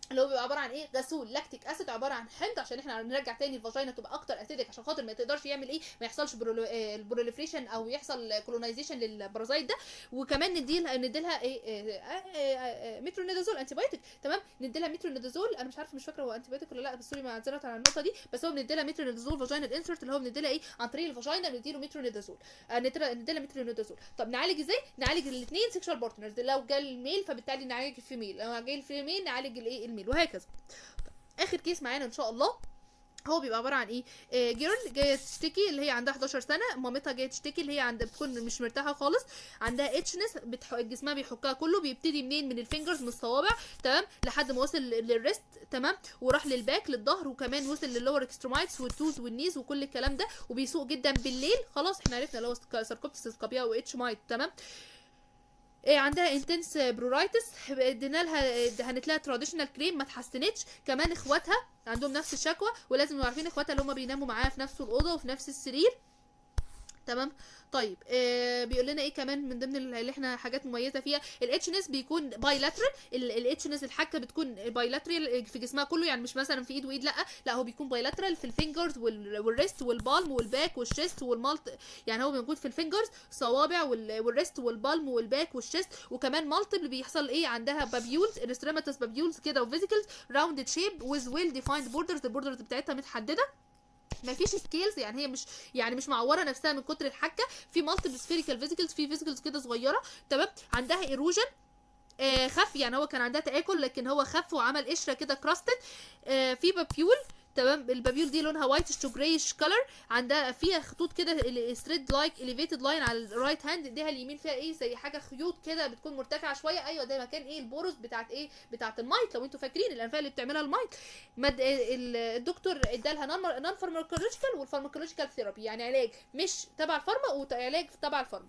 اللي هو بيبقى عباره عن ايه غسول لاكتيك اسيد عباره عن حمض عشان احنا نرجع تاني الفاجينا تبقى اكتر اسيدك عشان خاطر ما تقدرش يعمل ايه ما يحصلش البروليفريشن او يحصل كولونايزيشن للبرازيت ده وكمان نديلها نديلها ايه إيه، آه، آه، آه، مترونيدازول انتي بايوتيك تمام نديلها مترونيدازول انا مش عارفه مش فاكره هو انتي بايوتيك ولا لا بس سوري معذره على النقطه دي بس هو بنديلها مترونيدازول فاجينال انسرت اللي هو بنديلها ايه عن طريق الفاجينا بنديله مترونيدازول آه، نديلها نديلها مترونيدازول طب نعالج ازاي نعالج الاثنين سيكشوال بارتنرز لو جه الميل فبالتالي نعالج الفيميل لو جه الفيميل نعالج الايه الميل وهكذا اخر كيس معانا ان شاء الله هو بيبقى عباره عن ايه آه جيرل جايه تشتكي اللي هي عندها 11 سنه مامتها جايه تشتكي اللي هي عندها بتكون مش مرتاحه خالص عندها اتشنس بتح... جسمها بيحكها كله بيبتدي منين من الفينجرز من الصوابع تمام لحد ما وصل للريست تمام وراح للباك للظهر وكمان وصل للور اكسترومايتس والتوز والنيز وكل الكلام ده وبيسوق جدا بالليل خلاص احنا عرفنا اللي هو ساركوبتس سكابيا واتش مايت تمام إيه عندها انتنس برورايتس ادينا لها دهنت لها تراديشنال كريم ما اتحسنتش كمان اخواتها عندهم نفس الشكوى ولازم نبقى عارفين اخواتها اللي هم بيناموا معاها في نفس الاوضه وفي نفس السرير تمام طيب آه بيقول لنا ايه كمان من ضمن اللي احنا حاجات مميزه فيها الاتشنس بيكون بايلاترال الاتشنس الحكه بتكون بايلاترال في جسمها كله يعني مش مثلا في ايد وايد لا لا هو بيكون بايلاترال في الفينجرز وال- والريست والبالم والباك والشيست والمالت يعني هو موجود في الفينجرز صوابع وال- والريست والبالم والباك والشيست وكمان مالتيبل بيحصل ايه عندها بابيولز انستريماتس بابيولز كده وفيزيكلز راوندد شيب ويز ويل ديفايند بوردرز البوردرز بتاعتها متحدده مفيش سكيلز يعني هي مش يعني مش معوره نفسها من كتر الحكه في مالتيبل سفيريكال فيزيكلز في فيزيكلز كده صغيره تمام عندها ايروجن آه خف يعني هو كان عندها تاكل لكن هو خف وعمل قشره كده كراستد آه في بابيول تمام البابيول دي لونها وايتش تو جرايش كلر عندها فيها خطوط كده ستريد لايك اليفيتد لاين على الرايت هاند ايديها اليمين فيها ايه زي حاجه خيوط كده بتكون مرتفعه شويه ايوه ده مكان ايه البوروس بتاعت ايه بتاعت المايت لو انتوا فاكرين الانفاق اللي بتعملها المايت مد... ال- الدكتور ادالها نون نون فارماكولوجيكال والفارماكولوجيكال ثيرابي يعني علاج مش تبع الفارما وعلاج تبع الفارما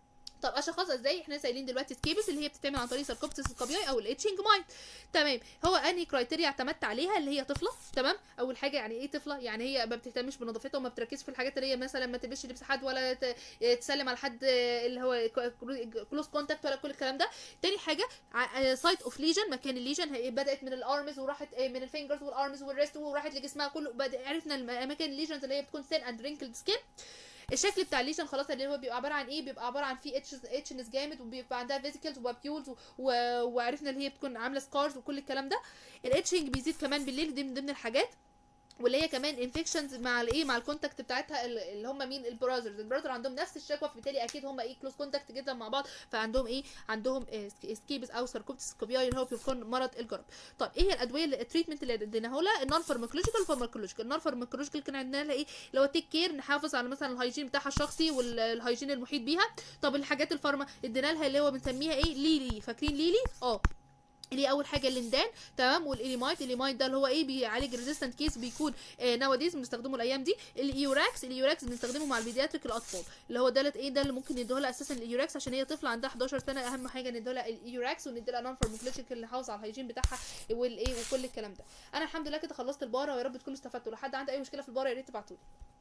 طب اشخاص ازاي احنا سايلين دلوقتي سكيبس اللي هي بتتعمل عن طريق ساركوبتس القبيعي او الاتشنج مايند تمام هو انهي كرايتيريا اعتمدت عليها اللي هي طفله تمام اول حاجه يعني ايه طفله يعني هي ما بتهتمش بنظافتها وما بتركزش في الحاجات اللي هي مثلا ما تلبسش لبس حد ولا ت- تسلم على حد اللي هو كلوز كونتاكت ولا كل الكلام ده تاني حاجه سايت اوف ليجن مكان الليجن هي بدات من الارمز وراحت آه، من الفينجرز والارمز والريست وراحت لجسمها كله بد- عرفنا الم- اماكن الليجنز اللي هي بتكون سين اند رينكلد سكين الشكل بتاع الليشن خلاص اللي هو بيبقى عباره عن ايه بيبقى عباره عن فيه اتش اتشنس جامد وبيبقى عندها فيزيكلز وبابيولز و... و... وعرفنا اللي هي بتكون عامله سكارز وكل الكلام ده الاتشنج بيزيد كمان بالليل دي من ضمن الحاجات واللي هي كمان انفكشنز مع الايه مع الكونتاكت بتاعتها ال- اللي هم مين البراذرز البراذر عندهم نفس الشكوى فبالتالي اكيد هم ايه كلوز كونتاكت جدا مع بعض فعندهم ايه عندهم سكيبس او ساركوبتس سكوبياي اللي هو بيكون مرض الجرب طب ايه هي الادويه اللي التريتمنت اللي اديناها لها النون فارماكولوجيكال فارماكولوجيكال النون فارماكولوجيكال كان عندنا لها ايه اللي هو تيك كير نحافظ على مثلا الهايجين بتاعها الشخصي والهايجين المحيط بيها طب الحاجات الفارما ادينا لها اللي هو بنسميها ايه ليلي فاكرين ليلي اه اللي هي اول حاجه الليندان تمام والاليمايت الاليمايت ده اللي هو ايه بيعالج ريزيستنت كيس بيكون آه نواديز بنستخدمه الايام دي الايوراكس الايوراكس بنستخدمه مع البيدياتريك الاطفال اللي هو ده ايه ده اللي ممكن نديه لها اساسا الايوراكس عشان هي طفله عندها 11 سنه اهم حاجه نديه لها الايوراكس وندي لها نون فارماكولوجيكال اللي يحافظ على الهيجين بتاعها والايه وكل الكلام ده انا الحمد لله كده خلصت الباره ويا رب تكونوا استفدتوا لو حد عنده اي مشكله في الباره يا ريت تبعتولي